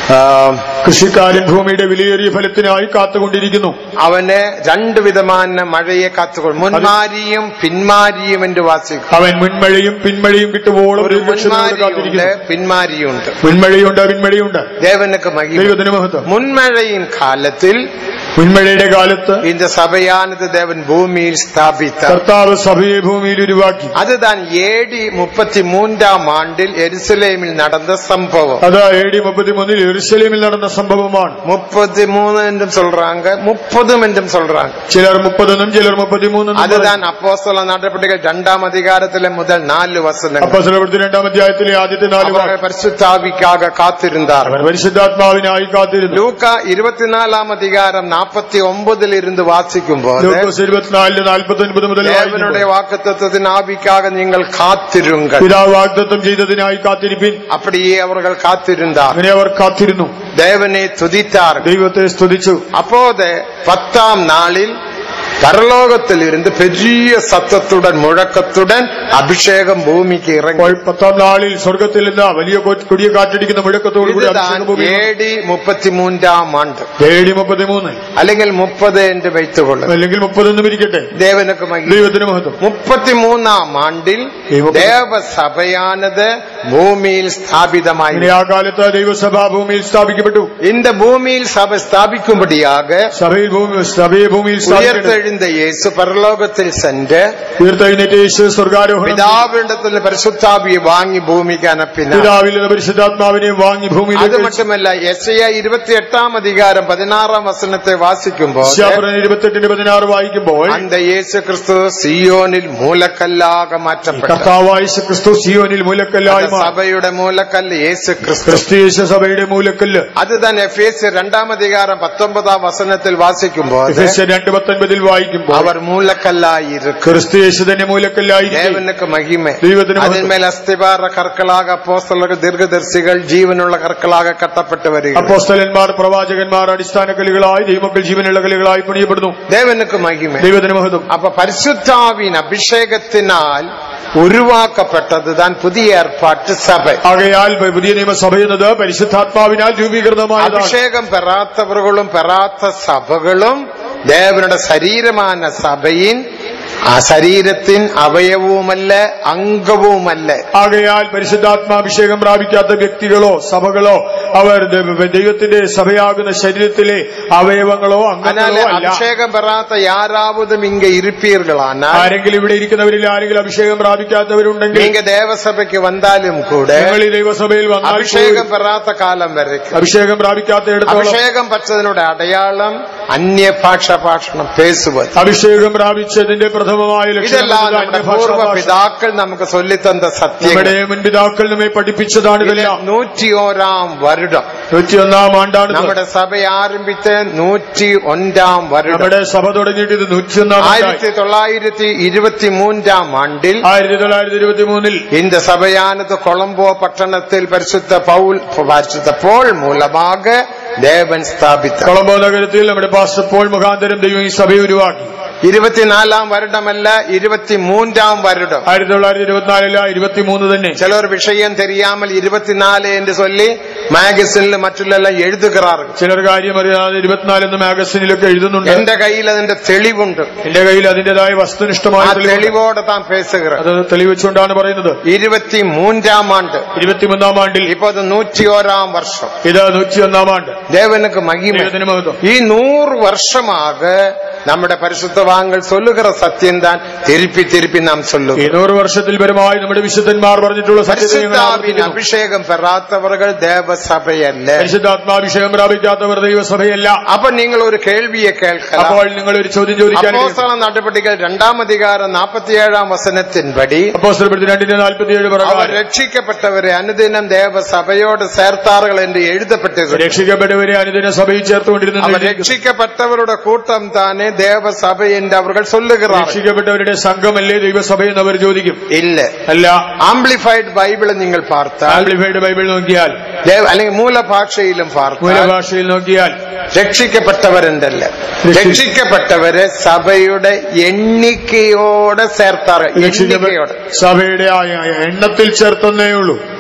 ആ, കൃഷിക്കാരൻ ഭൂമിയുടെ വിലയേറിയ ഫലത്തിനായി കാത്തുകൊണ്ടിരിക്കുന്നു അവന് രണ്ട് വിധமான മഴയെ കാത്തുകൊള്ളും മുൻമാരിയും പിന്മാരിയും എന്ന് വാസിക്കും അവൻ മുൻമഴയും പിന്മഴയും കിട്ടുവോളം ഒരു ദീർഘക്ഷമയോടെ മുൻമാരിയുണ്ട് കാത്തിരിക്കുന്നു പിന്മാരിയുണ്ട് മുൻമഴയുണ്ട് പിന്മഴയുണ്ട് தேவனுக்கு மகிமை ദൈവത്തിന് മഹത്വം முன்மழையின் காலத்தில் മുൻമഴയുടെ കാലത്ത് இந்த சபையானது தேவன் பூமியில் ஸ்தாபித்தார் കർത്താവ് സഭയെ ഭൂമിയിൽ ഉരുവാക്കി அதுதான் ஏடி முப்பத்தி மூன்றாம் ஆண்டில் எருசலேமில் நடந்த சம்பவம் അത് എ ഡി മുപ്പത്തിമൂന്നിൽ എറുസലേമിൽ നടന്ന സംഭവമാണ് முப்பத்தி மூணு என்றும் சொல்றாங்க முப்பதும் என்றும் சொல்றாங்க ചിലർ മുപ്പതെന്നും ചിലർ മുപ്പത്തിമൂന്നെന്നും அதுதான் அப்போஸ்தல நடவடிக்கைகள் இரண்டாம் அதிகாரத்திலே முதல் நாலு வசனங்கள் അപ്പസ്വലപ്പെടുത്തി രണ്ടാം അധ്യായത്തിലെ ആദ്യത്തെ നാല് വാക്ക് அவர்கள் பரிசுத்தாவிக்காக காத்திருந்தார்கள் അവർ പരിശുദ്ധാത്മാവിനായി കാത്തിരുന്നു லூக்கா இருபத்தி நாலாம் அதிகாரம் நாற்பத்தி ஒன்பதில் இருந்து வாசிக்கும் போது ലൂക്കോസ് ഇരുപത്തിനാലില് നാൽപ്പത്തി ഒൻപത് മുതൽ தேவனுடைய வாக்குத்தத்தத்தின் ஆவிக்காக நீங்கள் காத்திருங்கள் പിതാവ് വാഗ്ദത്തം ചെയ്തതിനായി കാത്തിരിപ്പിൻ அப்படியே அவர்கள் காத்திருந்தார் അങ്ങനെ അവർ കാത്തിരുന്നു தேவனை துதித்தார்கள் ദൈവത്തെ സ്തുതിച്ചു அப்போது பத்தாம் நாளில் பரலோகத்தில் இருந்து பெரிய சத்தத்துடன் முழக்கத்துடன் அபிஷேகம் பூமிக்கு இறங்கி അപ്പോൾ പത്താം നാളിൽ സ്വർഗത്തിൽ നിന്ന് വലിയ കൊ- കൊടിയ കാറ്റടിക്കുന്ന മുഴക്കത്തോടു കൂടി இதுதான் അഭിഷേക ഭൂമി ஏடி முப்பத்தி மூன்றாம் ஆண்டு എ ഡി മുപ്പത്തിമൂന്ന് അല്ലെങ്കിൽ മുപ്പത് என்று வைத்துக் கொள்ளுங்கள் അല്ലെങ്കിൽ മുപ്പതൊന്നും ഇരിക്കട്ടെ தேவனுக்கு மகிமை ദൈവത്തിന് മഹത്വം മുപ്പത്തി മൂന്നാം ആണ്ടിൽ ദൈവം- ദേവസഭയാനത് ഭൂമിയിൽ സ്ഥാപിതമായി അങ്ങനെ ആ കാലത്ത് ദൈവസഭ ഭൂമിയിൽ സ്ഥാപിക്കപ്പെട്ടു இந்த பூமியில் சபை ஸ்தாபிக்கும்படியாக സഭയിൽ ഭൂമി സഭയെ ഭൂമിയിൽ സ്ഥാപിക്കപ്പെട്ടു உயர்த்தெழுந்த இயேசு பரலோகத்தில் சென்று ഉയർത്തെഴുന്നേറ്റ് യേശു സ്വർഗാരോഹണം பிதாவிடத்தில் பரிசுத்தாபியை வாங்கி பூமிக்கு அனுப்பினார் പിതാവിൽ നിന്ന് പരിശുദ്ധാത്മാവിനെ വാങ്ങി அது ഭൂമിയിലേക്ക് അയച്ചു. மட்டுமல்ல எஸ்ஐயா இருபத்தி எட்டாம் அதிகாரம் பதினாறாம் வசனத்தை வாசிக்கும் போது ശാപനം ഇരുപത്തെട്ടിന് പതിനാറ് വായിക്കുമ്പോൾ அந்த இயேசு கிறிஸ்து சியோனில் மூலக்கல்லாக மாற்றப்பட்டார் കർത്താവായ യേശു ക്രിസ്തു സിയോനിൽ മൂലക്കല്ലായി அந்த മാറി சபையோட மூலக்கல் இயேசு கிறிஸ்து ക്രിസ്തീയ സഭയുടെ മൂലക്കല്ല് அதுதான் எஃபேசு இரண்டாம் அதிகாரம் பத்தொன்பதாம் வசனத்தில் வாசிக்கும் போது എഫെസ്യർ രണ്ട് പത്തൊൻപതിൽ വായിക്കുമ്പോൾ அவர் மூலக்கல்லாய் இருக்கு ക്രിസ്തു യേശു തന്നെ മൂലക്കല്ലായിരിക്കും தேவனுக்கு மகிமை ദൈവത്തിന് മഹത്വം. அதன் மேல் அஸ்திபார கற்களாக அப்போஸ்தலர்கள் தீர்க்கதரிசிகள் ஜீவனுள்ள கற்களாக கட்டப்பட்டு வருகிறது അപ്പോസ്തലന്മാർ പ്രവാചകന്മാർ അടിസ്ഥാന കല്ലുകളായി ദൈവമക്കൾ ജീവനുള്ള കല്ലുകളായി പണിയപ്പെടുന്നു தேவனுக்கு மகிமை ദൈവത്തിന് മഹത്വം அப்ப பரிசுத்தாவின் அபிஷேகத்தினால் உருவாக்கப்பட்டதுதான் புதிய ஏற்பாட்டு சபை ആകയാൽ പുതിയ നിയമസഭ എന്നത് പരിശുദ്ധാത്മാവിനാൽ രൂപീകൃതമായതാണ് அபிஷேகம் பெறாதவர்களும் பெறாத சபைகளும் தேவனுடைய சரீரமான சபையின் ആ ശരീരത്തിൻ അവയവുമല്ല അംഗവുമല്ല ആകയാൽ പരിശുദ്ധാത്മാഭിഷേകം പ്രാപിക്കാത്ത വ്യക്തികളോ സഭകളോ അവർ ദൈവ- ദൈവത്തിന്റെ സഭയാകുന്ന ശരീരത്തിലെ അവയവങ്ങളോ அதனால അംഗങ്ങളോ അല്ല அபிஷேகம் பெறாத யாராவதும் இங்க இருப்பீர்களானால் ആരെങ്കിലും ഇവിടെ ഇരിക്കുന്നവരിൽ ആരെങ്കിലും അഭിഷേകം പ്രാപിക്കാത്തവരുണ്ടെങ്കിൽ நீங்க தேவசபைக்கு வந்தாலும் கூட നിങ്ങൾ ഈ ദൈവസഭയിൽ വന്നാൽ அபிஷேகம் பெறாத காலம் வரைக்கும் അഭിഷേകം പ്രാപിക്കാത്തയിടത്തോളം அபிஷேகம் பெற்றதனுடைய அடையாளம் அந்நிய பாஷா பாஷணம் பேசுவது അഭിഷേകം പ്രാപിച്ചതിന്റെ പ്രഥമമായ ലക്ഷ്യം இதெல்லாம் എന്നത് നമ്മുടെ അന്യഭാഷാ പൂർവ്വ ഭാഷ. പിതാക്കൾ നമുക്ക് ചൊല്ലിത്തന്ന സത്യങ്ങൾ നമ്മുടെ മുൻപിതാക്കൾ നമ്മെ പഠിപ്പിച്ചതാണ് ഇതെല്ലാം നൂറ്റി ഓരാം വരുடம் നൂറ്റിയൊന്നാം ആണ്ടാണ് ഇത്. നമ്മുടെ സഭ ആരംഭിച്ച് നൂറ്റി ഒന്നാം വരുடம் നമ്മുടെ സഭ തുടങ്ങിയിട്ട് ഇത് നൂറ്റിയൊന്നാം ആണ്ടായി. ആയിരത്തി തൊള്ളായിരത്തി ഇരുപത്തി മൂന്നാം ആണ്ടിൽ ആയിരത്തി തൊള്ളായിരത്തി ഇരുപത്തി മൂന്നിൽ இந்த சபையானது கொலம்போ பட்டணத்தில் பரிசுத்த பவுல் பரிசுத்த போல் மூலமாக தேவன் ஸ்தாபித்தார் കൊളംബോ നഗരത്തിൽ നമ്മുടെ പാസ്റ്റർ പോൾ മുഖാന്തരം ദൈവം ഈ സഭയെ ഉരുവാക്കി இருபத்தி நாலாம் வருடமல்ல இருபத்தி மூன்றாம் வருடம் ആയിരത്തി തൊള്ളായിരത്തി ഇരുപത്തിനാലില ഇരുപത്തിമൂന്ന് തന്നെ சிலர் விஷயம் தெரியாமல் இருபத்தி நாலு என்று சொல்லி மேகசின்ல மற்றெல்லாம் எழுதுகிறார்கள் ചിലർ കാര്യം അറിയാതെ ഇരുപത്തിനാല് എന്ന മാഗസിനിലൊക്കെ എഴുതുന്നുണ്ട് എന്റെ കയ്യിൽ അതിന്റെ തെളിവുണ്ട് എന്റെ കയ്യിൽ അതിന്റേതായ ആ വസ്തുനിഷ്ഠമായ തെളിവുണ്ട്. തെളിവോടെ താൻ പേസുகிறார் അത് തെളിവെച്ചുകൊണ്ടാണ് പറയുന്നത് இருபத்தி மூன்றாம் ஆண்டு ഇരുപത്തിമൂന്നാം ആണ്ടിൽ இப்போது நூற்றி ஓராம் வருஷம் ഇത് നൂറ്റിയൊന്നാം ആണ്ട് தேவனுக்கு மகிமை ദൈവത്തിന് മഹത്വം ഈ നൂറ് വർഷமாக നമ്മുടെ പരിശുദ്ധവാങ്ങൾ சொல்லுகிற സത്യംதான் തിരുപ്പി തിരുപ്പി നാം ഈ சொல்லுகிறோம் നൂറ് വർഷത്തിൽ പരമായി നമ്മുടെ വിശുദ്ധന്മാർ പറഞ്ഞിട്ടുള്ള സത്യത്തെ ഞങ്ങൾ പരിശുദ്ധാവിൻ ആവർത്തിക്കുന്നു. അഭിഷേകം പെറാത്തവர்கள் ദേവസഭയല്ല പരിശുദ്ധാത്മാഭിഷേകം പ്രാപിക്കാത്തവർ ദൈവസഭയല്ല അപ്പൊ നിങ്ങൾ ഒരു കേൾവിയെ കേൾക്കണം അപ്പോൾ നിങ്ങൾ ഒരു ചോദ്യം ചോദിക്കാൻ അപ്പോസ്തല നടപടികൾ രണ്ടാം അധികാരം നാൽപ്പത്തിയേഴാം വസനത്തിൻപടി അപ്പോസ്തലപ്പെടുത്തി രണ്ടിന്റെ നാൽപ്പത്തിയേഴ് അവർ പ്രകാരം രക്ഷിക്കപ്പെട്ടവരെ അനുദിനം ദേവസഭയോട് ചേർത്താറുകൾ എന്ന് എഴുതപ്പെട്ടിരുന്നു രക്ഷിക്കപ്പെട്ടവരെ അനുദിന സഭയിൽ അവർ ചേർത്തുകൊണ്ടിരുന്ന രക്ഷിക്കപ്പെട്ടവരുടെ കൂട്ടം താനെ ദേവസഭ എന്ന് അവർ சொல்லுகிறார் രക്ഷിക്കപ്പെട്ടവരുടെ സംഘമല്ലേ ദൈവസഭ എന്ന് അവർ ചോദിക്കും ഇല്ല അല്ല ആംപ്ലിഫൈഡ് ബൈബിൾ നിങ്ങൾ പാർത്താൽ ആംപ്ലിഫൈഡ് ബൈബിൾ നോക്കിയാൽ ദേവ- അല്ലെങ്കിൽ മൂലഭാഷയിലും പാർത്താൽ മൂലഭാഷയിൽ നോക്കിയാൽ രക്ഷിക്കപ്പെട്ടവരുണ്ടല്ല രക്ഷിക്കപ്പെട്ടവരെ സഭയുടെ എണ്ണിക്കയോടെ ചേർത്താറ് രക്ഷിക്കപ്പെട്ട എണ്ണിക്കയോടെ സഭയുടെ ആ എണ്ണത്തിൽ ചേർത്തെന്നേ ഉള്ളൂ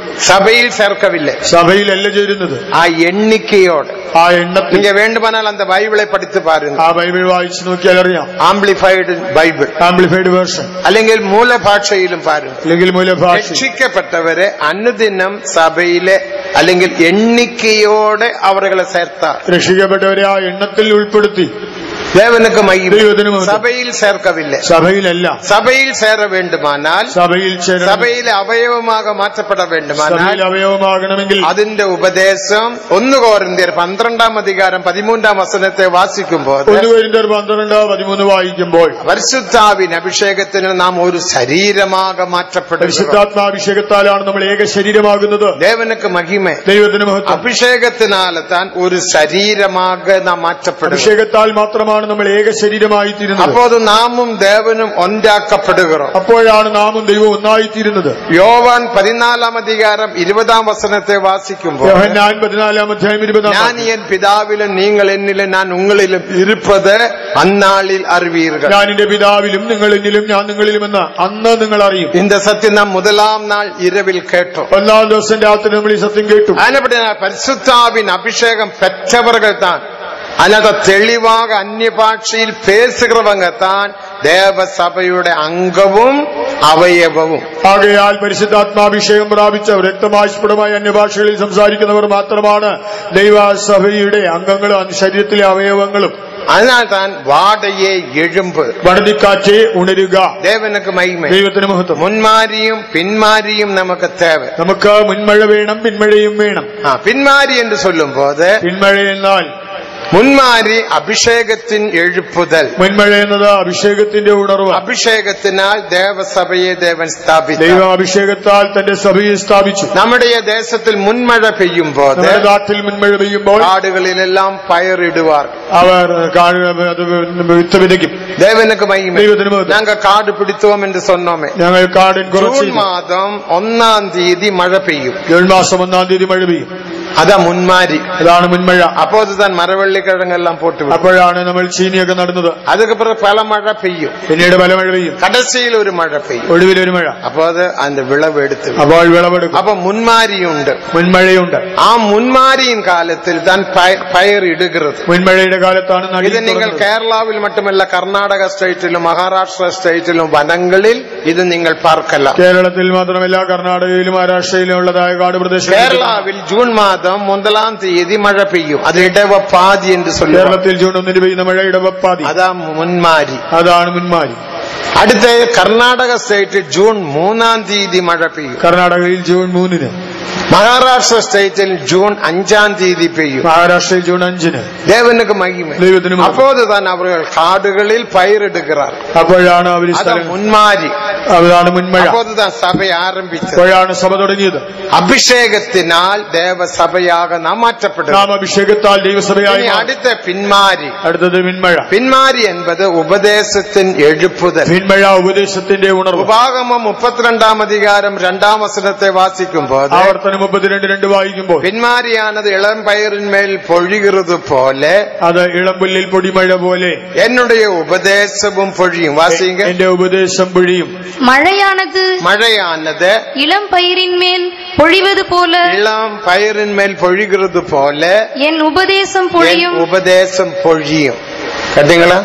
சபையில் சேர்க்கவில்லை സഭയിലല്ല ചേരുന്നത് ஆ எண்ணிக்கையோடு ആ എണ്ണത്തിൽ நீங்க வேண்டுமானால் அந்த பைபிளை படித்து பாருங்க ആ ബൈബിൾ വായിച്ചു നോക്കിയാൽ അറിയാം ஆம்பிளிஃபைடு பைபிள் ആംപ്ലിഫൈഡ് വേർഷൻ അല്ലെങ്കിൽ മൂലഭാഷയിലും പാരുங்க അല്ലെങ്കിൽ മൂലഭാഷ രക്ഷിക്കപ്പെട്ടവരെ അനുദിനം സഭയിലെ അല്ലെങ്കിൽ എണ്ണിക്കയോടെ അവരെ ചേർത്താർ രക്ഷിക്കപ്പെട്ടവരെ ആ എണ്ണത്തിൽ ഉൾപ്പെടുത്തി ദേവനുക്ക് മഹിമ ദൈവത്തിന് മഹത്വം. സഭയിൽ ചേർക്കവില്ലേ സഭയിലല്ല സഭയിൽ ചേര വേണ്ടുമാനാൽ സഭയിൽ ചേരണം സഭയിലെ അവയവமாக മാറ്റപ്പെട വേണ്ടുമാനാൽ സഭയിൽ അവയവമാകണമെങ്കിൽ അതിന്റെ ഉപദേശം ഒന്ന് കോരിന്ത്യർ പന്ത്രണ്ടാം അധികാരം പതിമൂന്നാം വസനത്തെ വാസിക്കുമ്പോൾ ഒന്ന് പേരിന്റെ പന്ത്രണ്ട് പതിമൂന്ന് വായിക്കുമ്പോൾ പരിശുദ്ധാവിൻ അഭിഷേകത്തിന് നാം ഒരു ശരീരமாக മാറ്റപ്പെടുക പരിശുദ്ധാത്മാഭിഷേകത്താലാണ് നമ്മൾ ഏക ശരീരമാകുന്നത് ദേവനുക്ക് മഹിമ ദൈവത്തിന് മഹത്വം അഭിഷേകത്തിനാല് താൻ ഒരു ശരീരமாக നാം മാറ്റപ്പെടുക അഭിഷേകത്താൽ മാത്രമാണ് നമ്മൾ ഏക ശരീരമായി തീരുന്നത് അപ്പോത് നാമും ദേവനും ഒന്നാക്കപ്പെടുകയും അപ്പോഴാണ് നാമും ദൈവം ഒന്നായിത്തീരുന്നത് യോവാൻ പതിനാലാം അധികാരം ഇരുപതാം വസനത്തെ വാസിക്കുമ്പോൾ യോഹന്നാൻ പതിനാലാം അധ്യായം ഇരുപതാം ഞാൻ എൻ പിതാവിലും നിങ്ങൾ എന്നിലും ഞാൻ ഉങ്ങളിലും ഇരുപ്പത് അന്നാളിൽ അറിവീர்கள் ഞാൻ എന്റെ പിതാവിലും നിങ്ങൾ എന്നിലും ഞാൻ നിങ്ങളിലുമെന്ന് അന്ന് നിങ്ങൾ അറിയും இந்த சத்தியம் நாம் முதலாம் நாள் இரவில் கேட்டோம் ഒന്നാം ദിവസം രാത്രി നമ്മൾ ഈ സത്യം കേട്ടു അതിനെപ്പറ്റി പരിശുദ്ധാവിൻ അഭിഷേകം பெற்றவர்கள் தான் അല്ലാതെ തെളിവാക അന്യഭാഷയിൽ പേസുகிறவங்க தான் ദേവസഭയുടെ അംഗവും അവയവവും ആകയാൽ പരിശുദ്ധാത്മാഭിഷേകം പ്രാപിച്ചവർ രക്തമാസ്ഫുടമായ അന്യഭാഷകളിൽ സംസാരിക്കുന്നവർ മാത്രമാണ് ദൈവസഭയുടെ അംഗങ്ങളും ശരീരത്തിലെ അവയവങ്ങളും അതിനാൽ താൻ വാടയെ എഴുമ്പ് വടതിക്കാറ്റെ ഉണരുക ദേവനുക്ക് മഹിമ ദൈവത്തിന് മഹത്വം മുൻമാരിയും പിന്മാരിയും നമുക്ക് തേവ നമുക്ക് മുൻമഴ വേണം പിന്മഴയും വേണം ആ പിന്മാരി എന്ന് ചൊല്ലുമ്പോൾ പിന്മഴ എന്നാൽ മുൻമാരി അഭിഷേകത്തിൻ എഴുപ്പുതൽ മുൻമഴ എന്നത് അഭിഷേകത്തിന്റെ ഉണർവ് അഭിഷേകത്തിനാൽ ദേവസഭയെ ദേവൻ സ്ഥാപിച്ചു ദൈവം അഭിഷേകത്താൽ തന്റെ സഭയെ സ്ഥാപിച്ചു നമ്മുടെ ദേശത്തിൽ മുൻമഴ പെയ്യുമ്പോൾ നമ്മുടെ നാട്ടിൽ മുൻമഴ പെയ്യുമ്പോൾ കാടുകളിലെല്ലാം പയറിടുവാർ അവർ കാ- അത് വിത്ത് വിതയ്ക്കും ദേവനുക്ക് മഹിമ ദൈവത്തിന് മഹത്വം. ഞങ്ങൾ കാട് പിടിത്തോം എന്ന് சொன்னோமே ഞങ്ങൾ കാടിൻ കുറച്ച് ജൂൺ മാസം ഒന്നാം തീയതി മഴ പെയ്യും ജൂൺ മാസം ഒന്നാം തീയതി മഴ പെയ്യും അതാ മുൻമാരി അതാണ് മുൻമഴ അപ്പോ അത് താൻ മരവള്ളിക്കിഴങ്ങെല്ലാം പോട്ട് വിടും. അപ്പോഴാണ് നമ്മൾ ചീനിയൊക്കെ നടുന്നത് அதுக்கு பிறகு பல மழை பெய்யும் പിന്നീട് പല മഴ പെയ്യും കടസിയിൽ ഒരു മഴ പെയ്യും ഒടുവിലൊരു മഴ അപ്പൊ അത് അതിന്റെ വിളവ് എടുത്ത് വരും. അപ്പോൾ വിളവെടുക്കും അപ്പൊ മുൻമാരിയുണ്ട് മുൻമഴയുണ്ട് ആ മുൻമാരിயின் കാലത്തിൽ താൻ പയ- പയറിടുகிறது മുൻമഴയുടെ കാലത്താണ് നടി ഇത് നിങ്ങൾ തുറന്നത്. കേരളാവിൽ മറ്റുമല്ല കർണാടക സ്റ്റേറ്റിലും മഹാരാഷ്ട്ര സ്റ്റേറ്റിലും വനങ്ങളിൽ ഇത് നിങ്ങൾ പാർക്കല്ല കേരളത്തിൽ മാത്രമല്ല കർണാടകയിലും മഹാരാഷ്ട്രയിലും ഉള്ളതായ കാട് പ്രദേശം കേരളാവിൽ ജൂൺ മാസം മുതലാം തീയതി മഴ പെയ്യും അത് ഇടവ പാതി എന്ന് சொல்லுவாங்க കേരളത്തിൽ ജൂൺ ഒന്നിന് പെയ്യുന്ന മഴ ഇടവപ്പാതി അതാ മുൻമാരി അതാണ് മുൻമാരി അടുത്ത കർണാടക സ്റ്റേറ്റ് ജൂൺ മൂന്നാം തീയതി മഴ പെയ്യും കർണാടകയിൽ ജൂൺ മൂന്നിന് മഹാരാഷ്ട്ര സ്റ്റേറ്റിൽ ജൂൺ അഞ്ചാം തീയതി പെയ്യും മഹാരാഷ്ട്രയിൽ ജൂൺ അഞ്ചിന് ദേവനുക്ക് മഹിമ ദൈവത്തിന് മഹത്വം. അപ്പോത് തന്നെ അവർ കാടുകളിൽ പയറിടുகிறாർ അപ്പോഴാണ് അവർ അതാ സ്ഥലം മുൻമാരി അതാണ് മുൻമഴ അപ്പോത് താൻ സഭ ആരംഭിച്ചത് അപ്പോഴാണ് സഭ തുടങ്ങിയത് അഭിഷേകത്തിനാൽ ദേവസഭയാക നാം മാറ്റപ്പെടും നാം അഭിഷേകത്താൽ ദൈവസഭയായി ഇനി മാറും. അടുത്ത പിന്മാരി അടുത്തത് പിന്മഴ പിന്മാരി എൻപത് ഉപദേശത്തിൻ എഴുപ്പുതൽ പിന്മഴ ഉപദേശത്തിന്റെ ഉണർവ് ഉപാഗമം മുപ്പത്തിരണ്ടാം അധികാരം രണ്ടാം വസനത്തെ വാസിക്കുമ്പോൾ ആവർത്തനം മുപ്പത്തിരണ്ട് രണ്ട് വായിക്കുമ്പോൾ പിന്മാരിയാണത് ഇളം പയറിന്മേൽ പൊഴിகிறது പോലെ അത് ഇളമ്പുല്ലിൽ പൊടിമഴ പോലെ என்னுடைய ഉപദേശവും പൊഴിയും വാസിங்க എന്റെ ഉപദേശം പൊഴിയും மழையானது മഴയാനത് இளம் பயிரின் மேல் பொழிவது போல ഇളം പയറിന്മേൽ പൊഴിகிறது പോലെ என் உபதேசம் എൻ பொழியும் ഉപദേശം പൊഴിയും കേട്ടീങ്ങളാ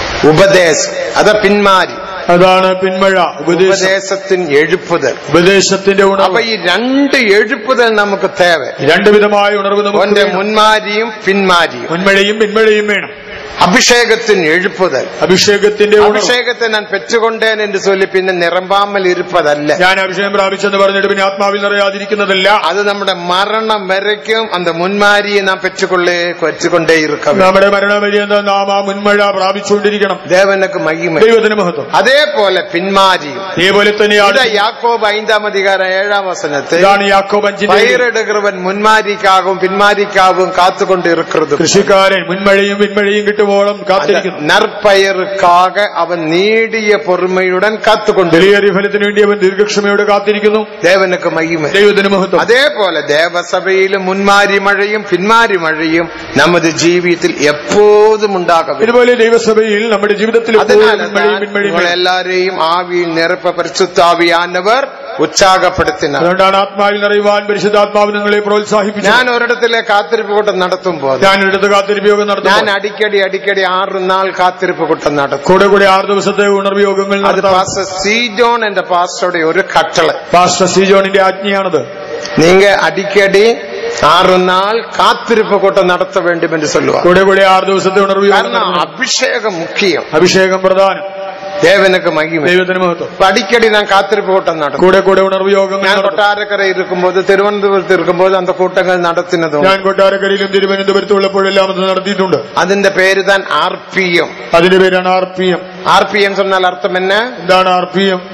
ഉപദേശം അത പിന്മാരി അതാണ് പിന്മഴ ഉപദേശം ഉപദേശത്തിൻ എഴുപ്പുതൽ ഉപദേശത്തിന്റെ അപ്പൊ ഉണർവ് ഈ രണ്ട് എഴുപ്പുതൽ നമുക്ക് തേവ രണ്ട് വിധമായ ഉണർവ് നമുക്ക് ഒന്റെ വേണം. മുൻമാരിയും പിന്മാരിയും മുൻമഴയും പിന്മഴയും വേണം അഭിഷേകത്തിൻ എഴുപ്പുതൽ അഭിഷേകത്തിന്റെ ഉണർവ് അഭിഷേകത്തെ ഞാൻ പെറ്റുകൊണ്ടേൻ എന്ന് ചൊല്ലി പിന്നെ നിറമ്പാമൽ ഇരുപ്പതല്ല ഞാൻ അഭിഷേകം പ്രാപിച്ചെന്ന് പറഞ്ഞിട്ട് പിന്നെ ആത്മാവിൽ നിറയാതിരിക്കുന്നതല്ല അത് നമ്മുടെ മരണം വരയ്ക്കും അന്ത മുൻമാരിയെ നാം പെറ്റുകൊള്ളേ പെറ്റുകൊണ്ടേ ഇരിക്കും നമ്മുടെ മരണപര്യന്തം നാം ആ മുൻമഴ പ്രാപിച്ചുകൊണ്ടിരിക്കണം ദേവനക്ക് മഹിമ ദൈവത്തിന് മഹത്വം അതേപോലെ പിന്മാരിയും അതേപോലെ തന്നെയാണ് ഇത് യാക്കോബ് ஐந்தாம் அதிகாரம் ஏழாம் வசனத்தை ഇതാണ് യാക്കോബ് അഞ്ചിന്റെ பயிரிடுகிறவன் முன்மாரிக்காகவும் பின்மாரிக்காகவும் காத்து கொண்டு இருக்கிறது കൃഷിക്കാരൻ മുൻമഴയും പിന്മഴയും കിട്ടുമ്പോളം കാത്തിരിക്കുന്നു நற்பயருக்காக அவன் நீடிய பொறுமையுடன் காத்து கொண்டு വെളിയേറിയ ഫലത്തിന് വേണ്ടി അവൻ ദീർഘക്ഷമയോടെ കാത്തിരിക്കുന്നു தேவனுக்கு மகிமை ദൈവത്തിന് മഹത്വം അതേ പോലെ ദേവസഭയിലും മുൻമാരി മഴയും പിന്മാരി മഴയും നമ്മുടെ ജീവിതത്തിൽ എപ്പോഴും ഉണ്ടാകവില്ല ഇതുപോലെ ദൈവസഭയിൽ നമ്മുടെ ജീവിതത്തിൽ എപ്പോഴും അതിനാൽ മുൻമഴയും പിന്മഴയും നിങ്ങൾ വേണം. എല്ലാരെയും ആവിയിൽ നിറപ്പ പരിശുദ്ധാവിയാനവർ ഉത്സാഹപ്പെടുത്തിനാർ അതുകൊണ്ടാണ് ആത്മാവിൽ നിറയുവാൻ പരിശുദ്ധാത്മാവ് നിങ്ങളെ പ്രോത്സാഹിപ്പിച്ചു ഞാൻ ഒരിടത്തിലെ കാത്തിരിപ്പ് കൂട്ടം നടത്തുമ്പോൾ ഞാൻ എടുത്ത് കാത്തിരിപ്പിയോഗം ഞാൻ നടത്തും അടിക്കടി അടിക്കടി ആറ് നാൾ കാത്തിരിപ്പ് കൂട്ടം നടത്തും കൂടെ കൂടെ ആറ് ദിവസത്തെ ഉണർവയോഗങ്ങൾ അത് നടത്താം പാസ്റ്റർ സി ജോൺ എന്റെ പാസ്റ്ററുടെ ഒരു കട്ടള് പാസ്റ്റർ സി ജോണിന്റെ ആജ്ഞയാണത് நீங்க அடிக்கடி ஆறு நாள் காத்திருப்பு கூட்டம் நடத்த வேண்டும் என்று சொல்லுவார் കൂടെ കൂടെ ആറ് ദിവസത്തെ ഉണർവയോഗം காரணம் നടത്തണം. அபிஷேகம் முக்கியம் അഭിഷേകം പ്രധാനം தேவனுக்கு மகிமை ദൈവത്തിന് മഹത്വം இப்ப அடிக்கடி நான் காத்திருப்பு கூட்டம் நடத்தும் കൂടെ കൂടെ ഉണർവയോഗങ്ങൾ ഞാൻ നടത്തും. കൊട്ടാരക്കര இருக்கும்போது திருவനന്തപുരത്ത് இருக்கும்போது அந்த കൂട്ടങ്ങൾ നടത്തുന്നതും ഞാൻ കൊട്ടാരക്കരയിലും തിരുവനന്തപുരത്തും ഉള്ളപ്പോഴെല്ലാം അത് നടത്തിയിട്ടുണ്ട് അതിന്റെ പേര് താൻ ആർ പി എം അതിന്റെ പേരാണ് R P M R P M சொன்னால் അർത്ഥം என்ன എന്താണ് R P M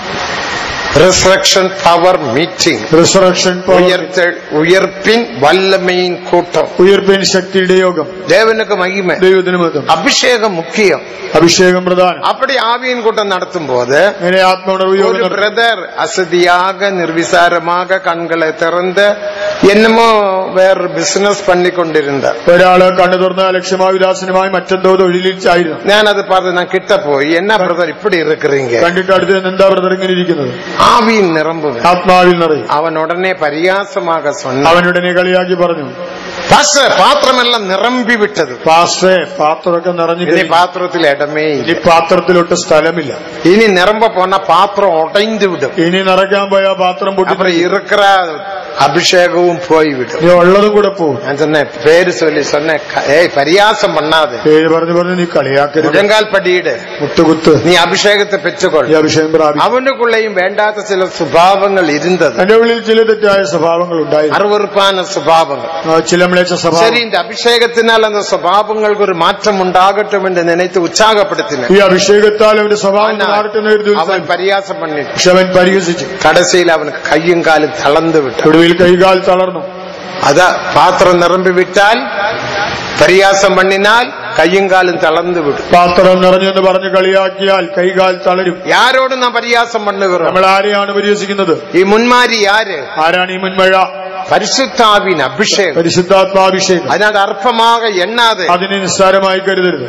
resurrection power meeting resurrection ഉയർത്ത ഉയർപ്പിൻ വല്ലമയിൻ കൂട്ടം ഉയർപ്പിൻ ശക്തിയുടെ യോഗം தேவனுக்கு மகிமை ദൈവത്തിന് മഹത്വം அபிஷேகம் முக்கியம் അഭിഷേകം പ്രധാനം அப்படி ஆவியின் கூட்டம் நடத்தும் போது അങ്ങനെ ആത്മോണർവ് യോഗം ஒரு നടത്തും. பிரதர் அசதியாக நிர்விசாரமாக கண்களை திறந்து என்னமோ வேற பிசினஸ் பண்ணி கொண்டிருந்தார் ഒരാള് കണ്ണു തുറന്ന ലക്ഷ്യമായി വിലാസനമായി മറ്റെന്തോ തൊഴിലിച്ചായിരുന്നു ஞான் அதை பார்த்து நான் கிட்ட போய் என்ன பிரதர் இப்படி இருக்கிறீங்க കണ്ടിട്ട് അടുത്ത് നിന്ന് എന്താ ബ്രദർ ഇങ്ങനെ ഇരിക്കുന്നത് ஆவியின் நிரம்புங்க ആത്മാവിൽ നിറയും அவன் உடனே பரியாசமாக சொன்னான் അവനുടനെ കളിയാക്കി പറഞ്ഞു பாஸ்டர் பாத்திரமெல்லாம் நிரம்பி விட்டது പാസ്റ്റേ പാത്രമൊക്കെ നിറഞ്ഞു இனி കഴിഞ്ഞു. பாத்திரத்தில் இடமே ഇനി இல்லை പാത്രത്തിലൊട്ട് സ്ഥലമില്ല இனி நிரம்ப போனா பாத்திரம் உடைந்து விடும் ഇനി നിറയ്ക്കാൻ പോയ പാത്രം പൊട്ടി அப்புறம் இருக்கிற அபிஷேகமும் போய்விடும் ഇനി ഉള്ളതും കൂടെ പോകും நான் சொன்னேன் பேரு சொல்லி சொன்னேன் க- ஏய் பரியாசம் பண்ணாது പേര് പറഞ്ഞു പറഞ്ഞു നീ കളിയാക്കരുത് முழங்கால் படியிடு മുട്ടുകുത്ത് நீ அபிஷேகத்தை பெற்றுக்கொள் ഈ അഭിഷേകം പ്രാപിക്കും அவனுக்குள்ளேயும் வேண்டாத சில சுபாவங்கள் இருந்தது എന്റെ ഉള്ളിൽ ചില തെറ്റായ സ്വഭാവങ്ങൾ ഉണ്ടായി அருவருப்பான சுபாவங்கள் ചില മ്ലേച്ഛ சரி സ്വഭാവം இந்த அபிஷேகத்தினால் அந்த சுபாவங்களுக்கு ஒரு மாற்றம் உண்டாகட்டும் என்று நினைத்து உற்சாகப்படுத்தினேன் ഈ അഭിഷേകത്താൽ അവന്റെ സ്വഭാവം ஆனால் മാറട്ടെ എന്ന് കരുതി அவன் பரியாசம் பண்ணி പക്ഷെ അവൻ പരിഹസിച്ചു கடைசியில் அவனுக்கு கையும் കാലും தளர்ந்து விட்டான் ഒടുവിൽ കൈകാൽ തളർന്നു அத பாத்திரம் நிரம்பி விட்டால் பரியாசம் பண்ணினால் கையும் காலும் தளர்ந்து விடும் പാത്രം നിറഞ്ഞു എന്ന് പറഞ്ഞ് കളിയാക്കിയാൽ കൈകാൽ തളരും யாரோடு நான் பரியாசம் பண்ணுகிறோம் നമ്മൾ ആരെയാണ് പരിഹസിക്കുന്നത് ഈ മുൻമാരി யாரு ആരാണ് ഈ മുൻമഴ പരിശുദ്ധാവിൻ അഭിഷേകം പരിശുദ്ധാത്മാഭിഷേകം അതിനാൽ അർപ്പமாக എണ്ണാതെ അതിനെ നിസ്സാരമായി കരുതരുത്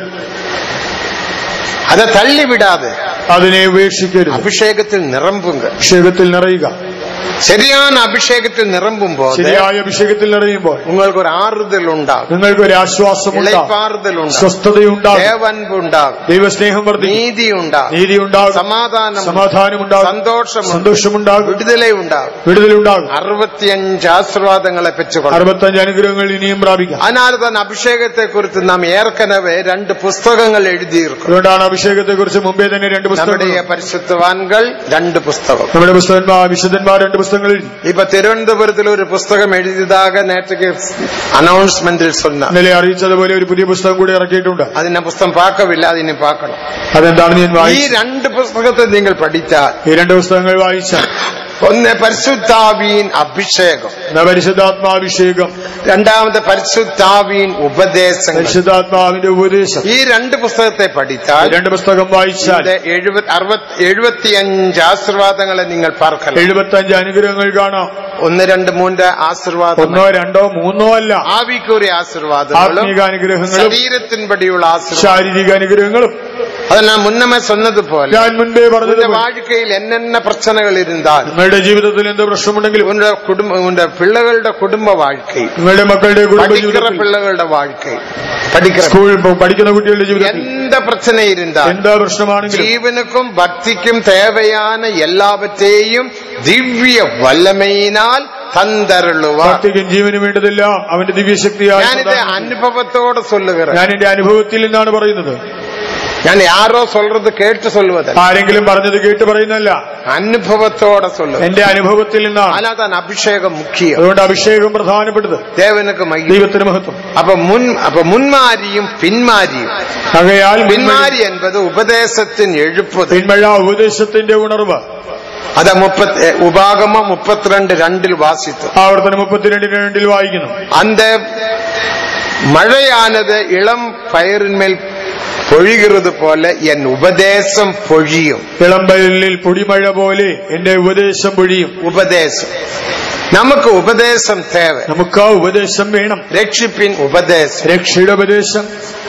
அதை தள்ளி விடாது അതിനെ ഉപേക്ഷിക്കരുത് அபிஷேகத்தில் நிரம்புங்க അഭിഷേകത്തിൽ നിറയുക சரியான அபிஷேகத்தில் நிரம்பும் போது ശരിയായ അഭിഷേകത്തിൽ നിറയുമ്പോൾ உங்களுக்கு ஒரு ஆறுதல் உண்டாகும் നിങ്ങൾക്ക് ഒരു ആശ്വാസം ഉണ്ടാകും இளைப்பாறுதல் உண்டாகும் സ്വസ്ഥതയുണ്ടാകും தேவன்பு உண்டாகும் ദൈവസ്നേഹം വർദ്ധിക്കും நீதி உண்டாகும் നീതി ഉണ്ടാകും சமாதானம் സമാധാനം ഉണ്ടാകും சந்தோஷம் உண்டாகும். സന്തോഷമുണ്ടാകും விடுதலை உண்டாகும் വിടുതലുണ്ടാകും അറുപത്തിയഞ്ച് ആശീർവാദങ്ങളെ പെറ്റുകൊള്ളു അറുപത്തഞ്ച് അനുഗ്രഹങ്ങൾ ഇനിയും പ്രാപിക്കാം അതിനാൽ തന്നെ അഭിഷേകത്തെ കുറിച്ച് നാം ഏற்கனவே രണ്ട് പുസ്തകങ്ങൾ എഴുതിയിരിക്കും അതുകൊണ്ടാണ് അഭിഷേകത്തെ കുറിച്ച് മുമ്പേ തന്നെ രണ്ട് പുസ്തകങ്ങൾ നമ്മുടെ പരിശുദ്ധവാൻകൾ രണ്ട് പുസ്തകം നമ്മുടെ പുസ്തകന്മാർ വിശുദ്ധന്മാർ രണ്ട് പുസ്തകങ്ങൾ എഴുതി ഇപ്പൊ തിരുവനന്തപുരത്തിൽ ഒരു പുസ്തകം എഴുതിയതാക നേരത്തെ അനൗൺസ്മെന്റിൽ சொன்னார் ഇന്നലെ അറിയിച്ചതുപോലെ ഒരു പുതിയ പുസ്തകം കൂടി ഇറക്കിയിട്ടുണ്ട് അത് ഞാൻ പുസ്തകം പാക്കവില്ല അതിനെ പാക്കണം അതെന്താണെന്ന് ഞാൻ ഈ വായിച്ചു രണ്ട് പുസ്തകത്തെ നിങ്ങൾ പഠിച്ചാൽ ഈ രണ്ട് പുസ്തകങ്ങൾ വായിച്ചാൽ ഒന്ന് പരിശുദ്ധാവീൻ അഭിഷേകം എന്നാ പരിശുദ്ധാത്മാഭിഷേകം രണ്ടാമത്തെ പരിശുദ്ധാവീൻ ഉപദേശങ്ങൾ പരിശുദ്ധാത്മാവിന്റെ ഉപദേശം ഈ രണ്ട് പുസ്തകത്തെ ഈ പഠിച്ചാൽ രണ്ട് പുസ്തകം വായിച്ചാൽ ഇത് എഴുപത് അറുപത് എഴുപത്തിയഞ്ച് ആശീർവാദങ്ങളെ നിങ്ങൾ പാർക്കണം എഴുപത്തഞ്ച് അനുഗ്രഹങ്ങൾ കാണാം ഒന്ന് രണ്ട് മൂന്ന് ആശീർവാദം ഒന്നോ രണ്ടോ മൂന്നോ അല്ല ആവിക്കുറിയ ആശീർവാദങ്ങളും ആത്മീക അനുഗ്രഹങ്ങളും ശരീരത്തിൻപടിയുള്ള ആശീർവാദം ശാരീരിക അനുഗ്രഹങ്ങളും അത് ഞാൻ മുന്നമേ சொன்னது പോലെ ഞാൻ മുൻപേ പറഞ്ഞത് உன்னுடைய வாழ்க்கையில் என்னென்ன பிரச்சனைகள் இருந்தால் നിങ്ങളുടെ ജീവിതത്തിൽ എന്ത് പ്രശ്നമുണ്ടെങ്കിലും உன்னுடைய குடும்ப உன்னுடைய பிள்ளைகளோட குடும்ப வாழ்க்கை നിങ്ങളുടെ മക്കളുടെ കുടുംബ படிக்கிற ജീവിതത്തിൽ பிள்ளைகளோட வாழ்க்கை படிக்கிற സ്കൂൾ പഠിക്കുന്ന കുട്ടികളുടെ ജീവിതത്തിൽ எந்த பிரச்சனை இருந்தால் എന്താ പ്രശ്നമാണെങ്കിലും ஜீவனுக்கும் பக்திக்கும் தேவையான எல்லாவற்றையும் திவ்ய வல்லமையினால் தந்தருளுவார் ഭക്തിക്കും ജീവനും വേണ്ടതെല്ലാം അവന്റെ ദിവ്യശക്തിയാൽ ഞാനിത് അനുഭവത്തോടെ சொல்லுகிறேன் ഞാൻ എന്റെ അനുഭവത്തിൽ നിന്നാണ് പറയുന്നത് ഞാൻ யாரோ சொல்றது കേട്ട് சொல்வதല്ല ആരെങ്കിലും പറഞ്ഞത് കേട്ട് പറയുന്നല്ല അനുഭവത്തോടെ சொல்லுவேன் എന്റെ അനുഭവത്തിൽ നിന്നാണ് അല്ലാതെ അഭിഷേകം മുഖ്യം അതുകൊണ്ട് അഭിഷേകം പ്രധാനപ്പെട്ടത് ദേവനുക്ക് മഹിമ ദൈവത്തിന് മഹത്വം അപ്പൊ മുൻ അപ്പൊ മുൻമാരിയും പിന്മാരിയും ആകയാൽ പിന്മാരി എന്നത് ഉപദേശത്തിൻ എഴുപ്പത് പിന്മഴ ഉപദേശത്തിന്റെ ഉണർവ് അത് മുപ്പത്തി ഉപാഗമ മുപ്പത്തിരണ്ട് രണ്ടിൽ വാസിത്തു ആവർത്തനം മുപ്പത്തിരണ്ടിന് രണ്ടിൽ വായിക്കുന്നു அந்த மழையானது இளம் பயிரின்மேൽ பொழிகிறது போல என் உபதேசம் பொழியும் ഇളമ്പയലിൽ പൊടിമഴ പോലെ എന്റെ ഉപദേശം പൊഴിയും உபதேசம் நமக்கு உபதேசம் தேவை നമുക്ക് ആ ഉപദേശം വേണം രക്ഷിപ്പിൻ ഉപദേശം രക്ഷയുടെ ഉപദേശം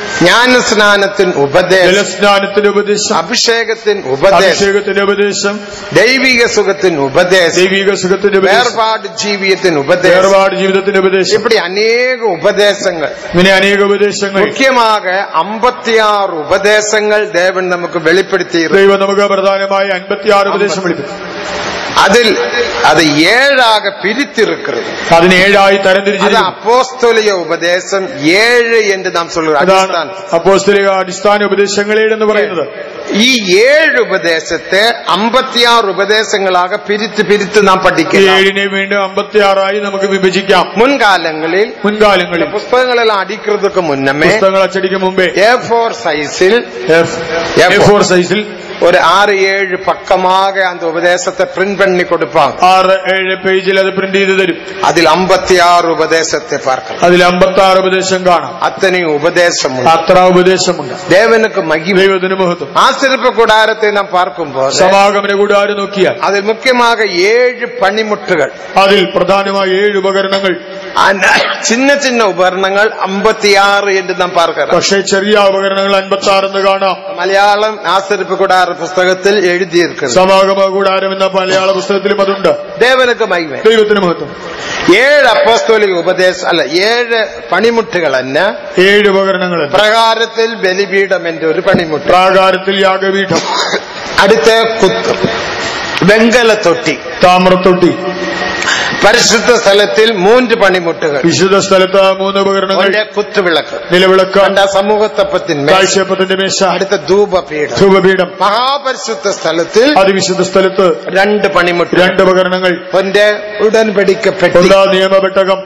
ജ്ഞാനസ്നാനത്തിന് ഉപദേശം ജലസ്നാനത്തിന്റെ ഉപദേശം അഭിഷേകത്തിന് ഉപദേശം അഭിഷേകത്തിന്റെ ഉപദേശം ദൈവിക സുഖത്തിന് ഉപദേശം ദൈവിക സുഖത്തിന്റെ ഉപദേശം വേർപാട് ജീവിതത്തിന് ഉപദേശം വേർപാട് ജീവിതത്തിന്റെ ഉപദേശം இப்படி അനേക ഉപദേശങ്ങൾ ഇങ്ങനെ അനേക ഉപദേശങ്ങൾ മുഖ്യமாக അമ്പത്തിയാറ് ഉപദേശങ്ങൾ ദേവൻ നമുക്ക് വെളിപ്പെടുത്തിയിരുന്നു ദൈവം നമുക്ക് പ്രധാനമായി അൻപത്തിയാറ് ഉപദേശം വിളിപ്പിച്ചു അതിൽ അത് ഏഴാക പിരിത്തിருக்கிறது അതിന് ഏഴായി அது തരംതിരിച്ചിരിക്കുന്നു அப்போஸ்தலிய உபதேசம் ஏழு என்று நாம் சொல்கிறோம் അതാണ് அடிஸ்தான். അപ്പോസ്തലിക അടിസ്ഥാന ഉപദേശങ്ങൾ ഏഴെന്ന് പറയുന്നത് ഈ ഏഴ് ഉപദേശത്തെ അമ്പത്തിയാറ് ഉപദേശങ്ങളാக പിരിത്ത് പിരിത്ത് നാം ഈ പഠിക്കണം ഏഴിനെ വീണ്ടും അമ്പത്തിയാറായി നമുക്ക് വിഭജിക്കാം മുൻകാലങ്ങളിൽ മുൻകാലങ്ങളിൽ പുസ്തകങ്ങളെല്ലാം അടിക്കുന്നതുக்கு മുന്നമേ പുസ്തകങ്ങൾ അച്ചടിക്കും മുമ്പേ എ ഫോർ സൈസിൽ എ ഫോർ സൈസിൽ ஒரு ആറ് ഏഴ് പക്കமாக அந்த ഉപദേശത്തെ പ്രിന്റ് பண்ணி കൊടുപ്പാங்க ആറ് ഏഴ് പേജിൽ അത് പ്രിന്റ് ചെയ്ത് തരും അതിൽ അമ്പത്തിയാറ് ഉപദേശത്തെ പാർക്കണം അതിൽ അമ്പത്തി ആറ് ഉപദേശം കാണാം അത്തനെയും ഉപദേശമുണ്ട് അത്ര ഉപദേശമുണ്ട് ദേവനുക്ക് മഹിമ ദൈവത്തിന് മഹത്വം ആശ്രപ്പ കൂടാരത്തെ നാം പാർക്കുമ്പോൾ സമാഗമന കൂടാരം നോക്കിയാൽ അതിൽ മുഖ്യமாக ഏഴ് പണിമുട്ടുകൾ അതിൽ പ്രധാനമായി ഏഴ് ഉപകരണങ്ങൾ അന- ചിന്ന ചിന്ന ഉപകരണങ്ങൾ അമ്പത്തിയാറ് എന്ന് നാം പാർക്കണം പക്ഷേ ചെറിയ ഉപകരണങ്ങൾ അൻപത്തി ആറ് എന്ന് കാണാം മലയാളം ആശ്രപ്പ കൂടാര പുസ്തകത്തിൽ എഴുതിയിരിക്കുന്നത് സമാഗമ കൂടാരം എന്ന മലയാള പുസ്തകത്തിലും അതുണ്ട് ദേവനുക്ക് മഹിമ ദൈവത്തിന് മഹത്വം ഏഴ് അപ്പോസ്തോലിക ഉപദേശം അല്ല ഏഴ് പണിമുട്ടുകൾ തന്നെ ഏഴ് ഉപകരണങ്ങൾ പ്രകാരത്തിൽ ബലിപീഠം എന്റെ ഒരു പണിമുട്ട് പ്രാകാരത്തിൽ യാഗപീഠം അടുത്ത കുത്ത് വെങ്കല തൊട്ടി താമ്രത്തൊട്ടി പരിശുദ്ധ സ്ഥലത്തിൽ മൂന്ന് പണിമുട്ടുകൾ വിശുദ്ധ സ്ഥലത്ത് മൂന്ന് ഉപകരണങ്ങൾ ഒന്റെ കുത്തുവിളക്ക് നിലവിളക്ക് രണ്ടാ സമൂഹത്തപ്പത്തിന്മേൽ കാഴ്ചപ്പത്തിന്റെ മേശ അടുത്ത ധൂപപീഠം ധൂപപീഠം മഹാപരിശുദ്ധ സ്ഥലത്തിൽ അതിവിശുദ്ധ സ്ഥലത്ത് രണ്ട് പണിമുട്ട് രണ്ട് ഉപകരണങ്ങൾ ഒന്റെ ഉടൻപടിക്കപ്പെട്ടി ഒന്നാ നിയമപെട്ടകം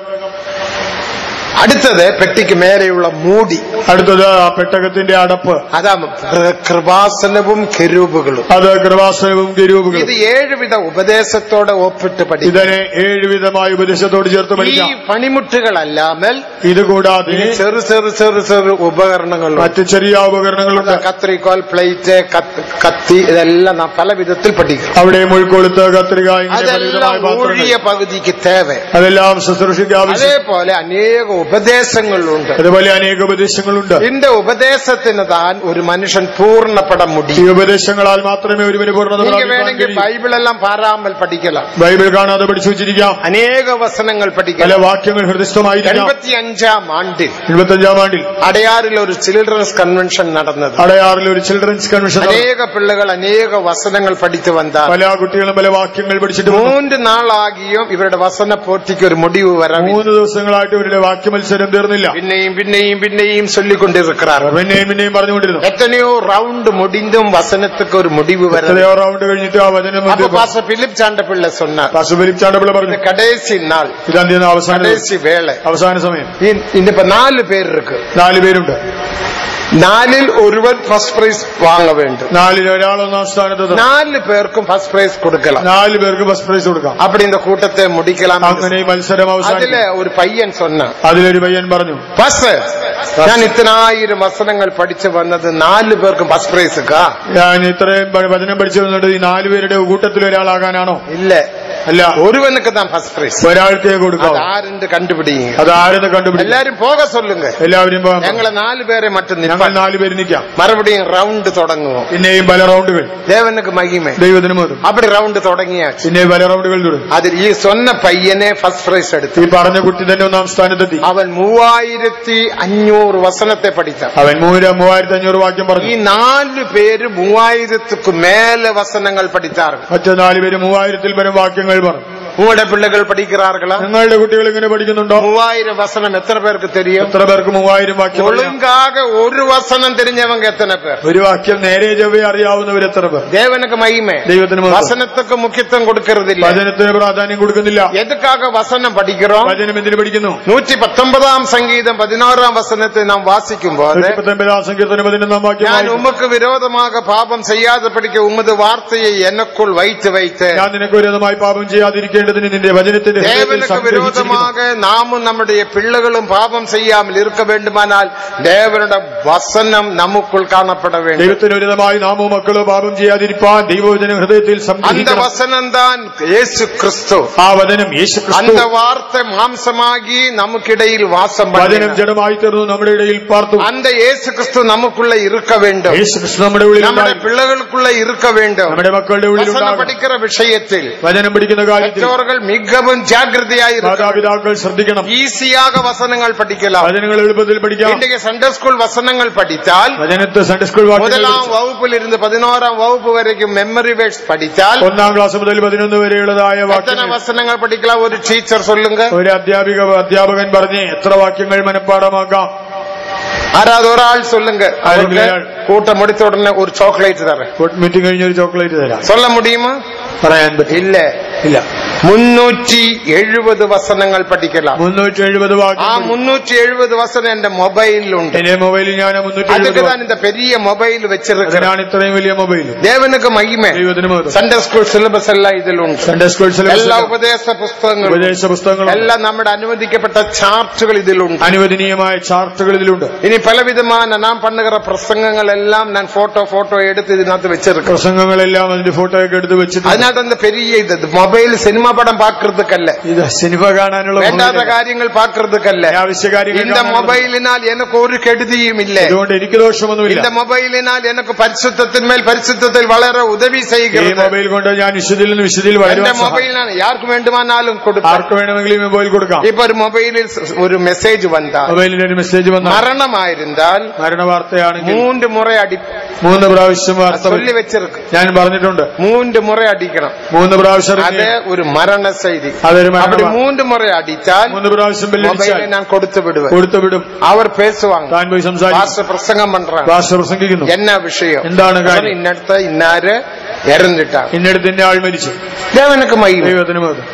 അടുത്തത് പെട്ടിക്ക് മേലെയുള്ള മൂടി അടുത്തത് ആ പെട്ടകത്തിന്റെ അടപ്പ് അതാ കൃ- കൃപാസനവും കെരൂപുകളും അത് കൃപാസനവും ഇത് ഗരൂപുകളും ഏഴുവിധ ഉപദേശത്തോടെ ഒപ്പിട്ട് പഠിക്കും ഇതിനെ ഏഴ് വിധമായ ഉപദേശത്തോട് ചേർത്ത് ഈ പഠിക്കാം പണിമുട്ടുകളല്ലാമൽ ഇത് കൂടാതെ ചെറു ചെറു ചെറു ചെറു ഉപകരണങ്ങളുണ്ട് മറ്റ് ചെറിയ ഉപകരണങ്ങളുണ്ട് കത്രിക്കോൽ പ്ലേറ്റ് കത്ത്- കത്തി ഇതെല്ലാം നാം പല വിധത്തിൽ പഠിക്കും അവിടെ മുൾക്കൊളുത്ത് കത്രിക ഇങ്ങനെ അതെല്ലാം പലവിധമായ പാത്രങ്ങൾ ഊഴിയ പകുതിക്ക് തേവ അതെല്ലാം ശുശ്രൂഷയ്ക്ക് ആവശ്യം അതേപോലെ അനേക ഉപദേശങ്ങളുണ്ട് അതുപോലെ അനേക ഉപദേശങ്ങളുണ്ട് ഇതിന്റെ ഉപദേശത്തിന് താൻ ഒരു മനുഷ്യൻ പൂർണ്ണപ്പെടാൻ ഈ മുടിയും ഉപദേശങ്ങളാൽ മാത്രമേ ഒരുവന് പൂർണ്ണത നിങ്ങൾക്ക് പ്രാപിക്കാൻ വേണമെങ്കിൽ കഴിയൂ. ബൈബിളെല്ലാം പാരാമൽ പഠിക്കലാം ബൈബിൾ കാണാതെ പഠിച്ചു വെച്ചിരിക്കാം അനേക വസനങ്ങൾ പല പഠിക്കണം വാക്യങ്ങൾ ഹൃദയസ്ഥമായിരിക്കാം എൺപത്തി അഞ്ചാം ആണ്ടിൽ എഴുപത്തഞ്ചാം ആണ്ടിൽ അടയാറിൽ ഒരു ചിൽഡ്രൻസ് കൺവെൻഷൻ നടന്നത് അടയാറിൽ ഒരു ചിൽഡ്രൻസ് കൺവെൻഷൻ നടന്നു. അനേക പിള്ളകൾ അനേക വസനങ്ങൾ പഠിച്ചു വന്നാൽ പല കുട്ടികളും പല വാക്യങ്ങൾ പഠിച്ചിട്ട് വന്നു. മൂന്ന് നാളാകിയും ഇവരുടെ വസന പോറ്റിക്ക് ഒരു മുടിവ് വരാൻ മൂന്ന് ദിവസങ്ങളായിട്ട് ഇവരുടെ വാക്യ മത്സരം തീർന്നില്ല പിന്നെയും പിന്നെയും പിന്നെയും ചൊല്ലിക്കൊണ്ടിരിക്കാറ് പിന്നെയും പിന്നെയും പറഞ്ഞുകൊണ്ടിരുന്നു എത്രയോ റൗണ്ട് മുടിന്തും വസനத்துக்கு ഒരു മുടിവ് വരാൻ എത്രയോ റൗണ്ട് കഴിഞ്ഞിട്ട് ആ വചനം അപ്പൊ പാസ ഫിലിപ്പ് ചാണ്ടപിള്ള சொன்னார் ഫിലിപ്പ് ചാണ്ടപ്പിള്ള പറഞ്ഞു கடைசி நாள் ഇതാണ് അവസാന கடைசி வேலை അവസാന സമയം இ- இந்த இப்ப நாலு பேர் இருக்கு നാല് പേരുണ്ട് നാലിൽ ഒരുവൻ ഫസ്റ്റ് പ്രൈസ് വാങ്ങ വേണ്ടും നാലിൽ ഒരാൾ ഒന്നാം സ്ഥാനത്ത് എത്തണം. നാല് പേർക്കും ഫസ്റ്റ് പ്രൈസ് കൊടുക്കണം നാല് പേർക്ക് ഫസ്റ്റ് പ്രൈസ് കൊടുക്കാം அப்படி இந்த கூட்டத்தை முடிக்கலாம் അങ്ങനെ ഈ മത്സരം அதுல അവസാനിക്കും ஒரு பையன் சொன்னான் അതിലൊരു പയ്യൻ പറഞ്ഞു ഫസ്റ്റ് ഞാൻ ഇത്തനായിരം വസനങ്ങൾ പഠിച്ചു വന്നത് നാല് പേർക്കും ഫസ്റ്റ് പ്രൈസുക്കാ ഞാൻ ഇത്രയും പ- വചനം പഠിച്ചു വന്നിട്ട് ഈ നാല് പേരുടെ കൂട്ടത്തിൽ ഒരാളാകാനാണോ ഇല്ല അല്ല ഒരുവനുக்கு தான் ഫസ്റ്റ് പ്രൈസ് ഒരാൾക്കേ കൊടുക്കാം அது ആരുണ്ട് കണ്ടുപിടിங்க അത് ആരെന്ന് കണ്ടുപിടിക്കും എല്ലാരും പോക சொல்லுங்க എല്ലാവരും പോകാം. ഞങ്ങളെ നാല് പേരെ മറ്റും ഞങ്ങൾ നിൽപ്പാൻ നാല് പേര് നിൽക്കാം மறுபடியும் ரவுண்ட் தொடங்குவோம் പിന്നെയും പല റൗണ്ടുകൾ தேவனுக்கு மகிமை ദൈവത്തിന് മുതൽ அப்படி ரவுண்ட் தொடங்கியாச்சு പിന്നെ പല റൗണ്ടുകൾ തുടങ്ങി அதில் ഈ சொன்ன பையனே ஃபர்ஸ்ட் பிரைஸ் எடுத்து ഈ പറഞ്ഞ കുട്ടി തന്നെ ഒന്നാം സ്ഥാനത്തെത്തി அவன் மூவாயிரத்தி அஞ்சூறு வசனத்தை படித்தான் അവൻ മൂര മൂവായിരത്തി അഞ്ഞൂറ് വാക്യം ഈ പറഞ്ഞു നാല് പേര് മൂവായിരத்துக்கு மேல வசனங்கள் படித்தார்கள் മറ്റു നാല് പേര് മൂവായിരത്തിൽ പരം വാക്യങ്ങൾ പറഞ്ഞു உங்களோட பிள்ளைகள் படிக்கிறார்களா നിങ്ങളുടെ കുട്ടികൾ ഇങ്ങനെ പഠിക്കുന്നുണ്ടോ மூவாயிரம் வசனம் எத்தனை பேருக்கு தெரியும் എത്ര പേർക്ക് മൂവായിരം വാക്യം അറിയാം? ஒழுங்காக ஒரு வசனம் தெரிஞ்சவங்க எத்தனை பேர் ഒരു വാക്യം നേരെ ചൊവ്വേ അറിയാവുന്നവർ എത്ര പേർ தேவனுக்கு மகிமை ദൈവത്തിന് മഹത്വം. வசனத்துக்கு முக்கியத்துவம் கொடுக்கறது இல்ல വചനത്തിന് പ്രാധാന്യം കൊടുക്കുന്നില്ല எதுக்காக வசனம் படிக்கிறோம் വചനം എന്തിനു പഠിക്കുന്നു நூற்றி பத்தொன்பதாம் சங்கீதம் பதினோராம் வசனத்தை நாம் வாசிக்கும் போது നൂറ്റിപ്പത്തൊമ്പതാം സങ്കീർത്തനം പതിനൊന്നാം വാക്യം நான் വായിക്കുന്നു. உமக்கு விரோதமாக பாபம் செய்யாதபடிக்கு உமது வார்த்தையை எனக்குள் வைத்து வைத்து ഞാൻ നിനക്ക് വിരോധമായി പാപം ചെയ്യാതിരിക്കേണ്ടതിന് നടത്തേണ്ടതിന് നിന്റെ വചനത്തിന്റെ ഹൃദയത്തിൽ தேவனுக்கு സംഗ്രഹിച്ചിരിക്കുന്നു. விரோதமாக நாமும் நம்முடைய பிள்ளைகளும் பாவம் செய்யாமல் இருக்க வேண்டுமானால் தேவனுடைய வசனம் நமக்குள் காணப்பட வேண்டும் ദൈവത്തിന് വിരുദ്ധമായി നാമോ മക്കളോ പാപം ചെയ്യാതിരിപ്പാൻ ദൈവവചനം ഹൃദയത്തിൽ அந்த സംഗ്രഹിക്കണം வசனம் தான் இயேசு கிறிஸ்து ആ വചനം യേശു ക്രിസ്തു அந்த வார்த்தை மாம்சமாகி நமக்கிடையில் வாசம் വചനം பண்ணினார். ജഡമായി തീർന്നു നമ്മുടെ ഇടയിൽ പാർത്തു அந்த இயேசு கிறிஸ்து நமக்குள்ள இருக்க வேண்டும் യേശു ക്രിസ്തു നമ്മുടെ ഉള്ളിൽ நம்முடைய ഉണ്ടായി. பிள்ளைகளுக்குள்ள இருக்க வேண்டும் നമ്മുടെ മക്കളുടെ ഉള്ളിൽ வசனம் ഉണ്ടാകും படிக்கிற விஷயத்தில் വചനം പഠിക്കുന്ന കാര്യത്തിൽ பெற்றோர்கள் மிகவும் ஜாக்கிரதையாய் இருக்க മാതാപിതാക്കൾ ശ്രദ്ധിക്കണം ஈஸியாக வசனங்கள் படிக்கலாம் വചനങ്ങൾ എളുപ്പത്തിൽ പഠിക്കാം இன்றைக்கு சண்டே ஸ்கூல் வசனங்கள் படித்தால் വചനത്തെ സൺഡേ സ്കൂൾ വാക്യങ്ങൾ முதலாம் வகுப்பில் இருந்து பதினோராம் வகுப்பு வரைக்கும் மெமரி வேர்ட்ஸ் படித்தால் ഒന്നാം ക്ലാസ് മുതൽ പതിനൊന്ന് വരെയുള്ളതായ எத்தனை വാക്യങ്ങൾ வசனங்கள் படிக்கலாம் ஒரு டீச்சர் சொல்லுங்க ഒരു അധ്യാപിക അധ്യാപകൻ പറഞ്ഞ് എത്ര വാക്യങ്ങൾ മനഃപ്പാടമാക്കാം யாராவது ஒரு ஆள் சொல்லுங்க ஆளுங்களே. அவருக்கு கூட்டம் முடித்த உடனே ஒரு சாக்லேட் தரேன் മീറ്റിംഗ് കഴിഞ്ഞ ഒരു ചോക്ലേറ്റ് തരാം சொல்ல முடியுமா പറയാൻ പറ്റും இல்ல ഇല്ല முன்னூற்றி எழுபது வசனங்கள் படிக்கலாம் മുന്നൂറ്റി എഴുപത് ആ വാക്യം മുന്നൂറ്റി എഴുപത് വസനം എന്റെ മൊബൈലിലുണ്ട് എന്റെ മൊബൈലിൽ ഞാൻ മുന്നൂറ്റി அதுக்கு എഴുപത് தான் இந்த பெரிய மொபைல் வச்சிருக்கிறேன் അതിനാണ് ഇത്രയും വലിയ മൊബൈൽ தேவனுக்கு மகிமை ദൈവത്തിന് മഹത്വം சண்டே ஸ்கூல் சிலபஸ் எல்லாம் இதில் உண்டு സൺഡേ സ്കൂൾ എല്ലാ സിലബസ് ഉപദേശ പുസ്തകങ്ങളും ഉപദേശ പുസ്തകങ്ങളും എല്ലാം നമ്മുടെ അനുവദിക്കപ്പെട്ട ചാർട്ടുകൾ ഇതിലുണ്ട് അനുവദനീയമായ ചാർട്ടുകൾ ഇതിലുണ്ട് ഇനി പലവിധமான നാം പണ്ണുകിற പ്രസംഗങ്ങൾ എല്ലാം ഞാൻ ഫോട്ടോ ഫോട്ടോ എടുത്ത് ഇതിനകത്ത് വെച്ചിരിക്കും പ്രസംഗങ്ങളെല്ലാം അതിന്റെ ഫോട്ടോ ഒക്കെ എടുത്ത് വെച്ചിട്ട് അതിനകത്ത് அந்த பெரிய இது മൊബൈൽ സിനിമ പടം പാക്കുന്നതുക്കല്ല ഇത് സിനിമ കാണാനുള്ള വേണ്ടാത്ത മൊബൈൽ. കാര്യങ്ങൾ പാക്കുന്നതുക്കല്ല അനാവശ്യ കാര്യങ്ങൾ இந்த കാണാനുള്ള മൊബൈലിനാൽ എനിക്ക് ഒരു കെടുതിയും ഇല്ല അതുകൊണ്ട് എനിക്ക് ദോഷമൊന്നുമില്ല இந்த മൊബൈലിനാൽ എനിക്ക് പരിശുദ്ധത്തിന്മേൽ പരിശുദ്ധത്തിൽ വളരെ ഉദവി ഈ ചെയ്യുகிறது മൊബൈൽ കൊണ്ട് ഞാൻ വിശുദ്ധിയിൽ നിന്ന് വിശുദ്ധിയിൽ എന്റെ വളരുവാൻ സഹായിക്കും. മൊബൈലിനാണ് യാർക്ക് വേണ്ടുമാനാലും കൊടുക്കാം ആർക്ക് വേണമെങ്കിലും ഈ മൊബൈൽ കൊടുക്കാം ഇപ്പൊ ഒരു മൊബൈലിൽ ഒരു മെസ്സേജ് വന്നാൽ മൊബൈലിൽ ഒരു മെസ്സേജ് വന്നാൽ മരണമായിരുന്നാൽ മരണവാർത്തയാണെങ്കിൽ മൂന്ന് മുറ അടി മൂന്ന് പ്രാവശ്യം വാർത്ത ചൊല്ലി വെച്ചിരിക്കും ഞാൻ പറഞ്ഞിട്ടുണ്ട് മൂന്ന് മുറ അടിക്കണം മൂന്ന് പ്രാവശ്യം അത് ഇറങ്ങി ഒരു മരണ ചെയ്തി അതൊരു அப்படி മരണ மூன்று முறை அடித்தால் മൂന്ന് പ്രാവശ്യം ബെല്ലടിച്ചാൽ மொபைலை நான் கொடுத்து விடுவேன் കൊടുത്തു വിടും அவர் பேசுவாங்க താൻ പോയി സംസാരിക്കും பாஸ்டர் பிரசங்கம் பண்றாங்க ഭാഷ പ്രസംഗിക്കുന്നു என்ன விஷயம் എന്താണ് കാര്യം அப்புறம் இன்னத்த இன்னாரு இறந்துட்டாங்க ഇന്നടുത്ത് എന്റെ ആൾ മരിച്ചു தேவனுக்கு மகிமை ദൈവത്തിന് മതി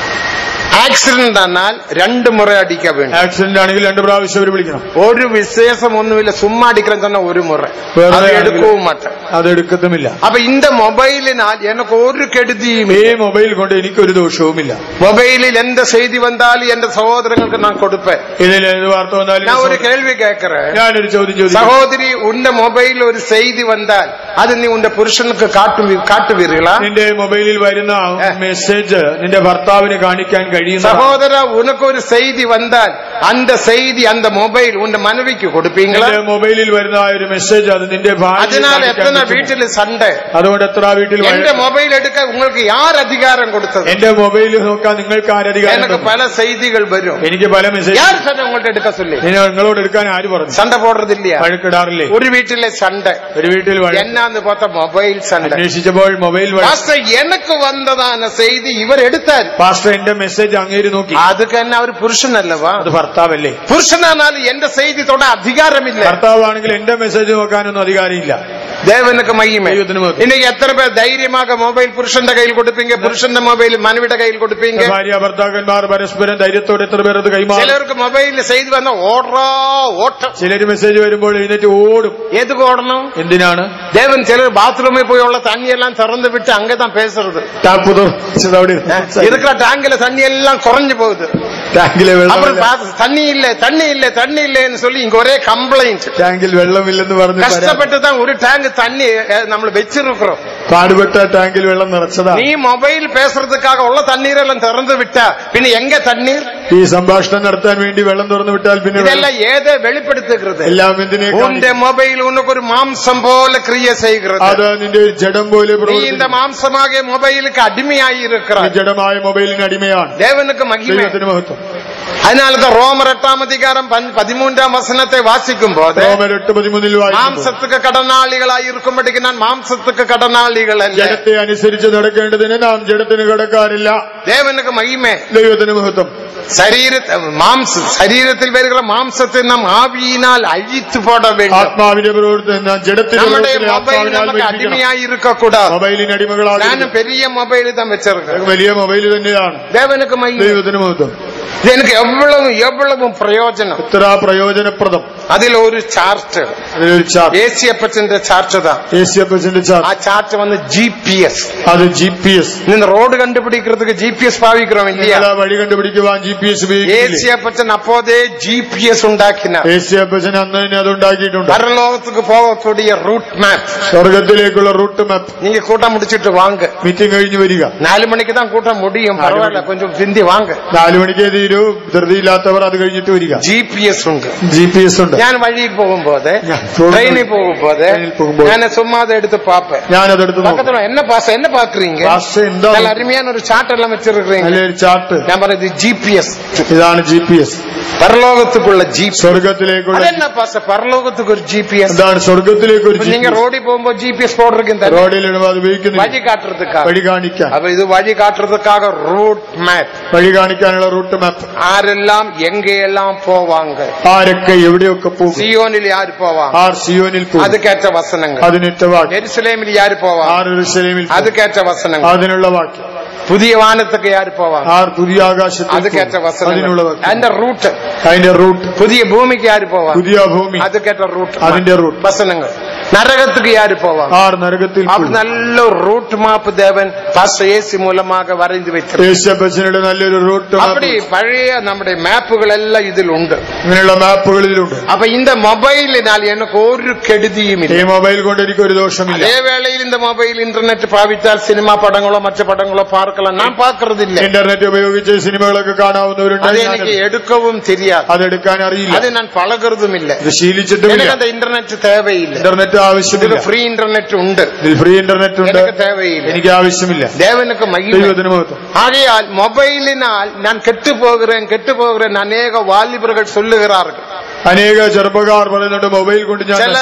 ஆக்சிடென்ட் ஆனால் ரெண்டு முறை அடிக்க வேண்டும் ആക്സിഡന്റ് ആണെങ്കിൽ രണ്ട് പ്രാവശ്യം അവർ വിളിക്കണം ஒரு விசேஷம் ஒண்ணும் இல்ல சும்மா அடிக்கிறேன்னு சொன்னா ஒரு முறை வேற அது ஆளுங்க- எடுக்கவும் மாட்டேன் അത് എടുക്കത്തുമില്ല அப்ப இந்த மொபைலினால் எனக்கு ஒரு கெடுதியும் ഈ മൊബൈൽ കൊണ്ട് എനിക്കൊരു ദോഷവുമില്ല மொபைலில் எந்த செய்தி வந்தாலும் என் சகோதரங்களுக்கு நான் கொடுப்பேன் ഇതിൽ ഏത് വാർത്ത വന്നാലും நான் ஒரு கேள்வி கேட்கிறேன் ഞാനൊരു ചോദ്യം ചോദിക്കും சகோதரி உண்ட மொபைல் ஒரு செய்தி வந்தால் அது நீ உண்ட புருஷனுக்கு காட்டு காட்டுவீர்களா നിന്റെ മൊബൈലിൽ വരുന്ന മെസ്സേജ് നിന്റെ ഭർത്താവിന് കാണിക്കാൻ കഴിയുന്ന சகோதரா உனக்கு ஒரு செய்தி வந்தால் அந்த செய்தி அந்த மொபைல் உண்ட மனைவிக்கு கொடுப்பீங்களா നിന്റെ മൊബൈലിൽ വരുന്ന ആ ഒരു മെസ്സേജ് അത് നിന്റെ ഭാര്യ அதனால எத்தனை வீட்டில் சண்டை അതുകൊണ്ട് എത്ര വീട്ടിൽ വഴ- எந்த மொபைல் எடுக்க உங்களுக்கு யார் அதிகாரம் கொடுத்தது എന്റെ മൊബൈൽ നോക്കാൻ നിങ്ങൾക്ക് ആരധികാരം எனக்கு തന്നു? பல செய்திகள் வரும் എനിക്ക് പല മെസ്സേജ് யார் சொன்ன உங்கள்ட்ட எடுக்க சொல்லி നിങ്ങളോട് എടുക്കാൻ ആര് പറഞ്ഞു சண்டை போடுறது இல்லையா വഴക്കിടാറില്ലേ ஒரு வீட்டில சண்டை ഒരു വീട്ടിൽ വഴ- என்னன்னு பார்த்தா மொபைல் சண்டை അന്വേഷിച്ചപ്പോൾ മൊബൈൽ വഴി பாஸ்டர், எனக்கு வந்ததான செய்தி இவர் எடுத்தார் പാസ്റ്റർ എന്റെ മെസ്സേജ് അങ്ങേര് നോക്കി அதுக்கு என்ன அவர் புருஷன் அல்லவா അത് ഭർത്താവല്ലേ புருஷனானாலும் எந்த செய்தி தொட அதிகாரம் இல்ல ഭർത്താവാണെങ്കിൽ എന്റെ മെസ്സേജ് നോക്കാനൊന്നും അധികാരമില്ല தேவனுக்கு மகிமை ദൈവത്തിന് മഹത്വം. இன்னைக்கு எத்தனை பேர் தைரியமாக மொபைல் புருஷന്റെ കയ്യിൽ കൊടുப்பீங்க புருஷന്റെ മൊബൈൽ മனைவிയുടെ കയ്യിൽ കൊടുப்பீங்க ഭാര്യ ഭർത്താക്കന്മാർ പരസ്പരം ധൈര്യത്തോടെ എത്ര പേർ അത് കൈമാറും ചിലർക്ക് മൊബൈലിൽ ചെയ്തി വന്ന ഓടാ ഓട്ടം ചിലര് മെസ്സേജ് വരുമ്പോൾ എഴുന്നേറ്റ് ഓടും எதுக்கு ஓடணும் എന്തിനാണ് தேவன் சிலர் பாத்ரூமில் போய் உள்ள தண்ணி எல்லாம் திறந்து விட்டு அங்கதான் பேசுறது ടാപ്പ് തുറച്ചത് അവിടെ ഇരുന്ന് இருக்கிற டேங்கில தண்ணி எல்லாம் குறைஞ்சு போகுது ടാങ്കിലെ அப்புறம் വെള്ളം பா- தண்ணி இல்ல தண்ணி இல்ல தண்ணி இல்லன்னு சொல்லி இங்க ஒரே கம்ப்ளைண்ட் ടാങ്കിൽ വെള്ളമില്ലെന്ന് പറഞ്ഞ് പരാതി. கஷ்டப்பட்டு தான் ஒரு டேங்க் தண்ணி அஹ், நம்ம வச்சிருக்கிறோம் പാടുപെട്ട ടാങ്കിൽ വെള്ളം നിറച്ചതാ நீ மொபைல் பேசுறதுக்காக உள்ள தண்ணீர் எல்லாம் திறந்து விட்டா பின்ன எங்க தண்ணீர் ഈ സംഭാഷണം നടത്താൻ വേണ്ടി വെള്ളം തുറന്നു വിട്ടാൽ പിന്നെ വെള്ളം- இதெல்லாம் ஏதோ வெளிப்படுத்துகிறது എല്ലാം എന്തിനെ உண்ட மொபைல் உனக்கு ஒரு மாம்சம் போல கிரியை செய்கிறது അത് നിന്റെ ഒരു ജഡം പോലെ நீ இந்த പ്രവർത്തിക്കുന്നു. மாம்சமாக மொபைலுக்கு அடிமையாகி ഈ இருக்கிறாய் ജഡമായ മൊബൈലിന് അടിമയാണ് தேவனுக்கு மகிமை ദൈവത്തിന് മഹത്വം அதனாலதான் ரோமர் எட்டாம் அதிகாரம் பன்- பதிமூன்றாம் வசனத்தை வாசிக்கும் போது റോമർ എട്ട് പതിമൂന്നിൽ വായിക്കുന്നു மாம்சத்துக்கு கடனாளிகளாய் இருக்கும்படிக்கு நான் மாம்சத்துக்கு கடனாளிகள் அல்ல ജഡത്തെ അനുസരിച്ച് നടക്കേണ്ടതിന് നാം ജഡത്തിന് കടക്കാറില്ല தேவனுக்கு மகிமை ദൈവത്തിന് മഹത്വം சரீர மாம்ச சரீரத்தில் வருகிற மாம்சத்தை நாம் ஆவியினால் அழித்து போட வேண்டும் ആത്മാവിന്റെ പ്രവർത്തനം നാം ജഡത്തിന്റെ நம்முடைய പ്രവർത്തനം மொபைல் ആത്മാവിനാൽ நமக்கு വെച്ചിരിക്കണം. அடிமையாய் இருக்க கூடாது മൊബൈലിന് അടിമകളാകും நானும் பெரிய மொபைல் தான் வச்சிருக்கேன் വലിയ മൊബൈൽ തന്നെയാണ് தேவனுக்கு மகிமை ദൈവത്തിന് മഹത്വം இது எனக்கு எவ்வளவு எவ்வளவு பிரயோஜனம் എത്ര പ്രയോജനപ്രദം അതിൽ ഒരു ചാർട്ട് അതിലൊരു ചാർട്ട് ഏസിയപ്പച്ചന്റെ ചാർട്ട് താ ഏസിയപ്പച്ചന്റെ ആ ചാർട്ട് ചാർട്ട് വന്ന് ജി പി എസ് അത് ജി പി എസ് നിന്ന് റോഡ് കണ്ടുപിടിக்கிறதுக்கு ജി പി എസ് പാവിக்கிறோம் இல்லையா വഴി കണ്ടുപിടിക്കുവാൻ ജി പി എസ് ഉപയോഗിക്കില്ല ஏசியப்பச்சன் அப்போதே ஜிபிஎஸ் உண்டாக்கினார் ഏസിയപ്പച്ചൻ അന്ന് തന്നെ അത് ഉണ്ടാക്കിയിട്ടുണ്ട് பரலோகத்துக்கு போகக்கூடிய ரூட் மேப் സ്വർഗത്തിലേക്കുള്ള റൂട്ട് മാപ്പ് நீங்க கூட்டம் முடிச்சிட்டு வாங்க മീറ്റിംഗ് കഴിഞ്ഞ് വരിക நாலு மணிக்கு தான் கூட்டம் முடியும் பரவாயில்ல கொஞ்சம் பிந்தி வாங்க നാലു മണിക്ക് തീരൂ ധൃതിയില്ലാത്തവർ അത് കഴിഞ്ഞിട്ട് വരിക ஜிபிஎஸ் உண்டு ജി പി എസ് ഉണ്ട് ഞാൻ വഴിയിൽ പോകുമ്പോത് ഞാൻ പോകുമ്പോൾ- ട്രെയിനിൽ പോകുമ്പോത് ട്രെയിനിൽ പോകുമ്പോൾ ഞാൻ சும்மா அதை எடுத்து பார்ப்பேன் ഞാനതെടുത്ത് നോക്കും பக்கத்துல என்ன பாச என்ன பாக்குறீங்க பாஸ் എന്താ நல்ல அருமையான ஒரு சார்ட் எல்லாம் வச்சிருக்கீங்க നല്ലൊരു ചാർട്ട് நான் പറയുന്നത് ஜிபிஎஸ் ഇതാണ് ജി പി എസ് பரலோகத்துக்குள்ள ஜிபி സ്വർഗത്തിലേക്കുള്ള அதென்ன பாச பரலோகத்துக்கு ஒரு ஜிபிஎஸ் എന്താണ് സ്വർഗത്തിലേക്ക് ഒരു நீங்க ரோடி போகும்போது ஜிபிஎஸ் போட்டிருக்கீங்க റോഡിലിടുമ്പോ അത് ഉപയോഗിക്കുന്നില്ല வழி காட்டுறதுக்காக വഴി കാണിക്കാൻ அப்ப இது வழி காட்டுறதுக்காக ரூட் மேப் വഴി കാണിക്കാനുള്ള റൂട്ട് മാപ്പ് யாரெல்லாம் எங்க எல்லாம் போவாங்க ആരൊക്കെ എവിടെയൊക്കെ പോകും சியோனில் யாரு போவாங்க ആർ സിയോനിൽ പോകും அதுக்கேற்ற வசனங்கள் അതിനിട്ട വാക്യം எருசலேமில் யாரு போவாங்க ആർ എരുസലേമിൽ പോകും. அதுக்கேற்ற வசனங்கள் അതിനുള്ള വാക്യം புதிய வானத்துக்கு யாரு போவாங்க ആർ പുതിയ ആകാശത്തിൽ அதுக்கேற்ற പോകും. അതിനുള്ള வசனங்கள் വാക്യം அந்த ரூட் അതിന്റെ റൂട്ട് புதிய பூமிக்கு யாரு போவாங்க പുതിയ ഭൂമി அதுக்கேற்ற ரூட் അതിന്റെ റൂട്ട് வசனங்கள் நரகத்துக்கு யாரு போவாங்க ആർ നരകത്തിൽ அப்படி പോകും. நல்ல ஒரு ரூட் மாப் தேவன் பாஸ்டர் ஏசி மூலமாக வரைந்து வைத்திருக்கிறார் യേശപ്പച്ചനുടെ നല്ലൊരു റൂട്ട് அப்படி பழைய நம்முடைய மேப்புகள் எல்லாம் இதில் உண்டு ഇങ്ങനെയുള്ള മാപ്പുകൾ ഇതിലുണ്ട് அப்ப இந்த மொபைலினால் எனக்கு ஒரு கெடுதியும் ഈ இல்லை മൊബൈൽ കൊണ്ട് എനിക്ക് ഒരു ദോഷമില്ല அதே வேளையில் இந்த மொபைல் இன்டர்நெட் பாவித்தால் சினிமா படங்களோ மற்ற படங்களோ பார்க்கலாம் நான் பார்க்கறது இல்லை ഇന്റർനെറ്റ് ഉപയോഗിച്ച് സിനിമകളൊക്കെ കാണാവുന്നവരുണ്ട് அது ഞാനത് எனக்கு எடுக்கவும் தெரியாது അതെടുക്കാൻ അറിയില്ല அது நான் பழகிறதும் இல்லை ഇത് ശീലിച്ചിട്ടുമില്ല எனக்கு அந்த இன்டர்நெட் தேவையில்லை ഇന്റർനെറ്റ് ആവശ്യമില്ല இதுல ஃப்ரீ இன்டர்நெட் உண்டு ഇതിൽ ഫ്രീ ഇന്റർനെറ്റ് ഉണ്ട് எனக்கு தேவையில்லை എനിക്ക് ആവശ്യമില്ല தேவனுக்கு மகிமை ദൈവത്തിന് മഹത്വം ஆகையால் மொபைலினால் நான் கெட்டு போகிறேன் கெட்டு போகிறேன் அநேக வாலிபர்கள் சொல்லுகிறார்கள் അനേക ചെറുപ്പക്കാർ പറയുന്നുണ്ട് മൊബൈൽ കൊണ്ട് ഞാൻ சில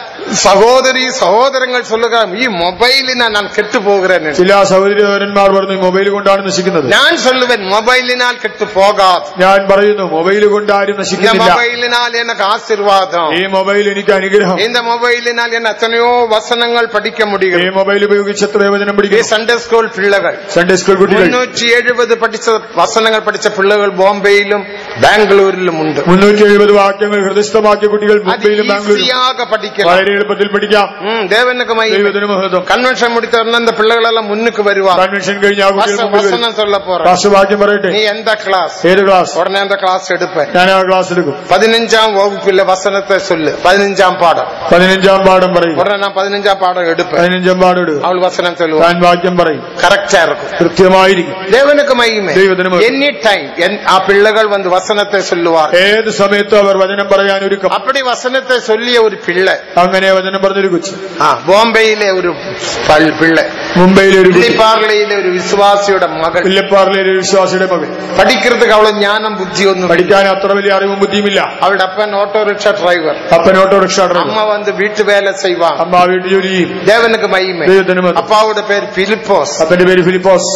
சகோதரி சகோதரங்கள் சொல்லுகிறார் ഈ மொபைலினால் நான் கெட்டு போகிறேன் என்று. ചില സഹോദരന്മാർ പറഞ്ഞു മൊബൈൽ കൊണ്ടാണ് നശിക്കുന്നത് நான் சொல்லுவேன் மொபைலினால் கெட்டு போகாது ഞാൻ പറയുന്നു മൊബൈൽ കൊണ്ട് ആരും இந்த നശിക്കുന്നില്ല மொபைலினால் எனக்கு ஆசீர்வாதம் ഈ മൊബൈൽ എനിക്ക് അനുഗ്രഹം இந்த மொபைலினால் என்ன எத்தனையோ வசனங்கள் படிக்க ഈ முடியும் മൊബൈൽ ഉപയോഗിച്ച് എത്ര വചനം ഈ പഠിക്കും സൺഡേ സ്കൂൾ പിള്ളകൾ സൺഡേ സ്കൂൾ കുട്ടികൾ മുന്നൂറ്റി എഴുപത് പഠിച്ച വസനങ്ങൾ പഠിച്ച പിള്ളകൾ ബോംബെയിലും ബാംഗ്ലൂരിലും ഉണ്ട് മുന്നൂറ്റി എഴുപത് വാക്യങ്ങൾ ഹൃദയസ്ഥമാക്കിയ കുട്ടികൾ அது മുംബൈയിലും ബാംഗ്ലൂരിലും ஈஸியாக படிக்கலாம் വളരെ എളുപ്പത്തിൽ പഠിക്കാം ம், தேவனுக்கு மகிமை ദൈവത്തിന് മഹത്വം கன்வென்ஷன் முடித்த உடனே இந்த பிள்ளைகள் எல்லாம் முன்னுக்கு வருவாங்க കൺവെൻഷൻ കഴിഞ്ഞ് ആ കുട്ടികൾ வச- മുമ്പിൽ വരും வசனம் சொல்ல போற ക്ലാസ് വാക്യം പറയട്ടെ நீ எந்த கிளாஸ் ഏത് ക്ലാസ് உடனே அந்த கிளாஸ் எடுப்பேன் ഞാൻ ആ ക്ലാസ് എടുക്കും பதினஞ்சாம் வகுப்பில் வசனத்தை சொல்லு பதினஞ்சாம் பாடம் പതിനഞ്ചാം പാഠം പറയും உடனே நான் பதினஞ்சாம் பாடம் எடுப்பேன் പതിനഞ്ചാം പാഠം എടുക്കും அவள் வசனம் சொல்லுவான் താൻ വാക്യം പറയും கரெக்டா இருக்கும் കൃത്യമായിരിക്കും தேவனுக்கு மகிமை ദൈവത്തിന് മഹത്വം. எனி டைம் ஆ பிள்ளைகள் வந்து வசனத்தை சொல்லுவார் ഏത് സമയത്തും അവർ വചനം പറയാൻ ഒരുക്കം அப்படி வசனத்தை சொல்லிய ஒரு பிள்ளை അങ്ങനെ വചനം പറഞ്ഞൊരു കൊച്ചു ஆ, ബോംബെയിലെ ഒരു പൾ- പിള്ളை മുംബൈയിലെ ഒരു കുട്ടി വെള്ളിപ്പാർലയിലെ ഒരു വിശ്വാസിയുടെ മകൾ വില്ലപ്പാറിലെ ഒരു വിശ്വാസിയുടെ മകൻ പഠിக்கிறதுக்கு അവള് ജ്ഞാനം ബുദ്ധിയൊന്നും പഠിക്കാൻ അത്ര വലിയ അറിവും ബുദ്ധിയുമില്ല അവളുടെ അപ്പൻ ഓട്ടോറിക്ഷ ഡ്രൈവർ അപ്പൻ ഓട്ടോറിക്ഷ ഡ്രൈവർ അമ്മ വന്ന് വീട്ടു വേല ചെയ്യുവാൻ അമ്മ വീട്ടു ജോലി ചെയ്യും ദേവനുക്ക് മഹിമ ദൈവത്തിന് മഹത്വം. അപ്പാവുടെ പേര് ഫിലിപ്പോസ് അപ്പന്റെ പേര് ഫിലിപ്പോസ്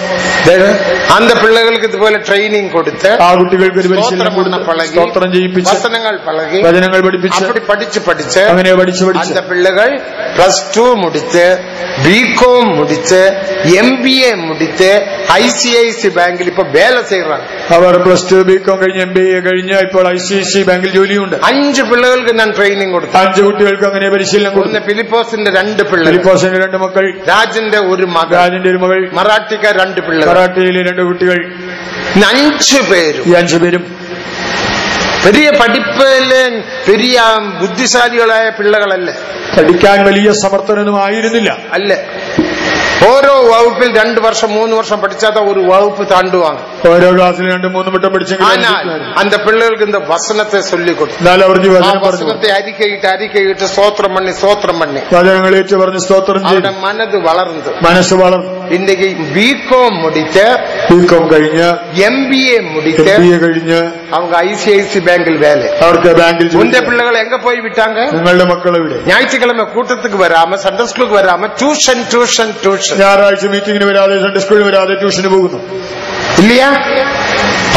അന്ത പിള്ളകൾക്ക് ഇതുപോലെ ട്രെയിനിങ് കൊടുത്ത് ആ കുട്ടികൾക്ക് ഒരു പരിശീലനം സ്തോത്രം കൊടുത്ത് പളകി സ്തോത്രം ചെയ്യിപ്പിച്ച് വസനങ്ങൾ പളകി വചനങ്ങൾ പഠിപ്പിച്ച് அப்படி படிச்சு படிச்சு അങ്ങനെ പഠിച്ച് அந்த പഠിച്ച് பிள்ளைகள் பிளஸ் டூ முடிச்சு பிகாம் முடிச்சு எம்பிஏ முடிச்சு ஐசிஐசி பேங்கில் இப்ப வேலை செய்யறாங்க അവർ പ്ലസ് ടു ബി കോം കഴിഞ്ഞ് എം ബി എ കഴിഞ്ഞ് ഇപ്പോൾ ഐ സി സി ബാങ്കിൽ ജോലിയുണ്ട് അഞ്ച് പിള്ളകൾക്ക് ഞാൻ ട്രെയിനിങ് കൊടുത്തു അഞ്ച് കുട്ടികൾക്ക് അങ്ങനെ പരിശീലനം കൊടുത്തു ഒന്ന് ഫിലിപ്പോസിന്റെ രണ്ട് പിള്ളകൾ ഫിലിപ്പോസിന്റെ രണ്ട് മക്കൾ രാജന്റെ ഒരു മകൻ രാജിന്റെ ഒരു മകൾ മറാഠിക്ക രണ്ട് പിള്ളകൾ കറാട്ടയിലെ രണ്ട് കുട്ടികൾ இந்த அஞ்சு பேரும் ഈ അഞ്ചു പേരും பெரிய படிப்பில பெரிய புத்திசாலிகளாയ പിള്ളകളല്ല പഠിക്കാൻ വലിയ സമർത്ഥനൊന്നും ആയിരുന്നില്ല അല്ല ഓരോ വകുപ്പിൽ രണ്ട് വർഷം മൂന്ന് വർഷം പഠിച്ചാത്ത ഒരു വകുപ്പ് താണ്ടുവാங்க ഓരോ ക്ലാസ്സിൽ രണ്ട് മൂന്ന് വട്ടം പഠിച്ചെങ്കിൽ ஆனால் அந்த பிள்ளைகளுக்கு இந்த வசனத்தை சொல்லிக் கொடுத்து എന്നാൽ അവർ ഈ ആ വചനം പറഞ്ഞു വസനത്തെ അരിക്കയിട്ട് അരിക്കയിട്ട് സ്തോത്രം പണി സ്തോത്രം പണി വചനങ്ങൾ ഏറ്റു പറഞ്ഞ് സ്തോത്രം ചെയ്തു അവരുടെ മനത് വളർന്നു മനസ്സ് വളർന്നു ഇன்றைக்கு பிகாம் முடிச்சு ബി കോം കഴിഞ്ഞ് எம்பிஏ എം முடிச்சு ബി എ കഴിഞ്ഞ് அவங்க ஐசிஐசி பேங்கில் வேலை അവർക്ക് ബാങ്കിൽ ജോലി உந்த பிள்ளைகள் எங்க போய் விட்டாங்க നിങ്ങളുടെ മക്കൾ എവിടെ ஞாயிற்றுக்கிழமை கூட்டத்துக்கு வராம சண்டே ஸ்கூலுக்கு வராம டியூஷன் டியூஷன் டியூஷன் ഞായറാഴ്ച മീറ്റിംഗിന് വരാതെ സൺഡേ സ്കൂളിൽ വരാതെ ട്യൂഷന് പോകുന്നു இல்லையா பாஸ்டர்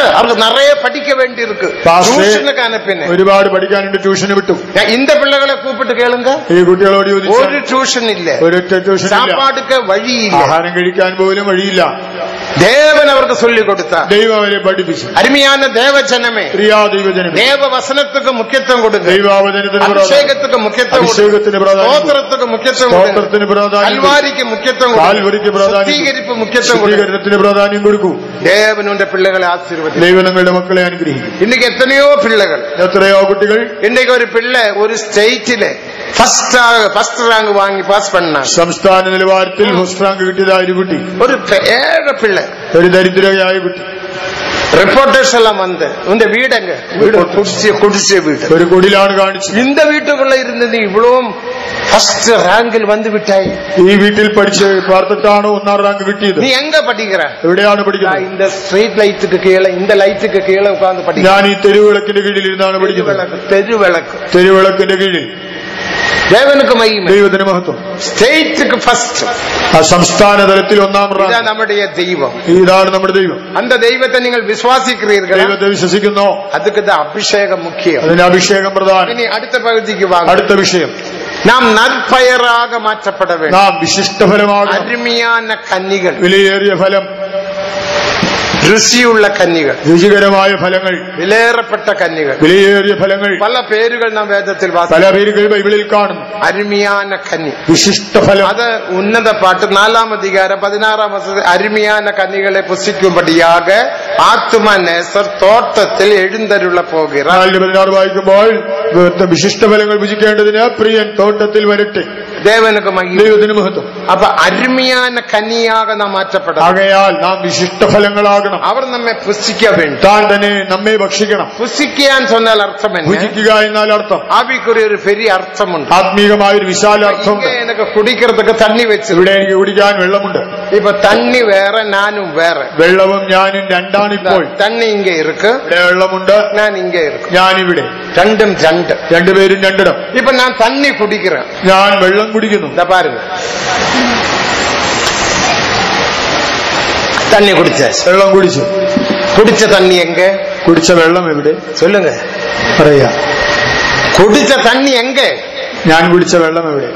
அவருக்கு நிறைய படிக்க வேண்டி இருக்கு പാസ്റ്ററെ, டியூஷனுக்கு அனுப்பினேன் ഒരുപാട് പഠിക്കാനുണ്ട് ട്യൂഷന് വിട്ടു நான் இந்த பிள்ளைகளை கூப்பிட்டு கேளுங்க ഈ കുട്ടികളോട് ஒரு ചോദിച്ചാൽ டியூஷன் இல்ல ഒരൊറ്റ ട്യൂഷൻ ഇല്ല சாப்பாடுக்கு வழி இல்ல ആഹാരം കഴിക്കാൻ പോലും വഴിയില്ല தேவன் அவருக்கு சொல்லி கொடுத்தார் ദൈവം അവരെ പഠിപ്പിച്ചു அருமையான தேவஜனமே പ്രിയാ ദൈവജനമേ தேவ வசனத்துக்கு முக்கியத்துவம் கொடுங்க ദൈവാവചനത്തിന് പ്രാധാന്യം அபிஷேகத்துக்கு முக்கியத்துவம் கொடுங்க അഭിഷേകത്തിന് പ്രാധാന്യം ஸ்தோத்திரத்துக்கு முக்கியத்துவம் கொடுங்க സ്തോത്രത്തിന് പ്രാധാന്യം കൊടുക്കൂ. கல்வாரிக்கு முக்கியத்துவம் കാൽവരിക്ക് கொடுங்க പ്രാധാന്യം சுத்திகரிப்பு முக்கியத்துவம் கொடுங்க ശുദ്ധീകരണത്തിന് പ്രാധാന്യം കൊടുക്കൂ தேவன் உண்ட பிள்ளைகளை ஆசீர்வதி ദൈവം നിങ്ങളുടെ മക്കളെ അനുഗ്രഹിക്കും இன்னைக்கு எத்தனையோ பிள்ளைகள் എത്രയോ കുട്ടികൾ இன்னைக்கு ஒரு பிள்ளை ஒரு ஸ்டேட்டில ஃபர்ஸ்ட் ஃபர்ஸ்ட் ரேங்க் வாங்கி பாஸ் பண்ணாங்க സംസ്ഥാന നിലവാരത്തിൽ ഫസ്റ്റ് റാങ്ക് കിട്ടിയതായ ഒരു കുട്ടി ஒரு ஏழை பிள்ளை ഒരു ദരിദ്രയായ കുട്ടി ரிப்போர்ட்டர்ஸ் எல்லாம் வந்து இந்த வீடுங்க வீடு குடிசை குடிசை வீடு ഒരു കുടിലാണ് കാണിച്ചത് இந்த வீட்டுக்குள்ள இருந்தது இவ்வளவும் ஃபர்ஸ்ட் ரேங்கில் வந்து விட்டாய் ഈ വീട്ടിൽ പഠിച്ച് പാർത്തിട്ടാണ് ഒന്നാം റാങ്ക് കിട്ടിയത് நீ எங்க படிக்கிற എവിടെയാണ് நான் പഠിക്കുന്നത് இந்த ஸ்ட்ரீட் லைட்டுக்கு கீழே இந்த லைட்டுக்கு கீழே உட்கார்ந்து படிக்கிறேன் ഞാൻ ഈ തെരുവിളക്കിന്റെ കീഴിൽ ഇരുന്നാണ് പഠിക്കുന്നത് விளக்கு தெரு விளக்கு തെരുവിളക്കിന്റെ കീഴിൽ தேவனுக்கு மகிமை ദൈവത്തിന് മഹത്വം ஸ்டேட்டுக்கு ஃபர்ஸ்ட் ആ സംസ്ഥാന തലത്തിൽ ഒന്നാം இதான் റാങ്ക് நம்முடைய தெய்வம் ഇതാണ് നമ്മുടെ ദൈവം அந்த தெய்வத்தை நீங்கள் விசுவாசிக்கிறீர்கள் ദൈവത്തെ വിശ്വസിക്കുന്നോ அதுக்கு தான் அபிஷேகம் முக்கியம் അതിന് അഭിഷേകം പ്രധാനം இனி அடுத்த பகுதிக்கு வாங்க അടുത്ത വിഷയം நாம் நற்பெயராக மாற்றப்பட வேண்டும் നാം വിശിഷ്ടഫലമാകണം அருமையான கன்னிகள் വിലയേറിയ ഫലം ருசியுள்ள கன்னிகள் രുചികരമായ ഫലങ്ങൾ விலையேறப்பட்ட கன்னிகள் വിലയേറിയ ഫലങ്ങൾ பல പേരുകൾ നാം വേദത്തിൽ പല വാസിക്കും പേരുകൾ ബൈബിളിൽ കാണും அருமையான கன்னி വിശിഷ്ടഫലം അത് ഉന്നത പാട്ട് നാലാം അധികാരം പതിനാറാം വസതി അരുமையான കന്നികളെ പുസിക്കുമ്പടിയാക ആത്മനേസർ തോട്ടത്തിൽ എഴുന്തരുള പോകുகிறார் നാലിന് പതിനാറ് വായിക്കുമ്പോൾ വിശിഷ്ടഫലങ്ങൾ ഭുജിക്കേണ്ടതിന് പ്രിയൻ തോട്ടത്തിൽ വരട്ടെ தேவனுக்கு மகிமை ദൈവത്തിന് മഹത്വം அப்ப அருமையான கன்னியாக நாம் மாற்றப்படும் ആകയാൽ നാം വിശിഷ്ടഫലങ്ങളാകണം அவர் നമ്മെ புசிக்க வேண்டும் താൻ തന്നെ നമ്മെ ഭക്ഷിക്കണം புசிக்கியான்னு சொன்னால் அர்த்தம் என்ன ഭുജിക്കുക എന്നാൽ അർത്ഥം ஆவிக்குரிய ஒரு பெரிய அர்த்தம் உண்டு ആത്മീകമായ ഒരു വിശാല இங்க അർത്ഥമുണ്ട് எனக்கு குடிக்கிறதுக்கு தண்ணி வச்சு ഇവിടെ എനിക്ക് കുടിക്കാൻ വെള്ളമുണ്ട് இப்ப தண்ணி வேற நானும் வேற വെള്ളവും ഞാനും രണ്ടാണ് ഇപ്പോൾ தண்ணி இங்க இருக்கு ഇവിടെ വെള്ളമുണ്ട് நான் இங்க இருக்கு ഞാനിവിടെ ரெண்டும் ரெண்டு രണ്ടുപേരും രണ്ടിടം இப்ப நான் தண்ணி குடிக்கிறேன் ഞാൻ വെള്ളം കുടിക്കുന്നു இந்த பாருங்க தண்ணி குடிச்சாச்சு വെള്ളം കുടിച്ചു குடிச்ச தண்ணி எங்க കുടിച്ച വെള്ളം എവിടെ சொல்லுங்க പറയാ குடிச்ச தண்ணி எங்க ഞാൻ കുടിച്ച വെള്ളം എവിടെ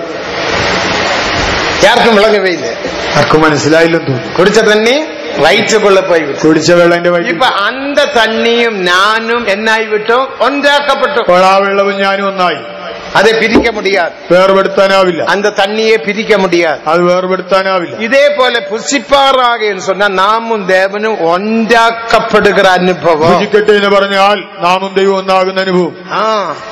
யாருக்கும் விளங்கவே இல்லை ആർക്കും മനസ്സിലായില്ലെന്ന് തോന്നുന്നു குடிச்ச தண்ணி வயிற்றுக்குள்ள போய் விட்டு കുടിച്ച വെള്ളം എന്റെ വഴി இப்ப அந்த தண்ணியும் நானும் என்னாய் விட்டோம் ஒன்றாக்கப்பட்டோம் അപ്പോൾ ആ വെള്ളവും ഞാനും ഒന്നായി அதை பிரிக்க முடியாது വേർപെടുത്താനാവില്ല அந்த தண்ணியை பிரிக்க முடியாது അത് വേർപെടുത്താനാവില്ല இதே போல புசிப்பாராக என்று சொன்னா நாமும் தேவனும் ஒன்றாக்கப்படுகிற அனுபவம் ഭുജിക്കട്ടെ എന്ന് പറഞ്ഞാൽ നാമും ദൈവം ഒന്നാകുന്ന അനുഭവം ஆ.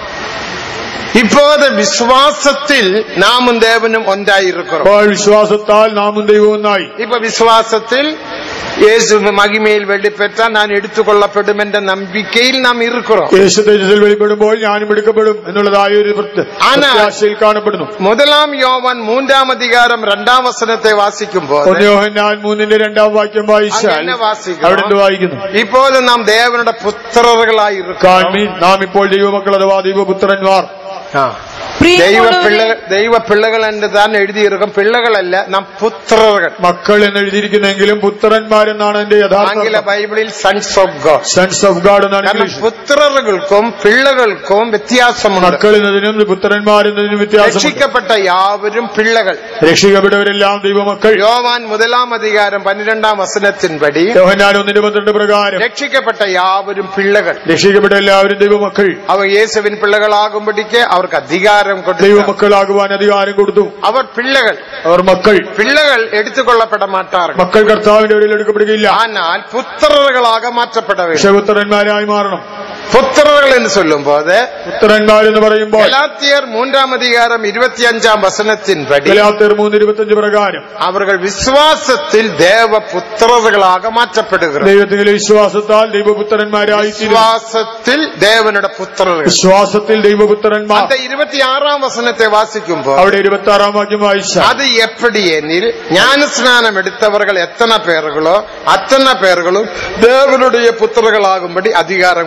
இப்போது விசுவாசத்தில் நாமும் தேவனும் ஒன்றாயிருக்கிறோம் അപ്പോൾ വിശ്വാസത്താൽ നാമും ദൈവം ഒന്നായി இப்ப விசுவாசத்தில் இயேசு மகிமையில் வெளிப்பெற்றால் நான் எடுத்துக்கொள்ளப்படும் என்ற நம்பிக்கையில் நாம் இருக்கிறோம் യേശു തേജസ്സിൽ വെളിപ്പെടുമ്പോൾ ഞാനും എടുക്കപ്പെടും എന്നുള്ളതായ ഒരു പ്രത്യ- ആനാ- പ്രത്യാശയിൽ കാണപ്പെടുന്നു முதலாம் யோவான் மூன்றாம் அதிகாரம் இரண்டாம் വസനത്തെ വാസിക്കും ഒന്ന് போது യോഹന്നാൻ മൂന്നിന്റെ രണ്ടാം വാക്യം വായിച്ചാൽ അങ്ങനെ വാസിക്കണം. അവിടെ എന്ത് വായിക്കുന്നു இப்போது நாம் தேவனுடைய புத்திரர்களாய் இருக்கிறோம் കാൺമീൻ നാം ഇപ്പോൾ ദൈവമക്കൾ അഥവാ ദൈവപുത്രന്മാർ ആ. ദൈവ പിള്ള ദൈവ പിള്ളകൾ എന്ന് താൻ എഴുതിയിരിക്കും പിള്ളകളല്ല നാം പുത്രകൾ മക്കൾ എന്ന് എഴുതിയിരിക്കുന്നെങ്കിലും പുത്രന്മാരെന്നാണ് എന്റെ ആംഗല യഥാർത്ഥ ബൈബിളിൽ sons of God sons of God എന്നാണ് കാരണം ഇംഗ്ലീഷ് പുത്രകൾക്കും പിള്ളകൾക്കും വ്യത്യാസമുണ്ട് മക്കൾ എന്നതിനും പുത്രന്മാരെന്നതിനും വ്യത്യാസമുണ്ട് രക്ഷിക്കപ്പെട്ട യാവരും പിള്ളകൾ രക്ഷിക്കപ്പെട്ടവരെല്ലാം ദൈവമക്കൾ യോവാൻ മുതലാം അധികാരം പன்னிரெண்டாം വസനത്തിൻപടി യോഹന്നാൻ ഒന്നിന്റെ പന്ത്രണ്ട് പ്രകാരം രക്ഷിക്കപ്പെട്ട യാവരും പിള്ളകൾ രക്ഷിക്കപ്പെട്ട എല്ലാവരും ദൈവമക്കൾ അവർ യേശുവിൻ പിള്ളകളാകുമ്പോഴേക്ക് അവർക്ക് അധികാരം കൊടുത്തു ദൈവമക്കളാകുവാൻ അധികാരം കൊടുത്തു അവർ പിള്ളകൾ അവർ മക്കൾ പിള്ളകൾ എടുത്തുകൊള്ളപ്പെട മാട്ടാറുണ്ട് മക്കൾ കർത്താവിന്റെ വഴിയിൽ എടുക്കപ്പെടുകയില്ല ஆனால் പുത്രകളാக മാറ്റപ്പെട வேண்டும் പക്ഷെ പുത്രന്മാരായി മാറണം പുത്രകൾ എന്ന് சொல்லும்போது പുത്രന്മാരെന്ന് പറയുമ്പോൾ ഗലാത്തിയർ മൂന്നാം അധികാരം ഇരുപത്തിയഞ്ചാം വസനത്തിൻപടി ഗലാത്യർ മൂന്ന് ഇരുപത്തഞ്ച് പ്രകാരം അവർ വിശ്വാസത്തിൽ ദേവപുത്രകളാக മാറ്റപ്പെടുகிறது ദൈവത്തിലെ വിശ്വാസത്താൽ ദൈവപുത്രന്മാരായി തീരും. വിശ്വാസത്തിൽ ദേവനുടെ പുത്രകൾ വിശ്വാസത്തിൽ ദൈവപുത്രന്മാർ அந்த இருபத்தி ஆறாம் வசனத்தை வாசிக்கும்போது അവിടെ ഇരുപത്തി ആറാം വാക്യം വായിച്ച அது எப்படி எனில் ஞானஸ்நானம் எடுத்தவர்கள் எத்தனை பேர்களோ அத்தனை பேர்களும் தேவனுடைய புத்திரர்களாகும்படி அதிகாரம் கொடுத்தார்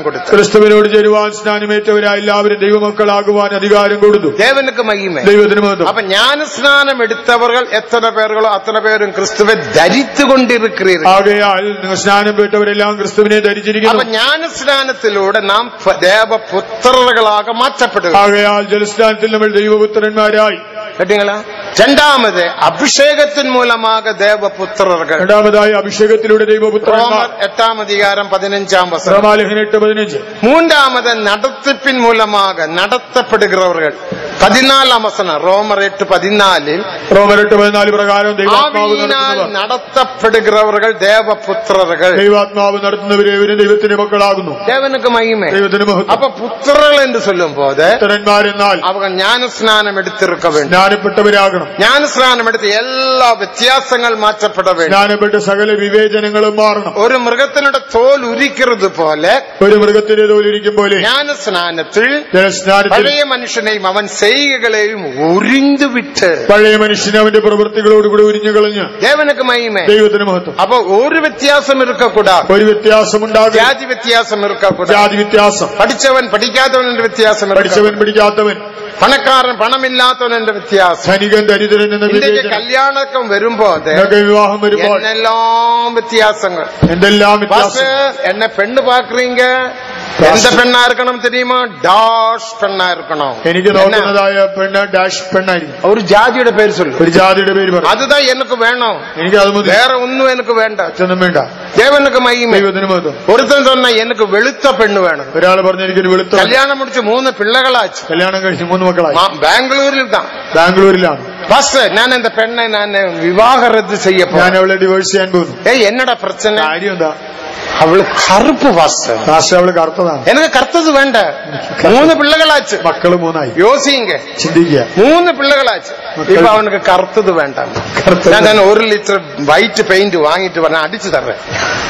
ക്രിസ്തുവിനോട് ചേരുവാൻ സ്നാനമേറ്റവരായ എല്ലാവരും ദൈവമക്കളാകുവാൻ അധികാരം കൊടുത്തു தேவனுக்கு மகிமை ദൈവത്തിന് മഹത്വം அப்ப ஞான ஸ்நானம் எடுத்தவர்கள் எத்தனை பேர்களோ அத்தனை பேரும் கிறிஸ்துவை தரித்து கொண்டிருக்கிறீர்கள் ആകയാൽ നിങ്ങൾ സ്നാനം പെട്ടവരെല്ലാം ക്രിസ്തുവിനെ அப்ப ധരിച്ചിരിക്കുന്നു ஞான ஸ்நானத்திலൂടെ നാം പ- ദേവപുത്രர்களാக മാറ്റപ്പെടുക ആകയാൽ ജലസ്നാനത്തിൽ നമ്മൾ ദൈവപുത്രന്മാരായി കേട്ടീங்களா രണ്ടാമത് അഭിഷേകത്തിൻ മൂലமாக ദേവപുത്രர்கள் രണ്ടാമതായി അഭിഷേകത്തിലൂടെ ദൈവപുത്രന്മാർ ரோமர் எட்டாம் அதிகாரம் பதினஞ்சாம் வசனம் റോമാലേഖനം എട്ട് പതിനഞ്ച് மூன்றாமது நடத்திப்பின் மூலமாக நடத்தப்படுகிறவர்கள் பதினாலாம் வசனம் ரோமர் எட்டு பதினாலில் റോമർ എട്ട് പതിനാല് പ്രകാരം ദൈവാത്മാവ് ஆவியினால் നടത്തുന്നവർ நடத்தப்படுகிறவர்கள் தேவபுத்திரர்கள் ദൈവാത്മാവ് നടത്തുന്നവരേവരും ദൈവത്തിന്റെ മക്കളാകുന്നു தேவனுக்கு மகிமை ദൈവത്തിന് മഹത്വം அப்ப புத்திரர்கள் என்று சொல்லும் போது പുത്രന്മാരെന്നാൽ அவங்க ஞான ஸ்நானம் எடுத்திருக்க வேண்டும் സ്നാനപ്പെട്ടവരാകണം ஞான ஸ்நானம் எடுத்து எல்லா வித்தியாசங்கள் மாற்றப்பட வேண்டும் സ്നാനപ്പെട്ട സകല വിവേചനങ്ങളും മാറണം ஒரு മൃഗത്തിനുടെ തോൽ ഉരിക്കുന്നത് പോലെ ഒരു മൃഗത്തിന്റെ തോലിരിക്കും പോലെ ஞான സ്നാനത്തിൽ ജലസ്നാനത്തിൽ പഴയ മനുഷ്യനെയും അവൻ ചെയ്കകളെയും ഉരിഞ്ഞു വിട്ട് പഴയ മനുഷ്യനെ അവന്റെ പ്രവൃത്തികളോടുകൂടി ഉരിഞ്ഞു കളഞ്ഞ് ദേവനുക്ക് മഹിമ ദൈവത്തിന് മഹത്വം അപ്പൊ ഒരു വ്യത്യാസം ഇരിക്കക്കൂടാ ഒരു വ്യത്യാസമുണ്ടാകും ജാതി വ്യത്യാസം ഇരിക്കക്കൂടാ ജാതി വ്യത്യാസം പഠിച്ചവൻ പഠിക്കാത്തവന്റെ വ്യത്യാസം പഠിച്ചവൻ പിടിക്കാത്തവൻ പണക്കാരൻ പണമില്ലാത്തവന്റെ വ്യത്യാസം ധനികൻ ദരിദ്രൻ എന്ന ഇന്ത്യക്ക് വിവേചനം കല്യാണക്കം വരുമ്പോ നിങ്ങൾക്ക് വിവാഹം വരുമ്പോൾ എന്നെല്ലാം വ്യത്യാസങ്ങൾ എന്തെല്ലാം பஸ் വ്യത്യാസം என்ன பெண்ணு பாக்குறீங்க எந்த பெண்ணா இருக்கணும் தெரியுமா டாஷ் பெண்ணா இருக்கணும் എനിക്ക് என்ன? നോക്കുന്നതായ പെണ്ണ് ഡാഷ് പെണ്ണായിരിക്കും ஒரு ஜாதியோட பேர் சொல்லு ഒരു ജാതിയുടെ പേര് പറയും அதுதான் எனக்கு வேணும் എനിക്ക് അത് മതി வேற ஒண்ணும் எனக்கு வேண்டாம் ഒന്നും വേണ്ട தேவனுக்கு மகிமை ദൈവത്തിന് മഹത്വം ஒருத்தன் சொன்னா எனக்கு வெளுத்த பெண்ணு வேணும் ഒരാൾ പറഞ്ഞു എനിക്കൊരു വെളുത്ത പെണ്ണ്. கல்யாணம் முடிச்சு மூணு பிள்ளைகளாச்சு കല്യാണം കഴിച്ച് മൂന്ന് മക്കളായി மா- பெங்களூரில் தான் ബാംഗ്ലൂരിലാണ് பஸ் நான் இந்த பெண்ணை நான் விவாகரத்து செய்ய ഞാൻ போறேன் അവളെ ഡിവോഴ്സ് ചെയ്യാൻ പോകുന്നു ஏய் என்னடா பிரச்சனை കാര്യം എന്താ அவளுக்கு கருப்பு வாச ലാസ്റ്റ് അവള് കറുത്തതാണ് எனக்கு கருத்தது வேண்டாம் மூணு பிள்ளைகளாச்சு മക്കള് മൂന്നായി யோசிங்க ചിന്തിക്കുക மூணு பிள்ளைகளாச்சு இப்ப அவனுக்கு கருத்தது வேண்டாம் കറുത്തത് நான் தானே ஒரு லிட்டர் ஒயிட் பெயிண்ட் வாங்கிட்டு வரேன் அடிச்சு தர்றேன்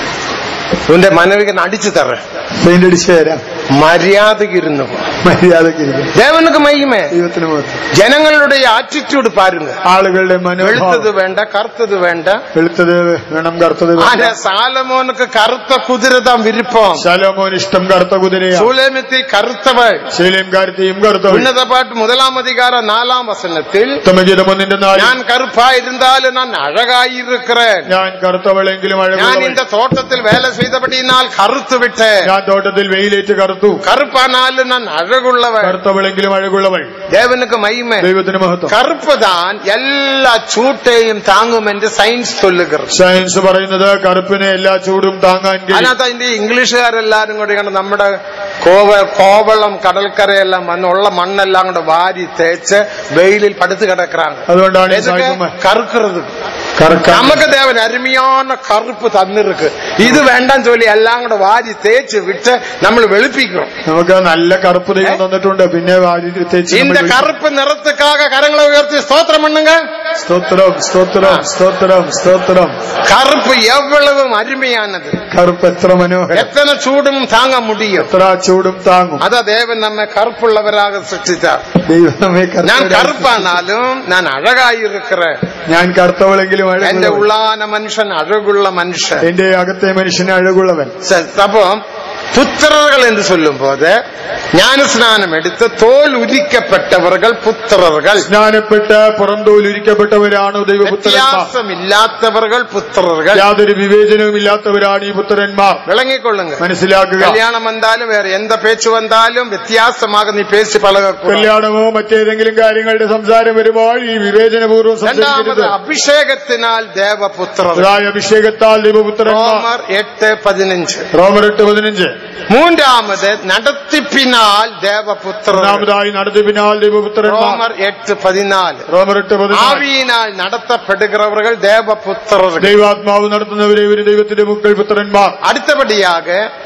உന്റെ മനവിക്ക് நான் அடிச்சு தர்றேன் പെയിന്റ് അടിച്ചു തരാം மரியாதைக்கு இருந்து போ. മര്യാദക്ക് ഇരിക്കും தேவனுக்கு மகிமை ദൈവത്തിന് മഹത്വം ஜனங்களுடைய ஆட்டிடியூட் பாருங்க ആളുകളുടെ வெளுத்தது മനോഭാവം வேண்டாம் கருத்தது வேண்டாம் വെളുത്തത് വേണം കറുത്തത് ஆனா വേണം சாலமோனுக்கு கருத்த குதிரை தான் விருப்பம் ശലോമോൻ ഇഷ്ടം കറുത്ത കുതിരയാണ് சூலேமித்தி கருத்தவள் ശൈലേംകാരത്തെയും കറുത്തവൾ உன்னத பாட்டு முதலாம் அதிகாரம் நாலாம் வசனத்தில் ഉത്തമഗീതം ഒന്നിന്റെ നാല് நான் கருப்பா இருந்தாலும் நான் அழகாயிருக்கிறேன் ഞാൻ കറുത്തവളെങ്കിലും ഞാൻ അഴകുള്ളവൾ இந்த தோட்டத்தில் வேலை செய்தபடியினால் கருத்து விட்டேன் ഞാൻ തോട്ടത്തിൽ വെയിലേറ്റ് കറുത്തു கருப்பானாலும் நான் அழகுள்ளவன் കറുത്തവളെങ്കിലും അഴകുള്ളവൾ தேவனுக்கு மகிமை ദൈവത്തിന് മഹത്വം கருப்பு தான் எல்லா சூட்டையும் தாங்கும் என்று சயின்ஸ் சொல்லுகிறது സയൻസ് പറയുന്നത് കറുപ്പിനെ എല്ലാ ചൂടും താങ്ങാൻ കഴിയും അതിനകത്ത് അതിന്റെ ഇംഗ്ലീഷുകാരെല്ലാരും കൂടി കണ്ട് നമ്മുടെ കോവ കോവളം കടൽക്കരയെല്ലാം വന്ന് ഉള്ള മണ്ണെല്ലാം കൂടെ വാരി തേച്ച് വെയിലിൽ പടുത്ത് കിടക്കുறாங்க അതുകൊണ്ടാണ് ഈ எதுக்கு? സായിപ്പന്മാർ கருக்கிறது കറുക്കാൻ நமக்கு தேவன் அருமையான கருப்பு தந்திருக்கு இது வேண்டாம் சொல்லி எல்லாம் கூட வாரி தேய்ச்சு விட்டு നമ്മൾ വെളുപ്പിக்கிறோம் നമുക്ക് നല്ല കറുപ്പ് ദൈവം തന്നിട്ടുണ്ട് പിന്നെ വാരി തേച്ച് இந்த നമ്മൾ கருப்பு நிறத்துக்காக கரங்களை உயர்த்தி ஸ்தோத்திரம் பண்ணுங்க സ്തോത്രം സ്തോത്രം സ്തോത്രം സ്തോത്രം கருப்பு எவ்வளவு அருமையானது കറുപ്പ് എത്ര മനോഹരം எத்தனை சூடும் தாங்க முடியும் എത്ര ചൂടും താങ്ങും அதான் தேவன் நம்ம கருப்புள்ளவராக சிருஷ்டித்தார் ദൈവം നമ്മെ நான் കറുത്തവരാക്കി. கருப்பானாலும் நான் அழகாயிருக்கிறேன் ഞാൻ കറുത്തവളെങ്കിലും എന്റെ അഴകുള്ളവൻ ഉള്ളാന മനുഷ്യൻ അഴകുള്ള മനുഷ്യൻ എന്റെ അകത്തെ മനുഷ്യന് അഴകുള്ളവൻ சரி, அப்போ புத்திரர்கள் என்று சொல்லும் போது ஞானஸ்நானம் எடுத்து தோல் உரிக்கப்பட்டவர்கள் புத்திரர்கள் സ്നാനപ്പെട്ട് പുറന്തോലുരിക്കപ്പെട്ടവരാണ് ദൈവപുത്രന്മാർ வித்தியாசம் இல்லாதவர்கள் புத்திரர்கள் യാതൊരു വിവേചനവും ഇല്ലാത്തവരാണ് ഈ പുത്രന്മാർ விளங்கிக் கொள்ளுங்க മനസ്സിലാക്കുക கல்யாணம் வந்தாலும் வேற எந்த பேச்சு வந்தாலும் வித்தியாசமாக நீ பேசி பழகக்கூடாது കല്യാണമോ മറ്റേതെങ്കിലും കാര്യങ്ങളുടെ സംസാരം വരുമ്പോൾ ഈ വിവേചനപൂർവ്വം இரண்டாவது സംസാരിക്കരുത് அபிஷேகத்தினால் தேவபுத்திரர்கள் അതായ അഭിഷേകത്താൽ ദൈവപുത്രന്മാർ ரோமர் எட்டு பதினஞ்சு റോമർ എട്ട് പതിനഞ്ച് மூன்றாவது நடத்திப்பினால் தேவபுத்திரர்கள் ഒന്നാമതായി നടത്തിപ്പിനാൽ ദൈവപുത്രന്മാർ ரோமர் எட்டு பதினாலு റോമർ എട്ട് പതിനാല് ஆவியினால் நடத்தப்படுகிறவர்கள் தேவபுத்திரர்கள் ദൈവാത്മാവ് നടത്തുന്നവരെ ഒരു ദൈവത്തിന്റെ മുക്കൾ പുത്രന്മാർ அடுத்தபடியாக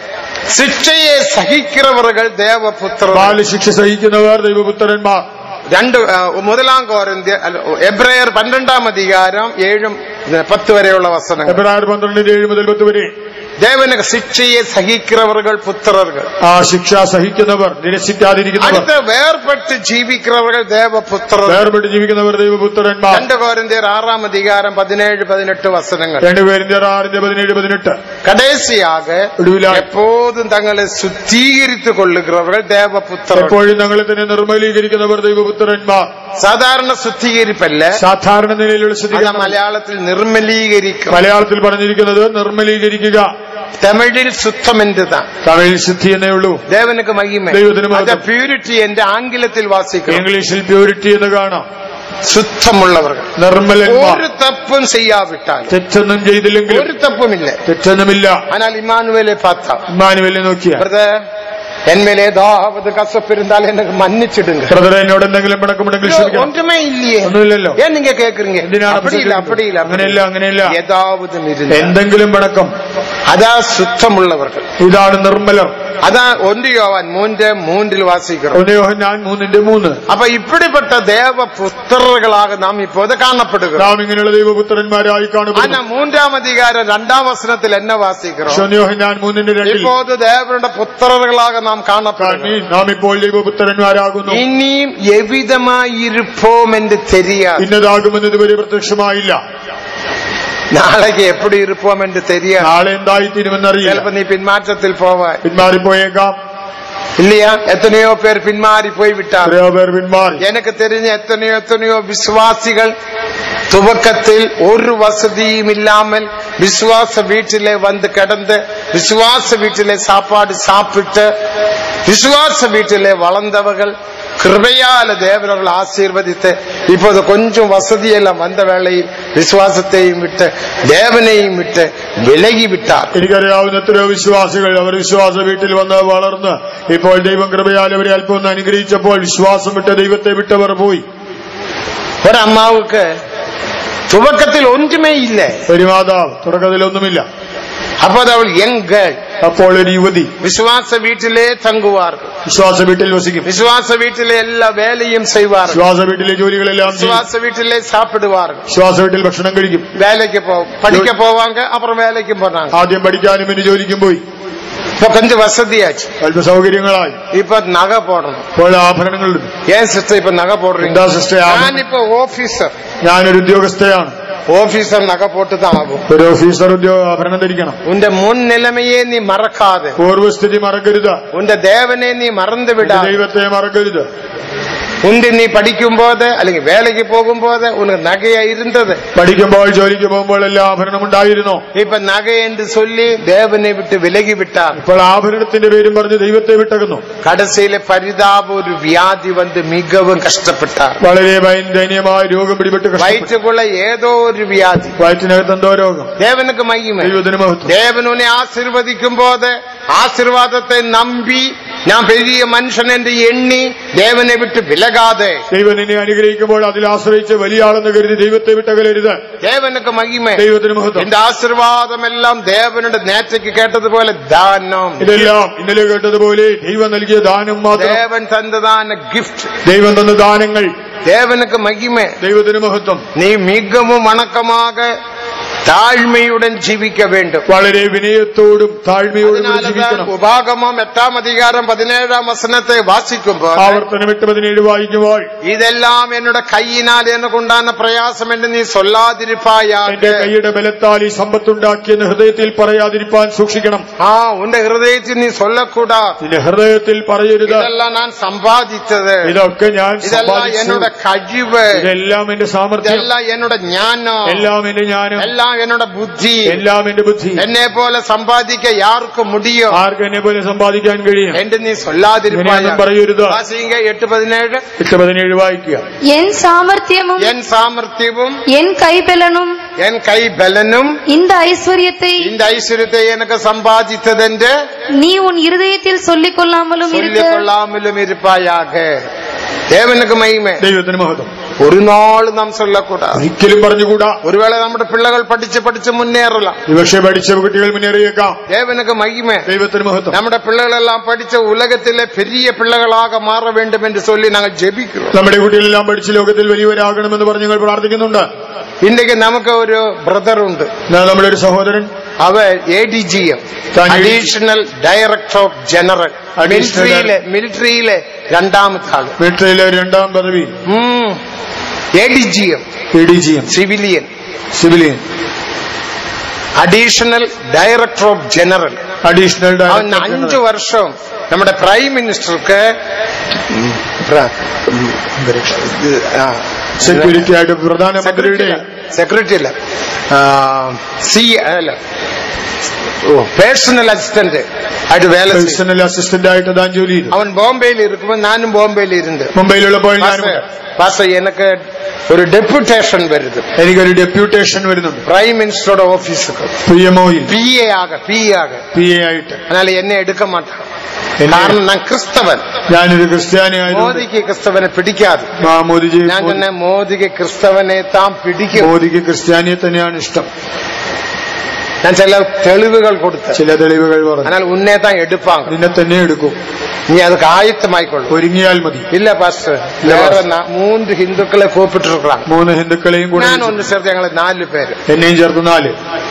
சிக்ஷையை சகிக்கிறவர்கள் தேவபுத்திரர்கள் ബാലശിക്ഷ സഹിക്കുന്നവർ ദൈവപുത്രന്മാർ രണ്ട് ആ, മുതലാം കോരിന്ത്യ അല്ല, എബ്രയർ പന്ത്രണ്ടാം അധികാരം ഏഴും പത്ത് വരെയുള്ള വസനങ്ങൾ എബ്രായർ പന്ത്രണ്ടിന്റെ ഏഴ് മുതൽ പത്ത് വരെ தேவனுக்கு சிக்ஷையை சகிக்கிறவர்கள் புத்திரர்கள் ആ ശിക്ഷ സഹിക്കുന്നവർ നിരസിക്കാതിരിക്കുന്നവർ அடுத்து வேறுபட்டு ஜீவிக்கிறவர்கள் தேவ புத்திரர்கள் വേർപെട്ട് ജീവിക്കുന്നവർ ദൈവപുത്രന്മാർ ரெண்டு கோரிந்தியர் ஆறாம் அதிகாரம் பதினேழு பதினெட்டு வசனங்கள் രണ്ടുപേരിന്റെ ആറിന്റെ പതിനേഴ് പതിനെട്ട് கடைசியாக ഒടുവിലായി எப்போதும் தங்களை சுத்திகரித்துக் கொள்ளுகிறவர்கள் தேவ புத்திரர்கள் എപ്പോഴും ഞങ്ങളെ തന്നെ നിർമ്മലീകരിക്കുന്നവർ ദൈവപുത്രന്മാർ சாதாரண சுத்திகரிப்பல்ல സാധാരണ നിലയിലുള്ള அத ശുദ്ധീകരണം മലയാളത്തിൽ നിർമ്മലീകരിക്കും മലയാളത്തിൽ പറഞ്ഞിരിക്കുന്നത് നിർമ്മലീകരിക്കുക തമിഴിൽ സുത്തം എന്തുதான் തമിഴിൽ ശുദ്ധി എന്നേ ഉള്ളൂ ദേവനുക്ക് മഹിമ ദൈവത്തിന് മഹത്വം. അത് പ്യൂരിറ്റി എന്റെ ആംഗലത്തിൽ വാസിക്കും ഇംഗ്ലീഷിൽ പ്യൂരിറ്റി എന്ന് കാണാം சுத்தமுள்ளவர்கள் നിർമ്മലന്മാർ ഒരു തപ്പും ചെയ്യാവിട്ടാൽ തെറ്റൊന്നും ചെയ്തില്ലെങ്കിലും ഒരു തപ്പുമില്ല തെറ്റൊന്നുമില്ല ஆனால் ഇമാനുവേലെ പാത്ത ഇമ്മാനുവലിനെ നോക്കിയ ബ്രദർ എന്മേൽ ഏതാവത് കസപ്പിരുന്നാൽ எனக்கு മன்னிச்சிடுங்க ബ്രദർ എന്നോട് എന്തെങ്കിലും പിണക്കമുണ്ടെങ്കിൽ ക്ഷമിക്കണം ஒன்றுமே இல்லையே ഒന്നുമില്ലല്ലോ ஏன் நீங்க கேக்குறீங்க എന്തിനാണ് அப்படி இல்ல அப்படி இல்ல അങ്ങനെയില്ല അങ്ങനെയില്ല ஏதாவது இருந்தா എന്തെങ്കിലും പിണക്കം അതാ சுத்தமுள்ளவர்கள் ഇതാണ് നിർമ്മലർ അതാ ഒന്ന് യോവാൻ മൂന്ന് മൂന്നിൽ വാസിக்கிறோம் ഒന്ന് യോഹന്നാൻ മൂന്നിന്റെ മൂന്ന് அப்ப இப்படிப்பட்ட தேவ புத்திரர்களாக நாம் இப்போது காணப்படுகிறோம் നാം ഇങ്ങനെയുള്ള ദൈവപുത്രന്മാരായി ஆனா കാണുന്നു மூன்றாம் அதிகாரம் இரண்டாம் வசனத்தில் என்ன வாசிக்கிறோம் ഒന്ന് യോഹന്നാൻ മൂന്നിന്റെ രണ്ടിൽ இப்போது தேவனுடைய புத்திரர்களாக நாம் காணப்படுகிறோம் കാണി നാം ഇപ്പോൾ ദൈവപുത്രന്മാരാകുന്നു ഇനിയും എവിധമായിരിപ്പോം എന്ന് தெரியாது ഇന്നതാകുമെന്ന് ഇതുവരെ പ്രത്യക്ഷമായില്ല നാളേക്ക് എപ്പടി ഇരുപ്പോം എന്ന് தெரியாது നാളെ എന്തായി തീരുമെന്നറിയില്ല ചിലപ്പോ നീ പിന്മാറ്റത്തിൽ പോവാൻ പിന്മാറിപ്പോയേക്കാം இல்லையா எத்தனையோ பேர் பின்மாறி போய் விட்டார் എത്രയോ പേർ പിന്മാറി எனக்கு தெரிஞ்ச எத்தனையோ எத்தனையோ விசுவாசிகள் துவக்கத்தில் ஒரு வசதியும் இல்லாமல் விசுவாச வீட்டிலே வந்து கிடந்து விசுவாச வீட்டிலே சாப்பாடு சாப்பிட்டு விசுவாச வீட்டிலே வளர்ந்தவர்கள் கிருபையால தேவனர்கள் ஆசீர்வதித்து இப்போது கொஞ்சம் வசதியெல்லாம் வந்த வேளையில் விசுவாசத்தையும் விட்டு தேவனையும் விட்டு விலகி விட்டார் എനിക്കറിയാവുന്ന എത്രയോ വിശ്വാസികൾ അവർ വിശ്വാസ വീട്ടിൽ വന്ന് വളർന്ന് ഇപ്പോൾ ദൈവം കൃപയാൽ അവരെ അല്പം ഒന്ന് അനുഗ്രഹിച്ചപ്പോൾ വിശ്വാസം വിട്ട് ദൈവത്തെ വിട്ടവർ പോയി ஒரு அம்மாவுக்கு துவக்கத்தில் ஒன்றுமே இல்லை ഒരു മാതാവ് തുടക്കത്തിലൊന്നുമില്ല அப்போது அவள் யங் கேர்ள் അപ്പോൾ ഒരു യുവതി விசுவாச வீட்டிலே தங்குவார்கள் വിശ്വാസ വീട്ടിൽ വസിക്കും விசுவாச வீட்டிலே எல்லா வேலையும் செய்வார்கள் വിശ്വാസ വീട്ടിലെ ജോലികളെല്ലാം ചെയ്യും விசுவாச வீட்டிலே சாப்பிடுவார்கள் വിശ്വാസ വീട്ടിൽ ഭക്ഷണം കഴിക്കും வேலைக்கு போ படிக்க போவாங்க அப்புறம் வேலைக்கும் போனாங்க ആദ്യം പഠിക്കാനും പിന്നെ ജോലിക്കും പോയി இப்ப கொஞ்சம் வசதியாச்சு അല്പ സൗകര്യങ്ങളായി இப்ப நகை போடணும் ഇപ്പോൾ ആഭരണങ്ങളുണ്ട് ஏன் சிஸ்டர் இப்ப நகை போடுறீங்க എന്താ സിസ്റ്റർ நான் இப்ப ഓഫീസർ ഞാനൊരു ഉദ്യോഗസ്ഥയാണ് ഓഫീസർ നகை പോട്ട് தான் ആകും ഒരു ഓഫീസർ ഉദ്യോഗ ആഭരണം ധരിക്കണം உന്റെ മുൻ നിലമയെ നീ മറക്കാതെ പൂർവ്വസ്ഥിതി മറക്കരുത് ഉന്റെ ദേവനെ നീ മറന്നു വിടാ ദൈവത്തെ മറക്കരുത് ഉന്റെ നീ പഠിക്കുമ്പോത് അല്ലെങ്കിൽ വേലയ്ക്ക് പോകുമ്പോത് ഉനക്ക് നഗയാ ഇരുന്നത് പഠിക്കുമ്പോൾ ജോലിക്ക് പോകുമ്പോൾ എല്ലാ ആഭരണം ഉണ്ടായിരുന്നു ഇപ്പൊ നഗ എന്ന് ചൊല്ലി ദേവനെ വിട്ട് വിലകി വിട്ടാർ ഇപ്പോൾ ആഭരണത്തിന്റെ പേരും പറഞ്ഞ് ദൈവത്തെ വിട്ടകുന്നു കടസയിലെ പരിതാപ ഒരു വ്യാധി വന്ന് മികവും കഷ്ടപ്പെട്ടാർ വളരെ ഭയ- ദയനീയമായ രോഗം പിടിപെട്ട് കഷ്ടപ്പെട്ടു. വയറ്റുകൊള്ള ഏതോ ഒരു വ്യാധി വയറ്റിനകത്ത് എന്തോ രോഗം ദേവനുക്ക് മഹിമ ദൈവത്തിന് മഹത്വം ദേവനുനെ ആശീർവദിക്കുമ്പോത് ആശീർവാദത്തെ നമ്പി ഞാൻ പെരിയ മനുഷ്യൻ എന്ന് എണ്ണി ദേവനെ വിട്ട് വിലകാതെ ദൈവം നിന്നെ അനുഗ്രഹിക്കുമ്പോൾ അതിൽ ആശ്രയിച്ച് വലിയ ആളെന്ന് കരുതി ദൈവത്തെ വിട്ടകലരുത് ദേവനുക്ക് മഹിമ ദൈവത്തിന് മഹത്വം എന്റെ ആശീർവാദമെല്ലാം ദേവനുടെ നേറ്റയ്ക്ക് കേട്ടതുപോലെ ദാനം ഇതെല്ലാം ഇന്നലെ കേട്ടതുപോലെ ദൈവം നൽകിയ ദാനം മാത്രം ദേവൻ തന്നതാണ് ഗിഫ്റ്റ് ദൈവം തന്ന ദാനങ്ങൾ ദേവനുക്ക് മഹിമ ദൈവത്തിന് മഹത്വം നീ മികവും വണക്കமாக താഴ്മയുടൻ ജീവിക്ക വേണ്ടും വളരെ വിനയത്തോടും താഴ്മയോടും കൂടി അതിനാലതാ ജീവിക്കണം ഉപാഗമം എട്ടാം അധികാരം പതിനേഴാം വസനത്തെ വാസിക്കുമ്പോൾ ആവർത്തനം എട്ട് പതിനേഴ് വായിക്കുമ്പോൾ ഇതെല്ലാം എന്നോട് കൈയിനാൽ എന്നുകൊണ്ടാണ് പ്രയാസം എന്ന് നീ എന്റെ സൊല്ലാതിരിപ്പായാകെ കൈയുടെ ബലത്താൽ ഈ സമ്പത്തുണ്ടാക്കിയെന്ന് ഹൃദയത്തിൽ പറയാതിരിപ്പാൻ സൂക്ഷിക്കണം ആ ഉന്റെ ഹൃദയത്തിൽ നീ സൊല്ലക്കൂടാ നിന്റെ ഹൃദയത്തിൽ പറയരുത് ഇതെല്ലാം ഞാൻ സമ്പാദിച്ചത് ഇതൊക്കെ ഞാൻ ഇതെല്ലാം സമ്പാദിച്ചു എന്നോട് കഴിവ് ഇതെല്ലാം എന്റെ സാമർഥ്യം ഇതെല്ലാം എന്നോട് ജ്ഞാനം എല്ലാം എന്റെ ജ്ഞാനം എല്ലാം എന്നോട് ബുദ്ധി എല്ലാം എന്റെ ബുദ്ധി എന്നെ പോലെ സമ്പാദിക്ക യാർക്ക് മുടിയോ ആർക്ക് എന്നെ പോലെ സമ്പാദിക്കാൻ കഴിയും എന്റെ നീ ഇങ്ങനെയൊന്നും സൊല്ലാതിരിപ്പായ പറയരുത് വാസിക എട്ട് പതിനേഴ് എട്ട് പതിനേഴ് വായിക്കുക என் சாமர்த்தியமும் എൻ സാമർത്ഥ്യവും என் கைபலனும் എൻ കൈ ബലനും இந்த ஐஸ்வர்யத்தை இந்த ഐശ്വര്യത്തെ എനിക്ക് സമ്പാദിച്ചതെന്റെ நீ உன் இருதயத்தில் சொல்லிக் கொள்ளாமலும் இருக்க ചൊല്ലിക്കൊള്ളാമലും ഇരുപ്പായാക ദേവനുക്ക് മഹിമ ദൈവത്തിന് മഹത്വം ഒരു നാൾ നാം ചൊല്ലക്കൂടാ ഒരിക്കലും പറഞ്ഞുകൂടാ ഒരുവേള നമ്മുടെ പിള്ളകൾ പഠിച്ച് പഠിച്ച് മുന്നേറலாம் വിവക്ഷ പഠിച്ച കുട്ടികൾ മുന്നേറിയേക്കാം ദേവനുക്ക് മഹിമ ദൈവത്തിന് മഹത്വം നമ്മുടെ പിള്ളകളെല്ലാം പഠിച്ച ഉലകത്തിലെ പെരിയ പിള്ളകളാക മാറ വേണ്ടും എന്ന് ചൊല്ലി ഞങ്ങൾ ജപിക്കുന്നു നമ്മുടെ കുട്ടികളെല്ലാം പഠിച്ച് ലോകത്തിൽ വലിയവരാകണമെന്ന് പറഞ്ഞ് ഞങ്ങൾ പ്രാർത്ഥിക്കുന്നുണ്ട് ഇன்றைக்கு നമുക്ക് ഒരു ബ്രദർ ഉണ്ട് എന്നാ നമ്മുടെ ഒരു സഹോദരൻ അവ എ ഡി ജി എം താൻ ADG additional director of general Additional മിലിറ്ററിയിലെ മിലിറ്ററിയിലെ രണ്ടാമത്തെ ആള് മിലിറ്ററിയിലെ ഒരു രണ്ടാം പദവി A D G M A D G M civilian civilian additional director of general additional അവൻ അഞ്ചു വർഷം നമ്മുടെ പ്രൈം മിനിസ്റ്റർക്ക് സെക്യൂരിറ്റി ആയിട്ട് പ്രധാനമന്ത്രിയുടെ സെക്രട്ടറി അല്ല സി അല്ല ഓ പേഴ്സണൽ അസിസ്റ്റന്റ് ആയിട്ട് വേല ചെയ്തു. പേഴ്സണൽ അസിസ്റ്റന്റ് ആയിട്ട് താൻ ജോലി ചെയ്തു അവൻ ബോംബെയിൽ ഇരിക്കുമ്പോ ഞാനും ബോംബെയിൽ ഇരുന്ന് മുംബൈയിലുള്ളപ്പോൾ ഞാനും പാസ എനിക്ക് ഒരു ഡെപ്യൂട്ടേഷൻ വരുത് എനിക്കൊരു ഡെപ്യൂട്ടേഷൻ വരുന്നുണ്ട് പ്രൈം മിനിസ്റ്ററുടെ ഓഫീസുக்கு പി എം ഒയിൽ പി എ ആക പി എ ആക പി എ ആയിട്ട് அதனால എന്നെ എടുക്ക മാட்டாൻ എന്നെ- കാരണം ഞാൻ ക്രിസ്തവൻ ഞാനൊരു ക്രിസ്ത്യാനി ആയതുകൊണ്ട് മോദിക്ക് ക്രിസ്തവനെ പിടിക്കാതെ ആ മോദിജി ഞാൻ തന്നെ മോദിക്ക് ക്രിസ്തവനെ താൻ പിടിക്കും മോദിക്ക് ക്രിസ്ത്യാനിയെ തന്നെയാണ് ഇഷ്ടം ഞാൻ ചില തെളിവുകൾ കൊടുത്ത് ചില തെളിവുകൾ പറഞ്ഞു അതിനാൽ ഉന്നെ താൻ എടുപ്പാങ്ക നിന്നെ തന്നെ എടുക്കും നീ அதுக்கு ആയത്തമായിക്കൊള്ളു ഒരുങ്ങിയാൽ മതി இல்ல பாஸ்டர் இல்ல, வேற பாஸ்டர். நா- மூன்று ஹிந்துக்களை கூப்பிட்டு இருக்கிறாங்க മൂന്ന് ഹിന്ദുക്കളെയും കൂടെ ഞാൻ ഒന്ന് ചേർത്ത് ഞങ്ങൾ നാല് പേര് എന്നെയും ചേർത്ത് നാല്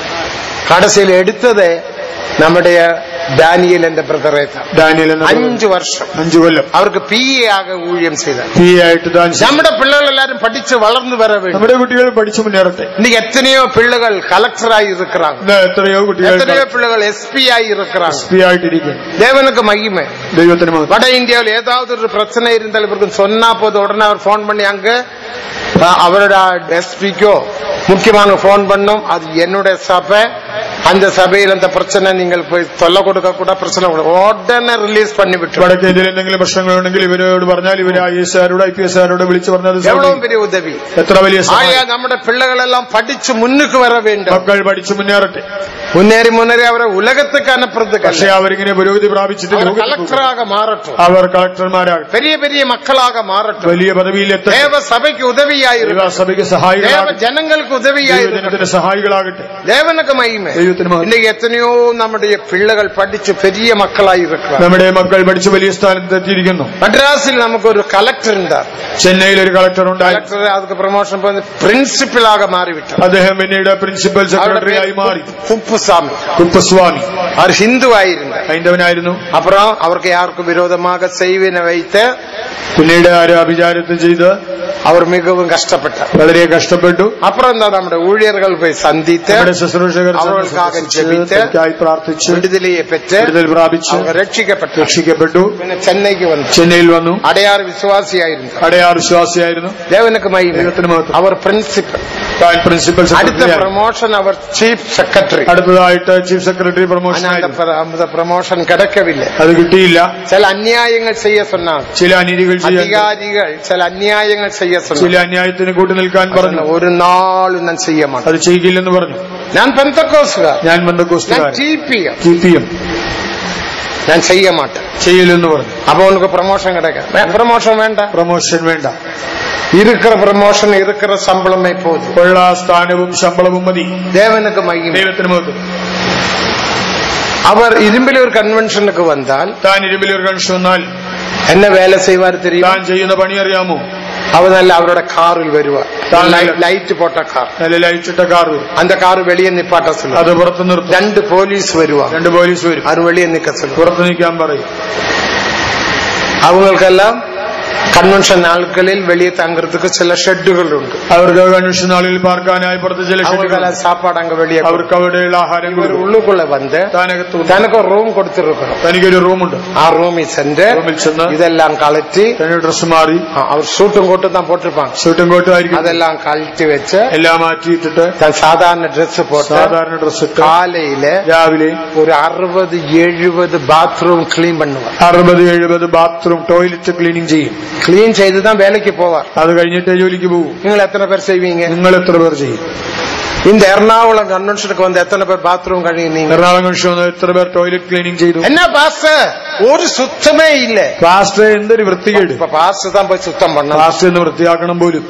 കടസിൽ എടുത്തത് നമ്മുടെ ഡാനിയൽ എന്റെ ബ്രദറെ ഡാനിയൽ എന്ന അഞ്ചു വർഷം അഞ്ചു കൊല്ലം അവർക്ക് പി എ ആകെ ഊഴിയം ചെയ്ത പി എ ആയിട്ട് താൻ നമ്മുടെ പിള്ളേരെല്ലാരും പഠിച്ച് വളർന്നു വര വേണ്ടി നമ്മുടെ കുട്ടികൾ പഠിച്ചു മുന്നേറട്ടെ இன்னைக்கு எத்தனையோ பிள்ளைகள் கலெக்டராയി இருக்கிறாங்க ഇന്ന് എത്രയോ കുട്ടികൾ எத்தனையோ பிள்ளைகள் எஸ்பி ஆகி இருக்கிறாங்க എസ് പി ആയിട്ടിരിക്കും தேவனுக்கு மகிமை ദൈവത്തിന് മഹത്വം. வட இந்தியாவில் ஏதாவது ஒரு பிரச்சனை இருந்தால் இவருக்கு சொன்னா போது உடனே அவர் போன் பண்ணி அங்க அஹ், அவரோட எஸ்பிக்கோ முக்கியமான போன் பண்ணும் அது என்னுடைய சபை அந்த சபையில் அந்த பிரச்சனை நீங்கள் போய் தொல்லை கொடுக்க கூட பிரச்சனை கொடுக்க உடனே ரிலீஸ் பண்ணி விட்டு വടക്കേ ഇന്ത്യയിൽ എന്തെങ്കിലും പ്രശ്നങ്ങളുണ്ടെങ്കിൽ ഇവരോട് പറഞ്ഞാൽ ഇവർ ഐ എസ് ആരോട് ഐ പി എസ് ആരോട് വിളിച്ചു പറഞ്ഞത് எவ்வளவு பெரிய உதவி എത്ര വലിയ സഹായം. ஆயா நம்முடைய பிள்ளைகள் எல்லாம் படிச்சு முன்னுக்கு வர வேண்டும் മക്കൾ പഠിച്ചു മുന്നേറട്ടെ முன்னேறி முன்னேறி அவரை உலகத்துக்கு அனுப்புறதுக்கு പക്ഷെ അവരിങ്ങനെ പുരോഗതി പ്രാപിച്ചിട്ട് அவர் ലോകത്ത് പോകും. கலெக்டராக மாறட்டும் അവർ കളക്ടർമാരാകട്ടെ பெரிய பெரிய மக்களாக மாறட்டும் വലിയ പദവിയിൽ എത്തട്ടെ தேவ சபைக்கு உதவியாயிருக்கும் സഭയ്ക്ക് தேவ സഹായികളാകട്ടെ ஜனங்களுக்கு உதவியாயிருக்கும் ദൈവജനത്തിന് സഹായികളാകട്ടെ தேவனுக்கு மகிமை ദൈവത്തിന് മഹത്വം. இன்னைக்கு எத்தனையோ நம்முடைய பிள்ளைகள் படிச்சு பெரிய மக்களாய் இருக்கிறார் നമ്മുടെ മക്കൾ പഠിച്ച് വലിയ സ്ഥാനത്ത് എത്തിയിരിക്കുന്നു மெட்ராஸில் நமக்கு ஒரு கலெக்டர் இருந்தார் ചെന്നൈയിൽ ഒരു കളക്ടർ ഉണ്ടായി கலெக்டர் அதுக்கு ப்ரமோஷன் பண்ணி பிரின்சிபலாக மாறிவிட்டார் അദ്ദേഹം പിന്നീട് പ്രിൻസിപ്പൽ அவருடைய സെക്രട്ടറി ആയി മാറി பேர் குப்புசாமி കുപ്പസ്വാമി அவர் ஹிந்து ஆயிருந்தார் ഹൈന്ദവനായിരുന്നു அப்புறம் அவருக்கு யாருக்கும் விரோதமாக செய்வினை வைத்து പിന്നീട് ആര് അഭിചാരത്തെ ചെയ്ത് அவர் மிகவும் கஷ்டப்பட்டார் വളരെ കഷ്ടപ്പെട്ടു அப்புறம் தான் நம்முடைய ஊழியர்கள் போய் சந்தித்து നമ്മുടെ ശുശ്രൂഷകർ അവൾക്കാകെ ജപിച്ച് തനിക്കായി പ്രാർത്ഥിച്ച് விடுதலையை பெற்று വിടുതൽ പ്രാപിച്ച് அவங்க ரட்சிக்கப்பட்டார் രക്ഷിക്കപ്പെട്ടു പിന്നെ ചെന്നൈക്ക് വന്നു ചെന്നൈയിൽ വന്നു അടയാർ വിശ്വാസിയായിരുന്നു അടയാർ വിശ്വാസിയായിരുന്നു ദേവനക്ക് മഹിമ ദൈവത്തിന് മഹത്വം. അവർ പ്രിൻസിപ്പൽ താൻ പ്രിൻസിപ്പൽ അടുത്ത സെക്രട്ടറി പ്രൊമോഷൻ അവർ ചീഫ് സെക്രട്ടറി അടുത്തതായിട്ട് ചീഫ് സെക്രട്ടറി പ്രൊമോഷൻ அந்த ആയിരുന്നു പ്ര- அந்த പ്രൊമോഷൻ കിടക്കവില്ല അത് കിട്ടിയില്ല ചില അന്യായങ്ങൾ ചെയ്യ சொன்னாங்க ചില അനീതികൾ ചെയ്യാൻ അധികാരികൾ ചില അന്യായങ്ങൾ ചെയ്യ ചില சொன்னாங்க അന്യായത്തിന് കൂട്ടു നിൽക്കാൻ പറഞ്ഞു ഒരു നാളും ഞാൻ ചെയ്യ മാട്ടேன் അത് ചെയ്യില്ലെന്ന് പറഞ്ഞു ഞാൻ പെന്തക്കോസുകാർ ഞാൻ ഞാൻ ബന്ധക്കോസ്തുകാരൻ T P T P M ഞാൻ ചെയ്യ മാട്ടேன் ചെയ്യില്ലെന്ന് പറഞ്ഞു അപ്പൊ ഉനക്ക് പ്രൊമോഷൻ കിടക്ക പ്രൊമോഷൻ വേണ്ട പ്രൊമോഷൻ വേണ്ട இருக்கிற പ്രൊമോഷൻ இருக்கிற சம்பளமே போதும் ഉള്ള സ്ഥാനവും ശമ്പളവും മതി தேவனுக்கு மகிமை ദൈവത്തിന് മഹത്വം அவர் ഇരുമ്പിലൂർ കൺവെൻഷനുக்கு വന്നാൽ താൻ ഇരുമ്പിലൂർ കൺഷൻ വന്നാൽ என்ன வேலை செய்வார் தெரியும் താൻ ചെയ്യുന്ന പണി അറിയാമോ அவர் நல்ல அவரோட காரில் வருவார் தான் லைட் போட்ட கார் നല്ല ലൈറ്റിട്ട കാർ വരും அந்த கார் வெளியே நிப்பாட்ட சொல்லுவார் അത് പുറത്ത് നിർത്തും ரெண்டு போலீஸ் வருவாங்க രണ്ട് പോലീസ് വരും அவர் வெளியே நிக்க சொல்லுவார் പുറത്ത് നിൽക്കാൻ പറയും அவங்களுக்கெல்லாம் കൺവെൻഷൻ നാളുകളിൽ வெளியே தங்குறதுக்கு சில ഷെഡുകൾ ഉണ്ട് അവർക്ക് കൺവെൻഷൻ നാളിൽ പാർക്കാനായി പുറത്ത് ചില ഷെഡുകൾ அவங்களுக்கெல்லாம் சாப்பாடு அங்க வெளியே கொடுக்கும். അവർക്ക് അവിടെയുള്ള ആഹാരം இவர் കൊടുക്കും உள்ளுக்குள்ள வந்து താനകത്ത് വന്ന് தனக்கு ஒரு ரூம் கொடுத்திருக்கிறோம் തനിക്കൊരു റൂമുണ്ട് ஆ ரூமில் சென்று റൂമിൽ ചെന്ന് இதெல்லாம் கழட்டி തനി ഡ്രസ് മാറി ஆ, அவர் சூட்டும் கோட்டும் தான் போட்டிருப்பாங்க ഷൂട്ടും കോട്ടും ആയിരിക്കും அதெல்லாம் கழட்டி வச்சு എല്ലാം മാറ്റിയിട്ടിട്ട് தன் சாதாரண Dress போட்டு സാധാരണ ഡ്രസ് ഇട്ട് காலையில രാവിലെ ஒரு அறுபது எழுபது பாத்ரூம் கிளீன் பண்ணுவார் അറുപത് എഴുപത് ബാത്റൂം ടോയ്ലറ്റ് ക്ലീനിങ് ചെയ്യും கிளீன் செய்து தான் வேலைக்கு போவார் അത് കഴിഞ്ഞിട്ട് ജോലിക്ക് പോകും நீங்கள் எத்தனை பேர் செய்வீங்க നിങ്ങൾ എത്ര പേർ ചെയ്യും இந்த எர்ணாகுளம் கன்வென்ஷனுக்கு வந்து எத்தனை பேர் பாத்ரூம் கழுவினீங்க എറണാകുളം കൺഷൻ വന്ന് എത്ര പേർ ടോയ്ലറ്റ് ക്ലീനിങ് ചെയ്തു என்ன பாஸ்டர் ஒரு சுத்தமே இல்ல പാസ്റ്റർ എന്തൊരു വൃത്തികേട് இப்ப பாஸ்டர் தான் போய் சுத்தம் பண்ணணும் പാസ്റ്റർ എന്ന് വൃത്തിയാക്കണം പോലും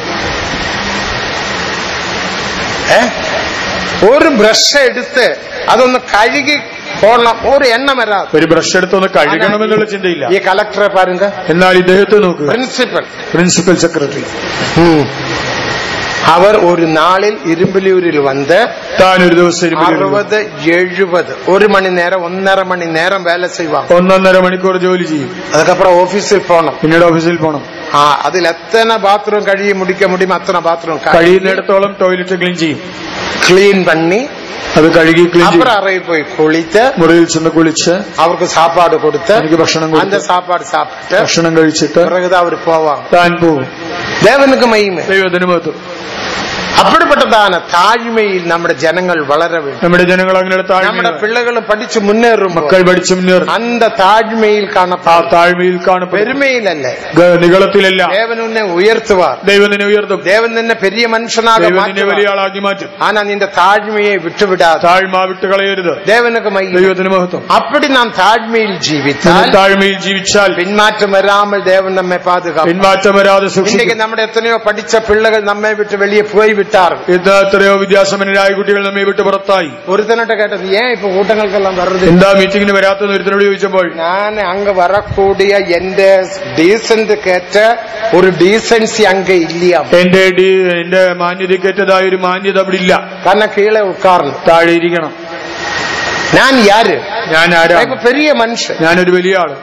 ഏ? ഒരു ബ്രഷ് എടുത്ത് അതൊന്ന് കഴുകി പോടണം ഒരു എണ്ണം വരാതെ ഒരു ബ്രഷ് എടുത്തൊന്ന് കഴുകണമെന്നുള്ള ചിന്തയില്ല ഈ കളക്ടറെ പാരുങ്ക എന്നാൽ ഇദ്ദേഹത്തെ നോക്കുക പ്രിൻസിപ്പൽ പ്രിൻസിപ്പൽ സെക്രട്ടറി അവർ ഒരു നാളിൽ ഇരുമ്പലിയൂരിൽ വന്ന് താൻ ഒരു ദിവസം ഇരുമ്പലിൽ അറുപത് എഴുപത് ഒരു മണി നേരം ഒന്നര മണി നേരം വേല ചെയ്യുവാங்க ഒന്നൊന്നര മണിക്കൂർ ജോലി ചെയ്യും அதுக்கப்புறம் ഓഫീസിൽ പോകണം പിന്നീട് ഓഫീസിൽ പോകണം ആ അതിൽ എത്തന ബാത്റൂം കഴുകി മുടിക്ക മുടിയും അത്തന ബാത്റൂം കഴിയുന്നിടത്തോളം ടോയ്ലറ്റ് ക്ലീൻ ചെയ്യും ക്ലീൻ பண்ணி അത് കഴുകി ക്ലീൻ ചെയ്യും அப்புறம் அறையில் போய் குளித்து മുറിയിൽ ചെന്ന് കുളിച്ച് அவருக்கு சாப்பாடு கொடுத்து എനിക്ക് ഭക്ഷണം அந்த കൊടുത്ത് சாப்பாடு சாப்பிட்டு ഭക്ഷണം കഴിച്ചിട്ട് பிறகுதான் அவர் போவாங்க താൻ പോകും தேவனுக்கு மகிமை ദൈവത്തിന് മഹത്വം அப்படிப்பட்டதான தாழ்மையில் നമ്മുടെ ജനങ്ങൾ വളര வேண்டும் നമ്മുടെ ജനങ്ങൾ അങ്ങനെ താഴ്മ നമ്മുടെ പിള്ളകളും പഠിച്ചു മുന്നേറുമ്പോൾ മക്കൾ പഠിച്ചു മുന്നേറും அந்த താഴ്മയിൽ ആ കാണപ്പെടും താഴ്മയിൽ കാണപ്പെടും പെരുമയിലല്ല ഗ- നികളത്തിലല്ല ദേവൻ ഉന്നെ ഉയർത്തുവാർ ദൈവം നിന്നെ ഉയർത്തും ദേവൻ നിന്നെ പെരിയ മനുഷ്യനാക ദൈവം നിന്നെ മാറ്റുവാർ. വലിയ ആളാക്കി മാറ്റും ஆனா இந்த தாழ்மையை விட்டுவிடாது താഴ്മ വിട്ട് കളയരുത് தேவனுக்கு மகிமை ദൈവത്തിന് മഹത്വം அப்படி நாம் தாழ்மையில் നമ്മൾ ஜீவித்தால் താഴ്മയിൽ ജീവിച്ചാൽ பின்மாற்றம் வராமல் தேவன் நம்மை பாதுகாப்பார் പിന്മാറ്റം വരാതെ இன்னைக்கு സൂക്ഷിക്കും നമ്മുടെ എത്രയോ പഠിച്ച പിള്ളകൾ നമ്മെ വിട്ട് வெளியே പോയി വിട്ടാറ് ഇന്ന് എത്രയോ വിദ്യാസമ്പന്നരായ കുട്ടികൾ നമ്മെ വിട്ട് പുറത്തായി ഒരുത്തനോട്ട് കേട്ടത് ഏൻ ഇപ്പൊ കൂട്ടങ്ങൾക്കെല്ലാം വെറുതെ എന്താ മീറ്റിംഗിന് വരാത്തെന്ന് ഒരുത്തനോട് ചോദിച്ചപ്പോൾ ഞാൻ അങ്ങ് വരക്കൂടിയ എന്റെ ഡീസന്റ് കേറ്റ ഒരു ഡീസൻസി അങ്ങ് ഇല്ല എന്റെ ഡി എന്റെ മാന്യതയ്ക്കേറ്റതായ ഒരു മാന്യത അവിടെ ഇല്ല കാരണം കീഴെ ഉட்கார்ന്നു താഴെ ഇരിക്കണം ഞാൻ യാര് ഞാൻ ആരാ ഇപ്പൊ പെരിയ മനുഷ്യൻ ഞാനൊരു വലിയ ആള്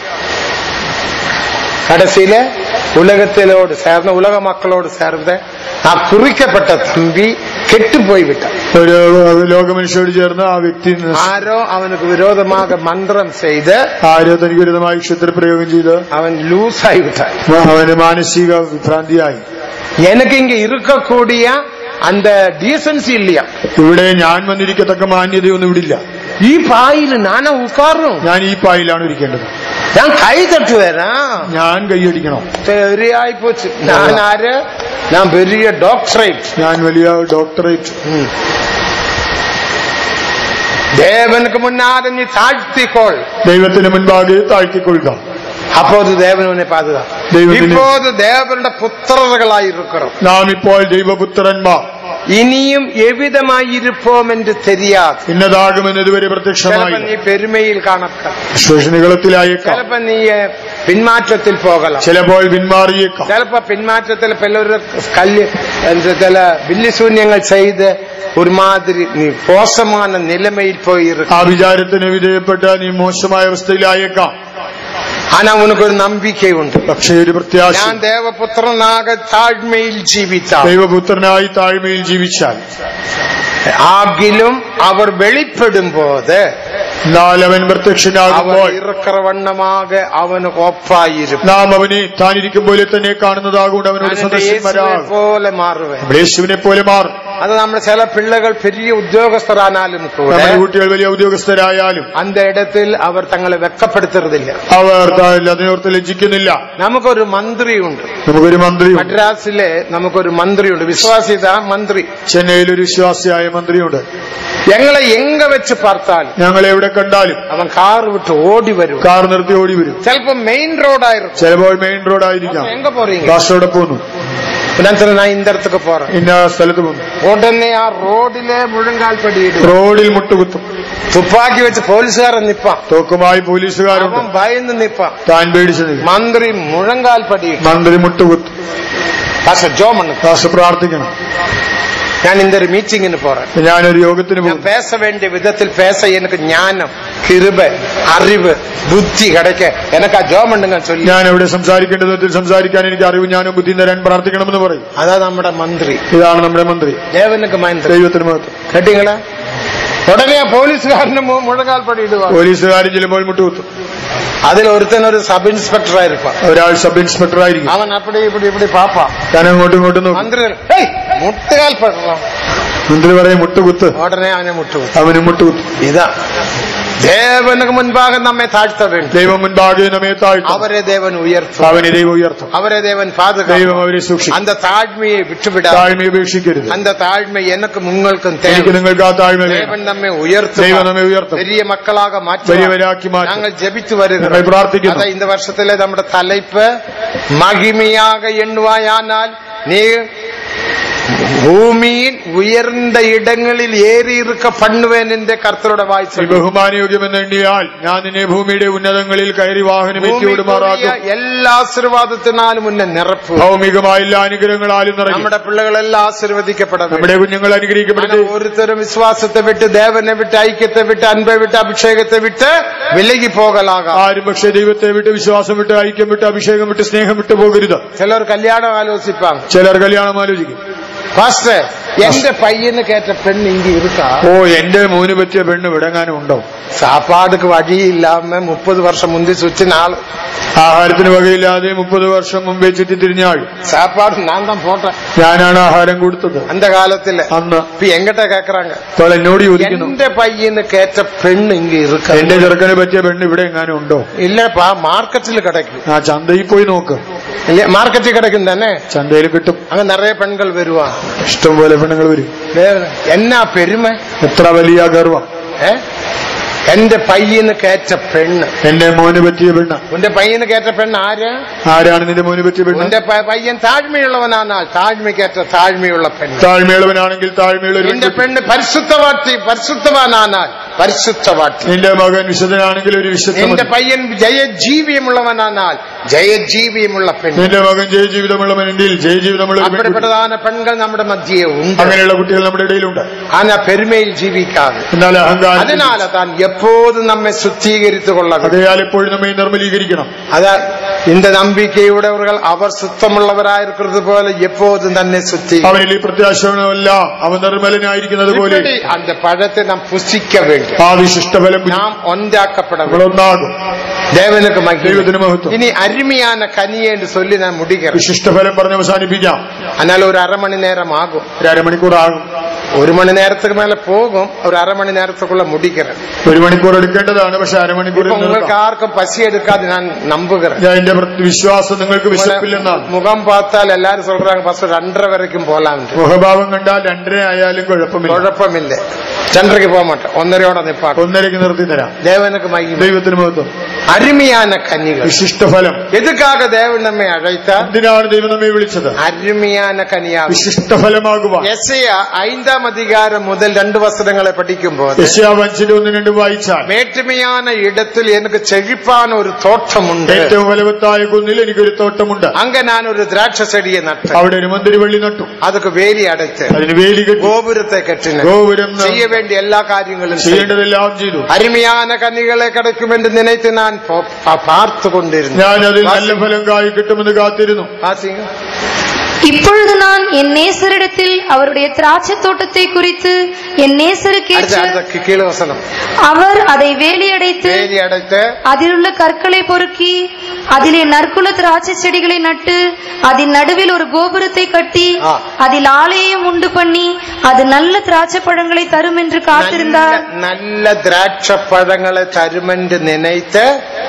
கடைசியில உலகத்திலோடு சேர்ந்த உலக மக்களோடு சேர்ந்த நான் குறிக்கப்பட்ட தம்பி கெட்டு போய்விட்டான் ഒരു ലോക മനുഷ്യരോട് ചേർന്ന് ആ വ്യക്തി ആരോ അവനുக்கு விரோதமாக மந்திரம் செய்து ആരോ തനിക്ക് വിരുദ്ധമായി ക്ഷത്രപ്രയോഗം ചെയ്ത് அவன் லூஸ் ஆகிவிட்டான் അവന് മാനസിക വിഭ്രാന്തിയായി எனக்கு இங்க இருக்கக்கூடிய அந்த டீசன்சி இல்லையா ഇവിടെ ഞാൻ വന്നിരിക്കത്തക്ക മാന്യതയൊന്നും ഇവിടെ ഇല്ല ഈ പായിൽ നാനാ ഉക്കാറും ഞാൻ ഈ പായിലാണ് ഇരിക്കേണ്ടത് ഞാൻ കൈ തട്ടുവേരാ ഞാൻ കൈയടിക്കണം ശരിയായി പോச்சு ഞാൻ ആര് ഞാൻ വലിയ ഡോക്ടറേറ്റ് ഞാൻ വലിയ ഡോക്ടറേറ്റ് ദേവനുക്ക് മുന്നാലെ നീ താഴ്ത്തിക്കോൾ ദൈവത്തിന് മുൻപാകെ താഴ്ത്തിക്കൊള്ളുക அப்போது தேவன் உன்னை பாதுகாக்கும் ദൈവത്തിന് இப்போது தேவனுடைய புத்திரர்களாய் இருக்கிறோம் നാം ഇപ്പോൾ ദൈവപുത്രന്മാർ ഇനിയും എവിധമായിരിപ്പോം എന്ന് தெரியாது ഇന്നതാകുമെന്ന് ഇതുവരെ ചിലപ്പോ പ്രത്യക്ഷമായി നീ പെരുമയിൽ കാണക്കാം നികളത്തിലായേക്കാം ചിലപ്പോ നീ ഏഹ്, പിന്മാറ്റത്തിൽ പോകലാം ചിലപ്പോൾ പിന്മാറിയേക്കാം ചിലപ്പോ പിന്മാറ്റത്തിൽ പലരും കല്ല് എന്ത് ചില ബില്ലിശൂന്യങ്ങൾ ചെയ്ത് ഒരുമാതിരി നീ മോശமான നിലമയിൽ പോയിരിക്കും ആ വിചാരത്തിന് വിധേയപ്പെട്ട നീ മോശമായ അവസ്ഥയിലായേക്കാം ആനാ ഉനക്കൊരു നമ്പിക്കയുണ്ട് പക്ഷേ ഒരു പ്രത്യാശ ഞാൻ ദേവപുത്രനാക താഴ്മയിൽ ജീവിത്താം ദൈവപുത്രനായി താഴ്മയിൽ ജീവിച്ചാൽ ആകിലും അവർ വെളിപ്പെടുമ്പോത് എന്നാൽ അവൻ അവർ പ്രത്യക്ഷനാകുമ്പോൾ ഇറക്കറവണ്ണമാക അവന് ഒപ്പായിരിക്കും നാം അവനെ താനിരിക്കും പോലെ തന്നെ കാണുന്നതാകൊണ്ട് അവനോട് ഞാൻ എന്റെ യേശുവിനെ സദസ്യന്മാരാകും പോലെ മാറുവേ നമ്മൾ യേശുവിനെ പോലെ മാറും അത് നമ്മുടെ ചില പിള്ളകൾ പെരിയ ഉദ്യോഗസ്ഥരാനാലും കൂടെ നമ്മുടെ കുട്ടികൾ വലിയ ഉദ്യോഗസ്ഥരായാലും அந்த இடத்தில் அவர் തങ്ങളെ വെക്കപ്പെടുത്തരുതില്ല അവർ ത- അതിനോർത്ത് ലജ്ജിക്കുന്നില്ല നമുക്കൊരു മന്ത്രിയുണ്ട് നമുക്കൊരു മന്ത്രിയുണ്ട് മദ്രാസിലെ നമുക്കൊരു മന്ത്രിയുണ്ട് വിശ്വാസിത മന്ത്രി ചെന്നൈയിൽ ഒരു വിശ്വാസിയായ മന്ത്രിയുണ്ട് ഞങ്ങളെ എങ്ക വെച്ച് പാർത്താലും ഞങ്ങൾ എവിടെ കണ്ടാലും അവൻ കാർ വിട്ട് ഓടി വരും കാർ നിർത്തി ഓടി വരും ചിലപ്പോ മെയിൻ റോഡായിരിക്കും ചിലപ്പോൾ മെയിൻ റോഡായിരിക്കാം എങ്ക പോறீங்க കാസർഗോഡ് പോകുന്നു ഞാൻ சொல்றேன், நான் இந்த இடத்துக்கு போறேன் ഇന്ന സ്ഥലത്ത് പോകുന്നു ഉടനെ ആ റോഡിലെ മുഴങ്കാൽ പടിയിടും റോഡിൽ മുട്ടുകുത്തും തുപ്പാക്കി വെച്ച് പോലീസുകാരൻ നിപ്പാൻ തോക്കുമായി പോലീസുകാരുണ്ട് അവൻ ഭയന്ന് നിപ്പാൻ താൻ പേടിച്ചു നിൽക്കും മന്ത്രി മുഴങ്കാൽ പടിയിട്ടു മന്ത്രി മുട്ടുകുത്തും പക്ഷെ ജോ മണ്ണ് ദാസ് പ്രാർത്ഥിക്കണം ഞാൻ இந்த ഒരു മീറ്റിംഗിന് പോறேன் ഞാനൊരു യോഗത്തിന് ഞാൻ പോകും பேச வேண்டிய விதத்தில் பேச எனக்கு ஞானம் கிருபை அறிவு புத்தி கிடைக்க எனக்கு ആ ജോ മണ്ണുങ്ങ சொல்லி ഞാൻ എവിടെ സംസാരിക്കേണ്ട വിധത്തിൽ സംസാരിക്കാൻ എനിക്ക് അറിവ് ഞാനും ബുദ്ധി തരാൻ പ്രാർത്ഥിക്കണമെന്ന് പറയും അതാ നമ്മുടെ മന്ത്രി ഇതാണ് നമ്മുടെ മന്ത്രി ദേവനുക്ക് മന്ത്രി ദൈവത്തിന് മഹത്വം കേട്ടീങ്ങളാ ഉടനെ ആ പോലീസുകാരന് മു- മുഴങ്കാൽ പടി ഇടുക പോലീസുകാരൻ ചെല്ലുമ്പോൾ മുട്ടുകുത്തും അതിൽ ഒരുത്തൻ ഒരു സബ് ഇൻസ്പെക്ടർ ആയിരിക്കും ഒരാൾ സബ് ഇൻസ്പെക്ടർ ആയിരിക്കും അവൻ അപ്പടി ഇപ്പടി ഇപ്പടി പാപ്പാ ഞാൻ അങ്ങോട്ടും ഇങ്ങോട്ടും നോക്കും മന്ത്രി "ഹേയ്, മുട്ടുകാൽ പടണം മന്ത്രി പറയും മുട്ടുകുത്ത് ഉടനെ അവനെ മുട്ടു അവന് മുട്ടുകുത്തും ഇതാ ദേവനുക്ക് മുൻപാകെ നമ്മെ താഴ്ത്ത വേണ്ടി ദൈവം മുൻപാകെ നമ്മെ താഴ്ത്തും അവരെ ദേവൻ ഉയർത്തും അവനെ ദൈവം ഉയർത്തും അവരെ ദേവൻ ദൈവം പാതുകാക്കും അവരെ സൂക്ഷിക്കും அந்த தாழ்மையை விட்டுவிடாது താഴ്മ ഉപേക്ഷിക്കരുത് அந்த താഴ്மை எனக்கும் உங்களுக்கும் എനിക്ക് தேவை നിങ്ങൾക്ക് ആ താഴ്മ വേണം தேவன் நம்மை உயர்த்தும் ദൈവം നമ്മെ ഉയർത്തും பெரிய மக்களாக மாற்றுவார் വലിയവരാക്കി മാറ്റും நாங்கள் ஜெபித்து നമ്മൾ வருகிறோம் പ്രാർത്ഥിക്കുന്നു அதான் இந்த வருஷத்துல നമ്മുടെ தலைப்பு மகிமையாக எண்ணுவாயானால் நீ பூமியின் உயர்ந்த இடங்களில் ஏறி இருக்க பண்ணுவேன் என்று கர்த்தரோட നീ வாய்ஸ் ബഹുമാനയോഗ്യമെന്ന് എണ്ണിയാൽ ഞാൻ നിന്നെ ഭൂമിയുടെ ഉന്നതങ്ങളിൽ കയറി വാഹനം എത്തിവിടുമാറാക്കും എല്ലാ ആശീർവാദത്തിനാലും മുന്നേ നിറപ്പ് ഭൗമികമായ എല്ലാ അനുഗ്രഹങ്ങളാലും നിറയും നമ്മുടെ പിള്ളകളെല്ലാം ആശീർവദിക്കപ്പെടണം നമ്മുടെ കുഞ്ഞുങ്ങൾ അനുഗ്രഹിക്കപ്പെടട്ടെ ഓരോരുത്തരും വിശ്വാസത്തെ വിട്ട് ദേവനെ വിട്ട് ഐക്യത്തെ വിട്ട് അൻപെ വിട്ട് അഭിഷേകത്തെ വിട്ട് വിലകി പോകലാകാം ആരും പക്ഷേ ദൈവത്തെ വിട്ട് വിശ്വാസം വിട്ട് ഐക്യം വിട്ട് അഭിഷേകം വിട്ട് സ്നേഹം വിട്ട് പോകരുത് ചിലർ കല്യാണം ആലോചിപ്പാங்க ചിലർ കല്യാണം ആലോചിക്കും പാസ്റ്റർ എന്റെ പയ്യന് കേട്ട പെണ്ണ് ഇങ്ങി ഇരുക്കാ ഓ എന്റെ മോന് പറ്റിയ പെണ്ണ് വിടങ്ങാനും ഉണ്ടോ சாப்பாடுக்கு வழி இல்லாம முப்பது வருஷம் முந்தி சுத்தி நாள் ആഹാരത്തിന് വകയില്ലാതെ മുപ്പത് വർഷം മുമ്പേ ചുറ്റി തിരിഞ്ഞാൾ சாப்பாடு நான் தான் போட்டேன் ഞാനാണ് ആഹാരം കൊടുത്തത് அந்த காலத்துல അന്ന് இப்ப எங்கிட்ட கேக்குறாங்க ഇപ്പോൾ എന്നോട് ചോദിക്കുന്നു എന്റെ പയ്യന് കേറ്റ പെണ്ണ് ഇങ്ങ இருக்க എന്റെ ചെറുക്കനെ പറ്റിയ പെണ്ണ് ഇവിടെ എങ്ങാനും ഉണ്ടോ இல்லப்பா மார்க்கெட்டில் கிடைக்கும் ആ ചന്തയിൽ പോയി നോക്ക് இல்ல மார்க்கெட்டில் கிடைக்கும் தானே ചന്തയിൽ കിട്ടും அங்க நிறைய பெண்கள் வருவான் ഇഷ്ടം പോലെ പെണ്ണുങ്ങൾ വരും என்ன பெருமை എത്ര വലിയ ഗർവം ഏ? എന്റെ പയ്യന് കേറ്റ പെണ്ണ് എന്റെ മോന് പറ്റിയ പെണ്ണ് ഉന്റെ പയ്യന് കേറ്റ പെണ്ണ് ആര് ആരാണ് നിന്റെ മോന് പറ്റിയ പെണ്ണ് ഉന്റെ പ- പയ്യൻ താഴ്മയുള്ളവനാനാൽ താഴ്മയ്ക്കേറ്റ താഴ്മയുള്ള പെണ്ണ് താഴ്മയുള്ളവനാണെങ്കിൽ താഴ്മയുള്ള ഒരു നിന്റെ പെൺകുട്ടി. പെണ്ണ് പരിശുദ്ധവാട്ടി പരിശുദ്ധവാനാനാൽ പരിശുദ്ധവാട്ടി നിന്റെ മകൻ വിശുദ്ധനാണെങ്കിൽ ഒരു വിശുദ്ധ നിന്റെ പയ്യൻ ജയജീവിയമുള്ളവനാനാൽ ജയജീവിയമുള്ള പെണ്ണ് നിന്റെ മകൻ ജയജീവിതമുള്ളവനെങ്കിൽ ജയജീവിതമുള്ള ഒരു പെൺകുട്ടി. അപ്പഴപ്പെട്ടതാന പെൺകൾ നമ്മുടെ മധ്യയെ ഉണ്ട് അങ്ങനെയുള്ള കുട്ടികൾ നമ്മുടെ ഇടയിലുണ്ട് ആന പെരുമയിൽ ജീവിക്കാതെ എന്നാൽ അഹങ്കാരം അതിനാല താൻ എപ്പോഴും നമ്മെ ശുദ്ധീകരിച്ചു കൊള്ളണം അതയാൽ എപ്പോഴും നമ്മെ നിർമ്മലീകരിക്കണം അതാ இந்த നമ്പിക്കയുടവர்கள் അവർ സുത്തമുള്ളവരായിരിക്കുന്നത് പോലെ എപ്പോഴും തന്നെ ശുദ്ധി അവനിൽ ഈ പ്രത്യാശമല്ല അവൻ നിർമ്മലനായിരിക്കുന്നത് പോലെ இப்படி அந்த பழத்தை நாம் புசிக்க வேண்டும் ആ വിശിഷ്ടഫലം ഭുജി- நாம் ஒன்றாக்கப்பட வேண்டும் നമ്മളൊന്നാകും தேவனுக்கு மகிமை ദൈവത്തിന് മഹത്വം இனி அருமையான கனி என்று சொல்லி நான் முடிக்கிறேன் വിശിഷ്ടഫലം പറഞ്ഞ് അവസാനിപ്പിക്കാം அதனால ஒரு அரை மணி நேரம் ஆகும் ഒരു അരമണിക്കൂറാകും ஒரு மணி நேரத்துக்கு மேல போகும் ஒரு அரை மணி நேரத்துக்குள்ள முடிக்கிறேன் ഒരു മണിക്കൂർ എടുക്കേണ്ടതാണ് പക്ഷെ അരമണിക്കൂറിൽ இப்ப உங்களுக்கு നിർത്താം. யாருக்கும் பசி எடுக்காது நான் நம்புகிறேன் ഞാൻ എന്റെ പ്ര- വിശ്വാസം നിങ്ങൾക്ക് വിശപ്പില്ലെന്നാണ് முகம் பார்த்தால் எல்லாரும் சொல்றாங்க பஸ் ரெண்டரை வரைக்கும் போலாம் മുഖഭാവം കണ്ടാൽ രണ്ടര ആയാലും കുഴപ്പമില്ല குழப்பமில்லை ரெண்டரைக்கு போக மாட்டேன் ஒன்னரையோட நிப்பாட்டும் ഒന്നരക്ക് നിർത്തി തരാം தேவனுக்கு மகிமை ദൈവത്തിന് മഹത്വം அருமையான கனிகள் വിശിഷ്ടഫലം எதுக்காக தேவன் நம்மை அழைத்தார் എന്തിനാണ് ദൈവം നമ്മെ വിളിച്ചത് அருமையான கனியாக വിശിഷ്ടഫലമാകുവാൻ எஸ்ஐயா ஐந்தாம் அதிகாரம் முதல் ரெண்டு வசனங்களை படிக்கும் போது യശയാവ് അഞ്ചിന്റെ ഒന്ന് രണ്ട് വായിച്ചാൽ மேட்டுமையான இடத்தில் எனக்கு செழிப்பான ஒரு தோட்டம் உண்டு ഏറ്റവും ഫലവത്തായ കുന്നിൽ എനിക്കൊരു തോട്ടമുണ്ട് அங்க நான் ஒரு திராட்சை செடியை நட்டேன் അവിടെ ഒരു മന്ദിരവള്ളി നട്ടു அதுக்கு வேலி அடைத்து അതിന് വേലി കെട്ടി கோபுரத்தை கட்டினேன் ഗോപുരം செய்ய வேண்டிய எல்லா காரியங்களும் செய்தேன். ചെയ്യേണ്ടതെല്ലാം ചെയ്തു அருமையான கனிகளை கிடைக்கும் என்று நினைத்து நான் பா- பா- பார்த்து கொண்டிருந்தேன் ഞാൻ അതിൽ നല്ല ഫലം കായി കിട്ടുമെന്ന് കാത്തിരുന്നു வாசிங்க. இப்பொழுது நான் என் நேசரிடத்தில் அவருடைய திராட்சை தோட்டத்தை குறித்து என் நேசருக்கு அடுத்த ஏற்ற அடுத்த கீ- கீழே வசனம் அவர் அதை வேலியடைத்து வேலி அடைத்து அதிலுள்ள கற்களை பொறுக்கி அதிலே நற்குல திராட்சை செடிகளை நட்டு அதன் நடுவில் ஒரு கோபுரத்தை கட்டி ஆ. அதில் ஆலையையும் உண்டு பண்ணி அது நல்ல திராட்சை பழங்களை தரும் என்று காத்திருந்தார் நல்ல- நல்ல திராட்சை பழங்களை தருமென்று நினைத்து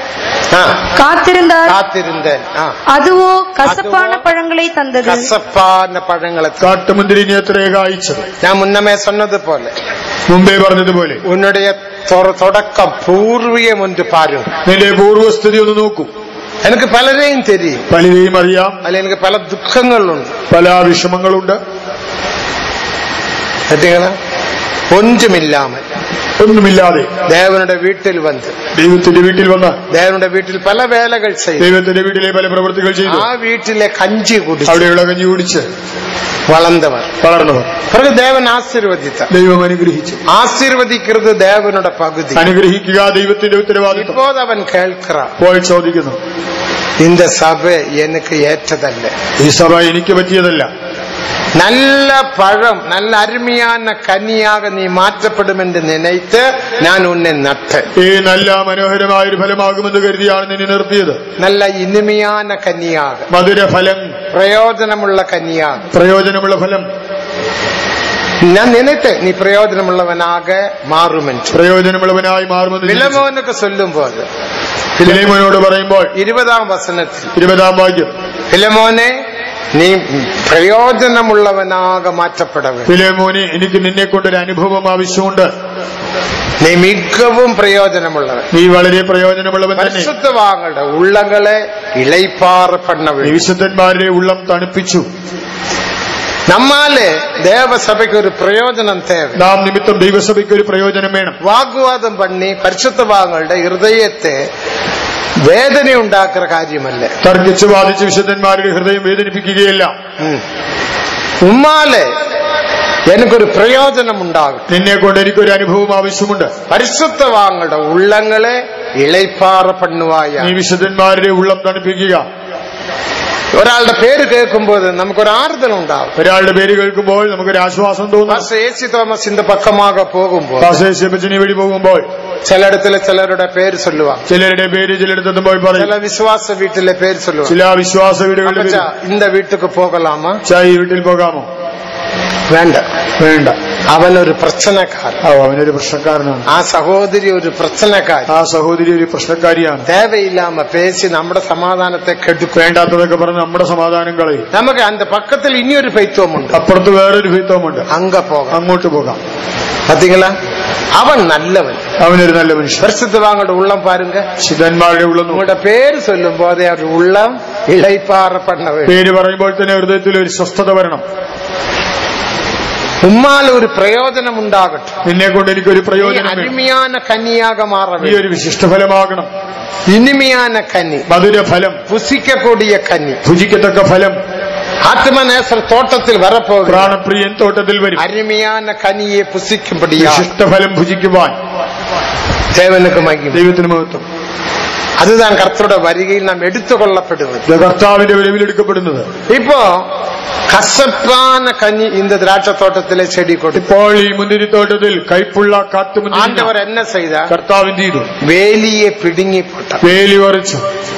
ஆ, காத்திருந்தார் காத்திருந்தேன் ஆ, அதுவோ கசப்பான பழங்களை தந்தது கசப்பான பழங்களை த- കാട്ടുമുന്തിരിനെ എത്രയെ കായ്ച്ചത് நான் முன்னமே சொன்னது போல മുമ്പേ പറഞ്ഞതുപോലെ உன்னுடைய தொ- தொடக்கம் பூர்வீகம் என்று பாருங்க നിന്റെ പൂർവ്വസ്ഥിതി ഒന്ന് നോക്കൂ எனக்கு பலரையும் தெரியும் പലരെയും അറിയാം அதுல எனக்கு பல துக்கங்கள் உண்டு പല വിഷമങ്ങളുണ്ട് கேட்டீங்களா ஒன்றுமில்லாமல் ഒന്നുമില്ലാതെ தேவனுடைய வீட்டில் வந்து ദൈവത്തിന്റെ വീട്ടിൽ വന്ന് தேவனுடைய வீட்டில் பல வேலைகள் செய்து ദൈവത്തിന്റെ വീട്ടിലെ പല പ്രവൃത്തികൾ ചെയ്തു ആ വീട്ടിലെ കഞ്ചി കുടിച്ച് അവിടെയുള്ള കഞ്ഞി കുടിച്ച് വളർന്നവർ വളർന്നവർ பிறகு தேவன் ஆசீர்வதித்தார் ദൈവം അനുഗ്രഹിച്ചു ஆசீர்வதிக்கிறது தேவனோட பகுதி അനുഗ്രഹിക്കുക ദൈവത്തിന്റെ ഉത്തരവാദിത്വം இப்போது அவன் கேட்கிறான் പോയി ചോദിക്കുന്നു இந்த சபை எனக்கு ஏற்றதல்ல ഈ സഭ എനിക്ക് പറ്റിയതല്ല நல்ல பழம் நல்ல அருமையான கனியாக நீ மாற்றப்படும் என்று நினைத்து நான் உன்னை நட்டேன் ഈ നല്ല മനോഹരമായ ഒരു ഫലമാകുമെന്ന് കരുതിയാണ് നിന്നെ നിർത്തിയത് நல்ல இனிமையான கனியாக മധുരഫലം பிரயோஜனமுள்ள கனியாக പ്രയോജനമുള്ള ഫലം நான் நினைத்தேன் நீ பிரயோஜனமுள்ளவனாக மாறும் என்று പ്രയോജനമുള്ളവനായി മാറുമെന്ന് ചിന്തിച്ചു. பிலமோனுக்கு சொல்லும் போது ഫിലിമോനോട് പറയുമ്പോൾ இருபதாம் வசனத்தில் ഇരുപതാം വാക്യം பிலமோனே നീ പ്രയോജനമുള്ളവനാക മാറ്റപ്പെട வேண்டும் ഫിലേമോനെ എനിക്ക് നിന്നെ കൊണ്ടൊരു അനുഭവം ആവശ്യമുണ്ട് നീ മികവും പ്രയോജനമുള്ളവൻ നീ വളരെ പ്രയോജനമുള്ളവൻ തന്നെ പരിശുദ്ധവാങ്ങളുടെ ഉള്ളങ്ങളെ ഇളൈപ്പാറ പണ്ണ നീ வேண்டும் വിശുദ്ധന്മാരുടെ ഉള്ളം തണുപ്പിച്ചു நம்மாலே தேவசபைக்கு ஒரு பிரயோஜனம் தேவை നാം നിമിത്തം ദൈവസഭയ്ക്ക് ഒരു പ്രയോജനം വേണം വാഗ്വാദം പണി പരിശുദ്ധഭാഗങ്ങളുടെ ഹൃദയത്തെ വേദന ഉണ്ടാക്കുന്ന കാര്യമല്ല തർക്കിച്ച് വാദിച്ച് വിശുദ്ധന്മാരുടെ ഹൃദയം വേദനിപ്പിക്കുകയില്ല ഉം. ഉമ്മാലെ എനിക്കൊരു പ്രയോജനം ഉണ്ടാകും നിന്നെ കൊണ്ട് എനിക്കൊരു അനുഭവം ആവശ്യമുണ്ട് പരിശുദ്ധവാങ്ങളുടെ ഉള്ളങ്ങളെ ഇളൈപ്പാറ പണ്ണുവായ നീ വിശുദ്ധന്മാരുടെ ഉള്ളം തണുപ്പിക്കുക ഒരാളുടെ പേര് കേൾക്കുമ്പോൾ നമുക്കൊരു ആർദ്രം ഉണ്ടാകും ഒരാളുടെ പേര് കേൾക്കുമ്പോൾ നമുക്കൊരു ആശ്വാസം തോന്നും പാസ്റ്റർ എ സി തോമസിന്റെ പക്കமாக പോകുമ്പോൾ ശബച്ചിനെ വഴി പോകുമ്പോൾ ചിലയിടത്തില് ചിലരുടെ പേര് ചൊല്ലുവാங்க ചിലരുടെ പേര് ചിലയിടത്തും പോയി പറയും ചില വിശ്വാസ വീട്ടിലെ പേര് ചൊല്ലുവാங்க ചില വിശ്വാസ വീടുകളുടെ അപ്പച്ചാ, പേര് இந்த വീട്ടുക്ക് പോകലാമ ചായ വീട്ടിൽ പോകാമോ വേണ്ട വേണ്ട അവനൊരു പ്രശ്നക്കാരൻ ഓ അവനൊരു പ്രശ്നക്കാരനാണ് ആ സഹോദരി ഒരു പ്രശ്നക്കാരൻ ആ സഹോദരി ഒരു പ്രശ്നക്കാരിയാണ് தேவையில்லாம பேசி നമ്മുടെ സമാധാനത്തെ കെടുക്കും വേണ്ടാത്തതൊക്കെ പറഞ്ഞ് നമ്മുടെ സമാധാനം കളയും നമുക്ക് അന്റെ പക്കത്തിൽ ഇനിയൊരു പൈത്വമുണ്ട് അപ്പുറത്ത് വേറൊരു ഹിതവുമുണ്ട് അങ്ക പോകാം അങ്ങോട്ട് പോകാം பாத்தீங்களா അവൻ നല്ലവൻ അവനൊരു നല്ല മനുഷ്യൻ പരിശുദ്ധവാങ്ങളുടെ ഉള്ളം പാരുങ്ക ശിതന്മാരുടെ ഉള്ളം നോക്കും. உங்களோட பேரு சொல்லும் போதே அவர் உள்ளம் இளைப்பாற பண்ண வேண்டும் പേര് പറയുമ്പോൾ തന്നെ ഹൃദയത്തിൽ ഒരു സ്വസ്ഥത വരണം ഉമ്മാൽ ഒരു പ്രയോജനം ഉണ്ടാകട്ടെ നിന്നെ കൊണ്ട് എനിക്കൊരു നീ പ്രയോജനം വേണം. അരുമயான കനിയാക മാറ നീ வேண்டும் ഒരു വിശിഷ്ടഫലമാകണം ഇനിമயான കനി മധുരഫലം പുസിക്കக்கூடிய കനി ഭുജിക്കത്തക്ക ഫലം ആത്മനേസർ തോട്ടത്തിൽ വരപ്പോകും പ്രാണപ്രിയൻ തോട്ടത്തിൽ വരും അരുമயான കനിയെ പുസിക്കുമ്പടിയാ വിശിഷ്ടഫലം ഭുജിക്കുവാൻ ദേവനുക്ക് മഹിമ ദൈവത്തിന് മഹത്വം அதுதான் கர்த்தரோட வருகையில் நாம் எடுத்துக்கொள்ளப்படுவது ഇത് കർത്താവിന്റെ വിരവിലെടുക്കപ്പെടുന്നത് இப்போ കസപ്പാന കനി இந்த திராட்சை தோட்டத்திலே செடி கொடுத்து ഇപ്പോൾ ഈ മുന്തിരിത്തോട്ടത്തിൽ കൈപ്പുള്ള കാട്ടുമുന്തിരി ஆண்டவர் என்ன செய்தார் കർത്താവ് എന്ത് ചെയ്തു வேலியை பிடுங்கி போட்டார் വേലി വറിച്ചു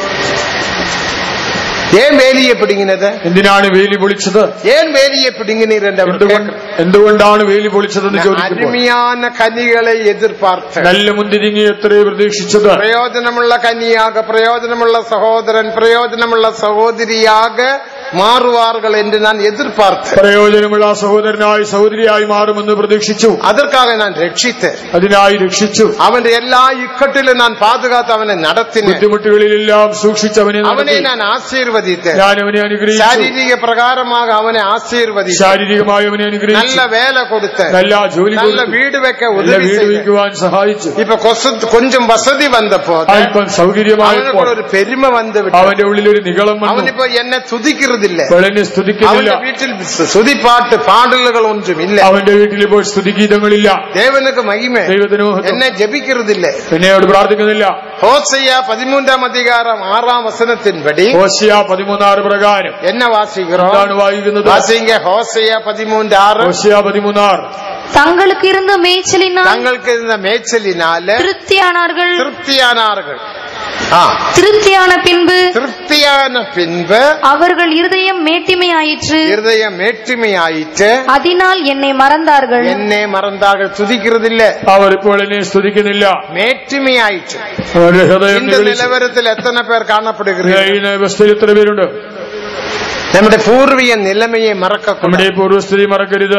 ஏன் வேலியை பிடுங்கினது എന്തിനാണ് വേലി പൊളിച്ചത് ஏன் வேலியை பிடுங்கினீர் என்று அவர் എന്തുകൊണ്ട് கேட்கிறார். എന്തുകൊണ്ടാണ് വേലി പൊളിച്ചതെന്ന് நான் ചോദിക്കുമ്പോൾ அருமையான கனிகளை எதிர்பார்த்தேன் നല്ല മുന്തിരിങ്ങി എത്രയോ പ്രതീക്ഷിച്ചത് പ്രയോജനമുള്ള കനിയാക പ്രയോജനമുള്ള സഹോദരൻ പ്രയോജനമുള്ള സഹോദരിയാക മാറുവാர்கள் என்று நான் எதிர்பார்த்தேன் പ്രയോജനമുള്ള ആ സഹോദരനായി സഹോദരിയായി മാറുമെന്ന് പ്രതീക്ഷിച്ചു அதற்காக நான் രക്ഷിத்தேன் അതിനായി രക്ഷിച്ചു അവന്റെ എല്ലാ ഇക്കട്ടിലും ഞാൻ പാതുകാത്ത് അവനെ നടത്തിനെ ബുദ്ധിമുട്ടുകളിലെല്ലാം സൂക്ഷിച്ചവനെ അവനെ നടത്തി ഞാൻ ആശീർവദിத்தேன் ഞാൻ അവനെ അനുഗ്രഹിച്ചു ശാരീരിക പ്രകാരமாக അവനെ ആശീർവദിച്ചു ശാരീരികമായി അവനെ நல்ல അനുഗ്രഹിച്ചു வேலை கொடுத்த നല്ല ജോലി நல்ல കൊടുത്തു. வீடு வைக்க നല്ല உதவி വീട് செய்ய വയ്ക്കുവാൻ സഹായിച്ചു இப்ப கொசு- கொஞ்சம் வசதி வந்த போது അല്പം സൗകര്യമായപ്പോൾ அவனுக்கு ஒரு பெருமை வந்து விட்டது. അവന്റെ ഉള്ളിൽ ഒരു നികളം அவன் വന്നു இப்ப என்ன துதிக்கிறதில்ல അവൾ എന്നെ സ്തുതിക്കുന്നില്ല அவன் வீட்டில் சுதிப்பாட்டு பாடல்கள் ஒன்றும் இல்ல അവന്റെ വീട്ടിൽ ഇപ്പോൾ സ്തുതിഗീതങ്ങളില്ല தேவனுக்கு மகிமை ദൈവത്തിന് മഹത്വം. என்ன ஜெபிக்கிறதில்ல എന്നോട് പ്രാർത്ഥിക്കുന്നില്ല ஹோசையா பதிமூன்றாம் அதிகாரம் ஆறாம் வசனத்தின்படி ഹോശിയ പതിമൂന്നാറ് പ്രകാരം என்ன வாசிக்கிறோம் എന്താണ് വായിക്കുന്നത് வாசிங்க ஹோசையா பதிமூன்று ஆறு ഹോശിയ പതിമൂന്നാറ് தங்களுக்கு இருந்த மேய்ச்சலினால் தங்களுக்கு இருந்த மேய்ச்சலினால திருப்தியானார்கள் திருப்தியானார்கள் ஆ, திருப்தியான பின்பு திருப்தியான பின்பு அவர்கள் இருதயம் மேட்டிமையாயிற்று இருதயம் மேற்றுமையாயிட்டு அதனால் என்னை மறந்தார்கள் എന്നെ മറந்தார்கள் തുതിக்கிறதிല്ല അവർ ഇപ്പോൾ എന്നെ സ്തുതിക്കുന്നില്ല മേറ്റുമയായിട്ട് അവരുടെ ഹൃദയം இந்த നിഗളിച്ചു. നിലവരത്തിൽ എത്ര പേർ കാണപ്പെടുகிறீர்கள் ഈ വ്യവസ്ഥയിൽ എത്ര പേരുണ്ട് നമ്മുടെ പൂർവീയ നിലമയെ മറക്കൂടാ നമ്മുടെ ഈ പൂർവ്വസ്ഥിതി മറക്കരുത്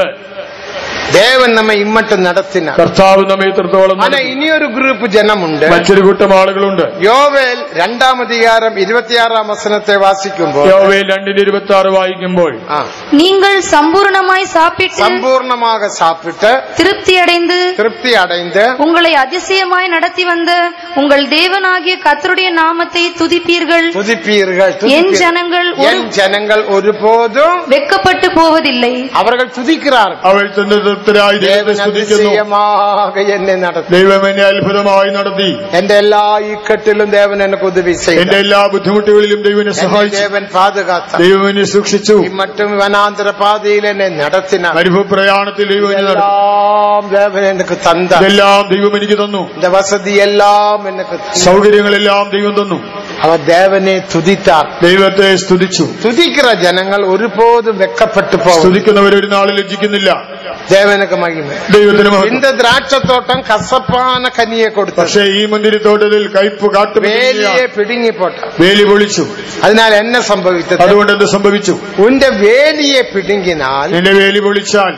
ദേവൻ നമ്മെ ഇമ്മട്ട് നടത്തിന കർത്താവ് നമ്മെ ഇത്രത്തോളം ആന നടത്തി. ഇനിയൊരു ഗ്രൂപ്പ് ജനമുണ്ട് മറ്റൊരു കൂട്ടം ആളുകളുണ്ട് യോവേൽ രണ്ടാം അധികാരം ഇരുപത്തിയാറാം വസനത്തെ വാസിക്കുമ്പോൾ യോവയിൽ രണ്ടിന്റെ ഇരുപത്തി ആറ് വായിക്കുമ്പോൾ ആ, நீங்கள் சம்பூர்ணமாய் சாப்பிட்டு സമ്പൂർണமாக சாப்பிட்டு திருப்தி அடைந்து திருப்தி அடைந்து உங்களை அதிசயமாய் நடத்தி வந்த உங்கள் தேவனாகிய கர்த்தருடைய நாமத்தை துதிப்பீர்கள் துதிப்பீர்கள் என் துதிப்பீர்கள். ஜனங்கள் ஒரு என் ஜனங்கள் ஒருபோதும் வெக்கப்பட்டு போவதில்லை அவர்கள் துதிக்கிறார்கள் അവൾ തന്റെ തൃപ്തരായി ദൈവത്തെ தேவன் സ്തുതിക്കുന്നു அதிசயமாக என்னை நடத்தி ദൈവം എന്നെ അത്ഭുതമായി നടത്തി എന്റെ എല്ലാ ഇക്കട്ടിലും ദേവൻ എനിക്ക് ഉദവി എന്റെ ചെയ്തു എല്ലാ ബുദ്ധിമുട്ടുകളിലും ദൈവം എന്നെ എന്നെ സഹായിച്ചു ദേവൻ പാതുകാത്ത ദൈവം എന്നെ സൂക്ഷിച്ചു മറ്റും വനാന്തര പാതയിൽ എന്നെ നടത്തിന അനുഭവപ്രയാണത്തിൽ ദൈവം എന്നെ നടത്തി എല്ലാം ദേവൻ എനിക്ക് തന്ന ഇതെല്ലാം ദൈവം എനിക്ക് തന്നു இந்த വസതി എല്ലാം എനിക്ക് തന്നു. സൗകര്യങ്ങളെല്ലാം ദൈവം തന്നു അവർ ദേവനെ തുതിത്താർ ദൈവത്തെ സ്തുതിച്ചു തുതിക്കുന്ന ജനങ്ങൾ ഒരുപോതും വെക്കപ്പെട്ടു പോകും സ്തുതിക്കുന്നവർ ഒരു നാളിൽ ലജ്ജിക്കുന്നില്ല ദേവനക്ക് മഹിമ ദൈവത്തിന് മഹത്വം. இந்த திராட்சத்தோட்டம் കസപ്പാന കനിയെ കൊടുത്തു പക്ഷേ ഈ മുന്തിരിത്തോട്ടത്തിൽ കയ്പ് കാട്ടു വേലിയെ പിടുങ്ങി പോട്ട വേലി പൊളിച്ചു അതിനാൽ എന്നെ സംഭവിച്ചത് അതുകൊണ്ട് എന്ത് സംഭവിച്ചു ഉന്റെ വേലിയെ പിടുങ്ങിനാൽ നിന്റെ വേലി പൊളിച്ചാൽ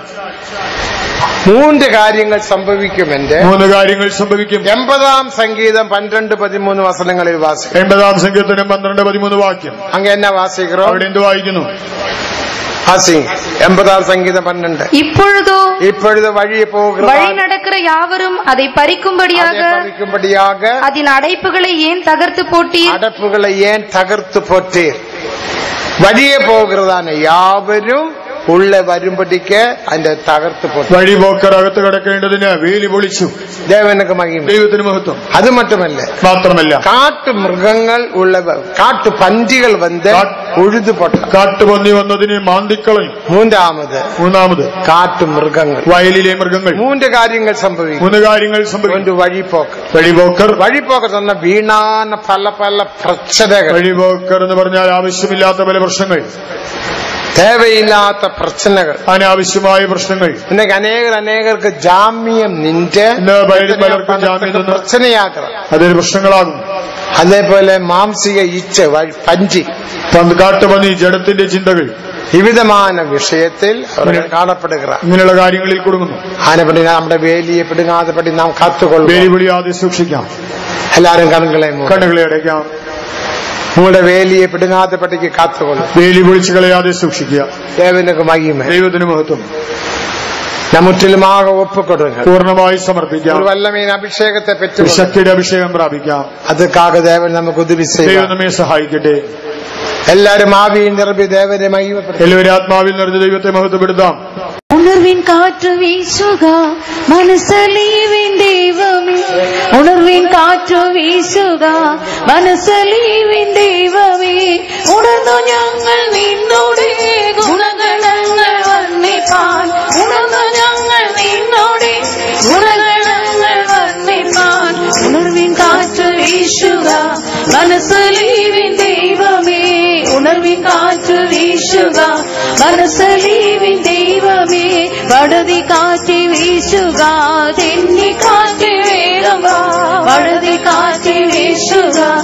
മൂന്ന് കാര്യങ്ങൾ സംഭവിക്കുമെന്റെ മൂന്ന് കാര്യങ്ങൾ സംഭവിക്കും എൺപതാം സംഗീതം പന്ത്രണ്ട് പതിമൂന്ന് വസനങ്ങളിൽ വാസിക്കും എൺപതാം സങ്കീർത്തനം പന്ത്രണ്ട് പതിമൂന്ന് വാക്യം അങ്ങ് എന്നെ വാസിக்கிறோம் അവിടെ എന്ത് വായിക്കുന്നു வாசிங்க எண்பதாம் சங்கீதம் பன்னெண்டு இப்பொழுதோ இப்பொழுது வழியே வழி போகிற நடக்கிற யாவரும் அதை பறிக்கும்படியாக பறிக்கும்படியாக அதன் அடைப்புகளை ஏன் தகர்த்து போட்டீர் അടപ്പുകളെ ഏൻ തകർത്തു പൊറ്റീർ വഴിയെ പോകുന്നതാണ് യാവരും ഉള്ള വരുമ്പടിക്ക് അതിന്റെ തകർത്ത് പൊട്ടി വഴിപോക്കർ അകത്ത് കിടക്കേണ്ടതിന് വേലി പൊളിച്ചു ദേവനക്ക് മഹിമ ദൈവത്തിന് മഹത്വം അത് മറ്റുമല്ല മാത്രമല്ല കാട്ടു മൃഗങ്ങൾ ഉള്ള കാട്ടു പഞ്ചികൾ വന്ന് ഉഴുതു പൊട്ട കാട്ടുപന്നി വന്നതിനെ മാന്തിക്കളയും മൂന്നാമത് മൂന്നാമത് കാട്ടു മൃഗങ്ങൾ വയലിലെ മൃഗങ്ങൾ മൂന്ന് കാര്യങ്ങൾ സംഭവിക്കും മൂന്ന് കാര്യങ്ങൾ സംഭവിക്കും ಒಂದು വഴിപോക്ക് വഴിപോക്കർ വഴിപോക്ക് തന്ന വീണാന പല പല പ്രശ്നകൾ വഴിപോക്കർ എന്ന് പറഞ്ഞാൽ ആവശ്യമില്ലാത്ത പല പ്രശ്നങ്ങൾ தேவையில்லாத பிரச்சனைகள் അനാവശ്യമായ പ്രശ്നങ്ങൾ இன்னைக்கு அநேகர் அநேகருக்கு ஜாமியம் நின்று ഇന്ന് പലരും പലർക്കും ജാമ്യം നിന്ന് பிரச்சனையாக்குறோம் അതൊരു പ്രശ്നങ്ങളാകും அதே போல மாம்சிக இச்ச வழி- பஞ்சி പന്ത് കാട്ടുപന്നി ജഡത്തിന്റെ ചിന്തകൾ இவ்விதமான விஷயத்தில் அவர்கள் காணப்படுகிறார் ഇങ്ങനെയുള്ള കാര്യങ്ങളിൽ കുടുങ്ങുന്നു ആനപ്പടി നമ്മുടെ വേലിയെ പിടുങ്ങാതെപ്പടി നാം കാത്തുകൊള്ളും വേലി പൊളിയാതെ സൂക്ഷിക്കാം എല്ലാരും കണ്ണുകളെ മൂടും. കണ്ണുകളെ അടയ്ക്കാം നിങ്ങളുടെ വേലിയെ പിടുങ്ങാതെപ്പടിക്ക് കാത്തുകൊള്ളും വേലി പൊളിച്ചു കളയാതെ സൂക്ഷിക്കുക ദേവനക്ക് മഹിമ ദൈവത്തിന് മഹത്വം നാം മുற்றிலுமாக ഒப்புക്കൊടുങ്ങൾ പൂർണ്ണമായി സമർപ്പിക്കാം ഒരു വല്ലമീൻ അഭിഷേകത്തെ ഒരു പറ്റി ശക്തിയുടെ അഭിഷേകം പ്രാപിക്കാം അതുക്കാക ദേവൻ നമുക്ക് ഉദവി ദൈവം ചെയ്യാം നമ്മെ സഹായിക്കട്ടെ എല്ലാരും ആവിയിൽ നിറബി ദേവനെ മഹിമപ്പെടുത്തും എല്ലാവരും ആത്മാവിൽ നിറഞ്ഞ ദൈവത്തെ മഹത്വപ്പെടുത്താം ഉണർവിൻ കാറ്റ് വീശുക മനസ്സലീവിൻ ദൈവമേ ഉണർവിൻ കാറ്റ് വീശുക മനസ്സലീവിൻ ദൈവമേ ഉണർന്നു ഞങ്ങൾ നിന്നോടെ ഗുണഗണങ്ങൾ വർണ്ണിപ്പാൻ ഉണർന്നു ഞങ്ങൾ നിന്നോടെ ഗുണഗണങ്ങൾ വർണ്ണിപ്പാൻ ഉണർവിൻ കാറ്റ് വീശുക മനസ്സലീവിൻ ദൈവമേ ഉണർവിൻ കാറ്റ് വീശുക മനസ്സലീവിൻ ദൈവമേ വടതി കാറ്റി വീശുക തെന്നി കാറ്റ് വേഗം വാ വടതി കാറ്റി വീശുക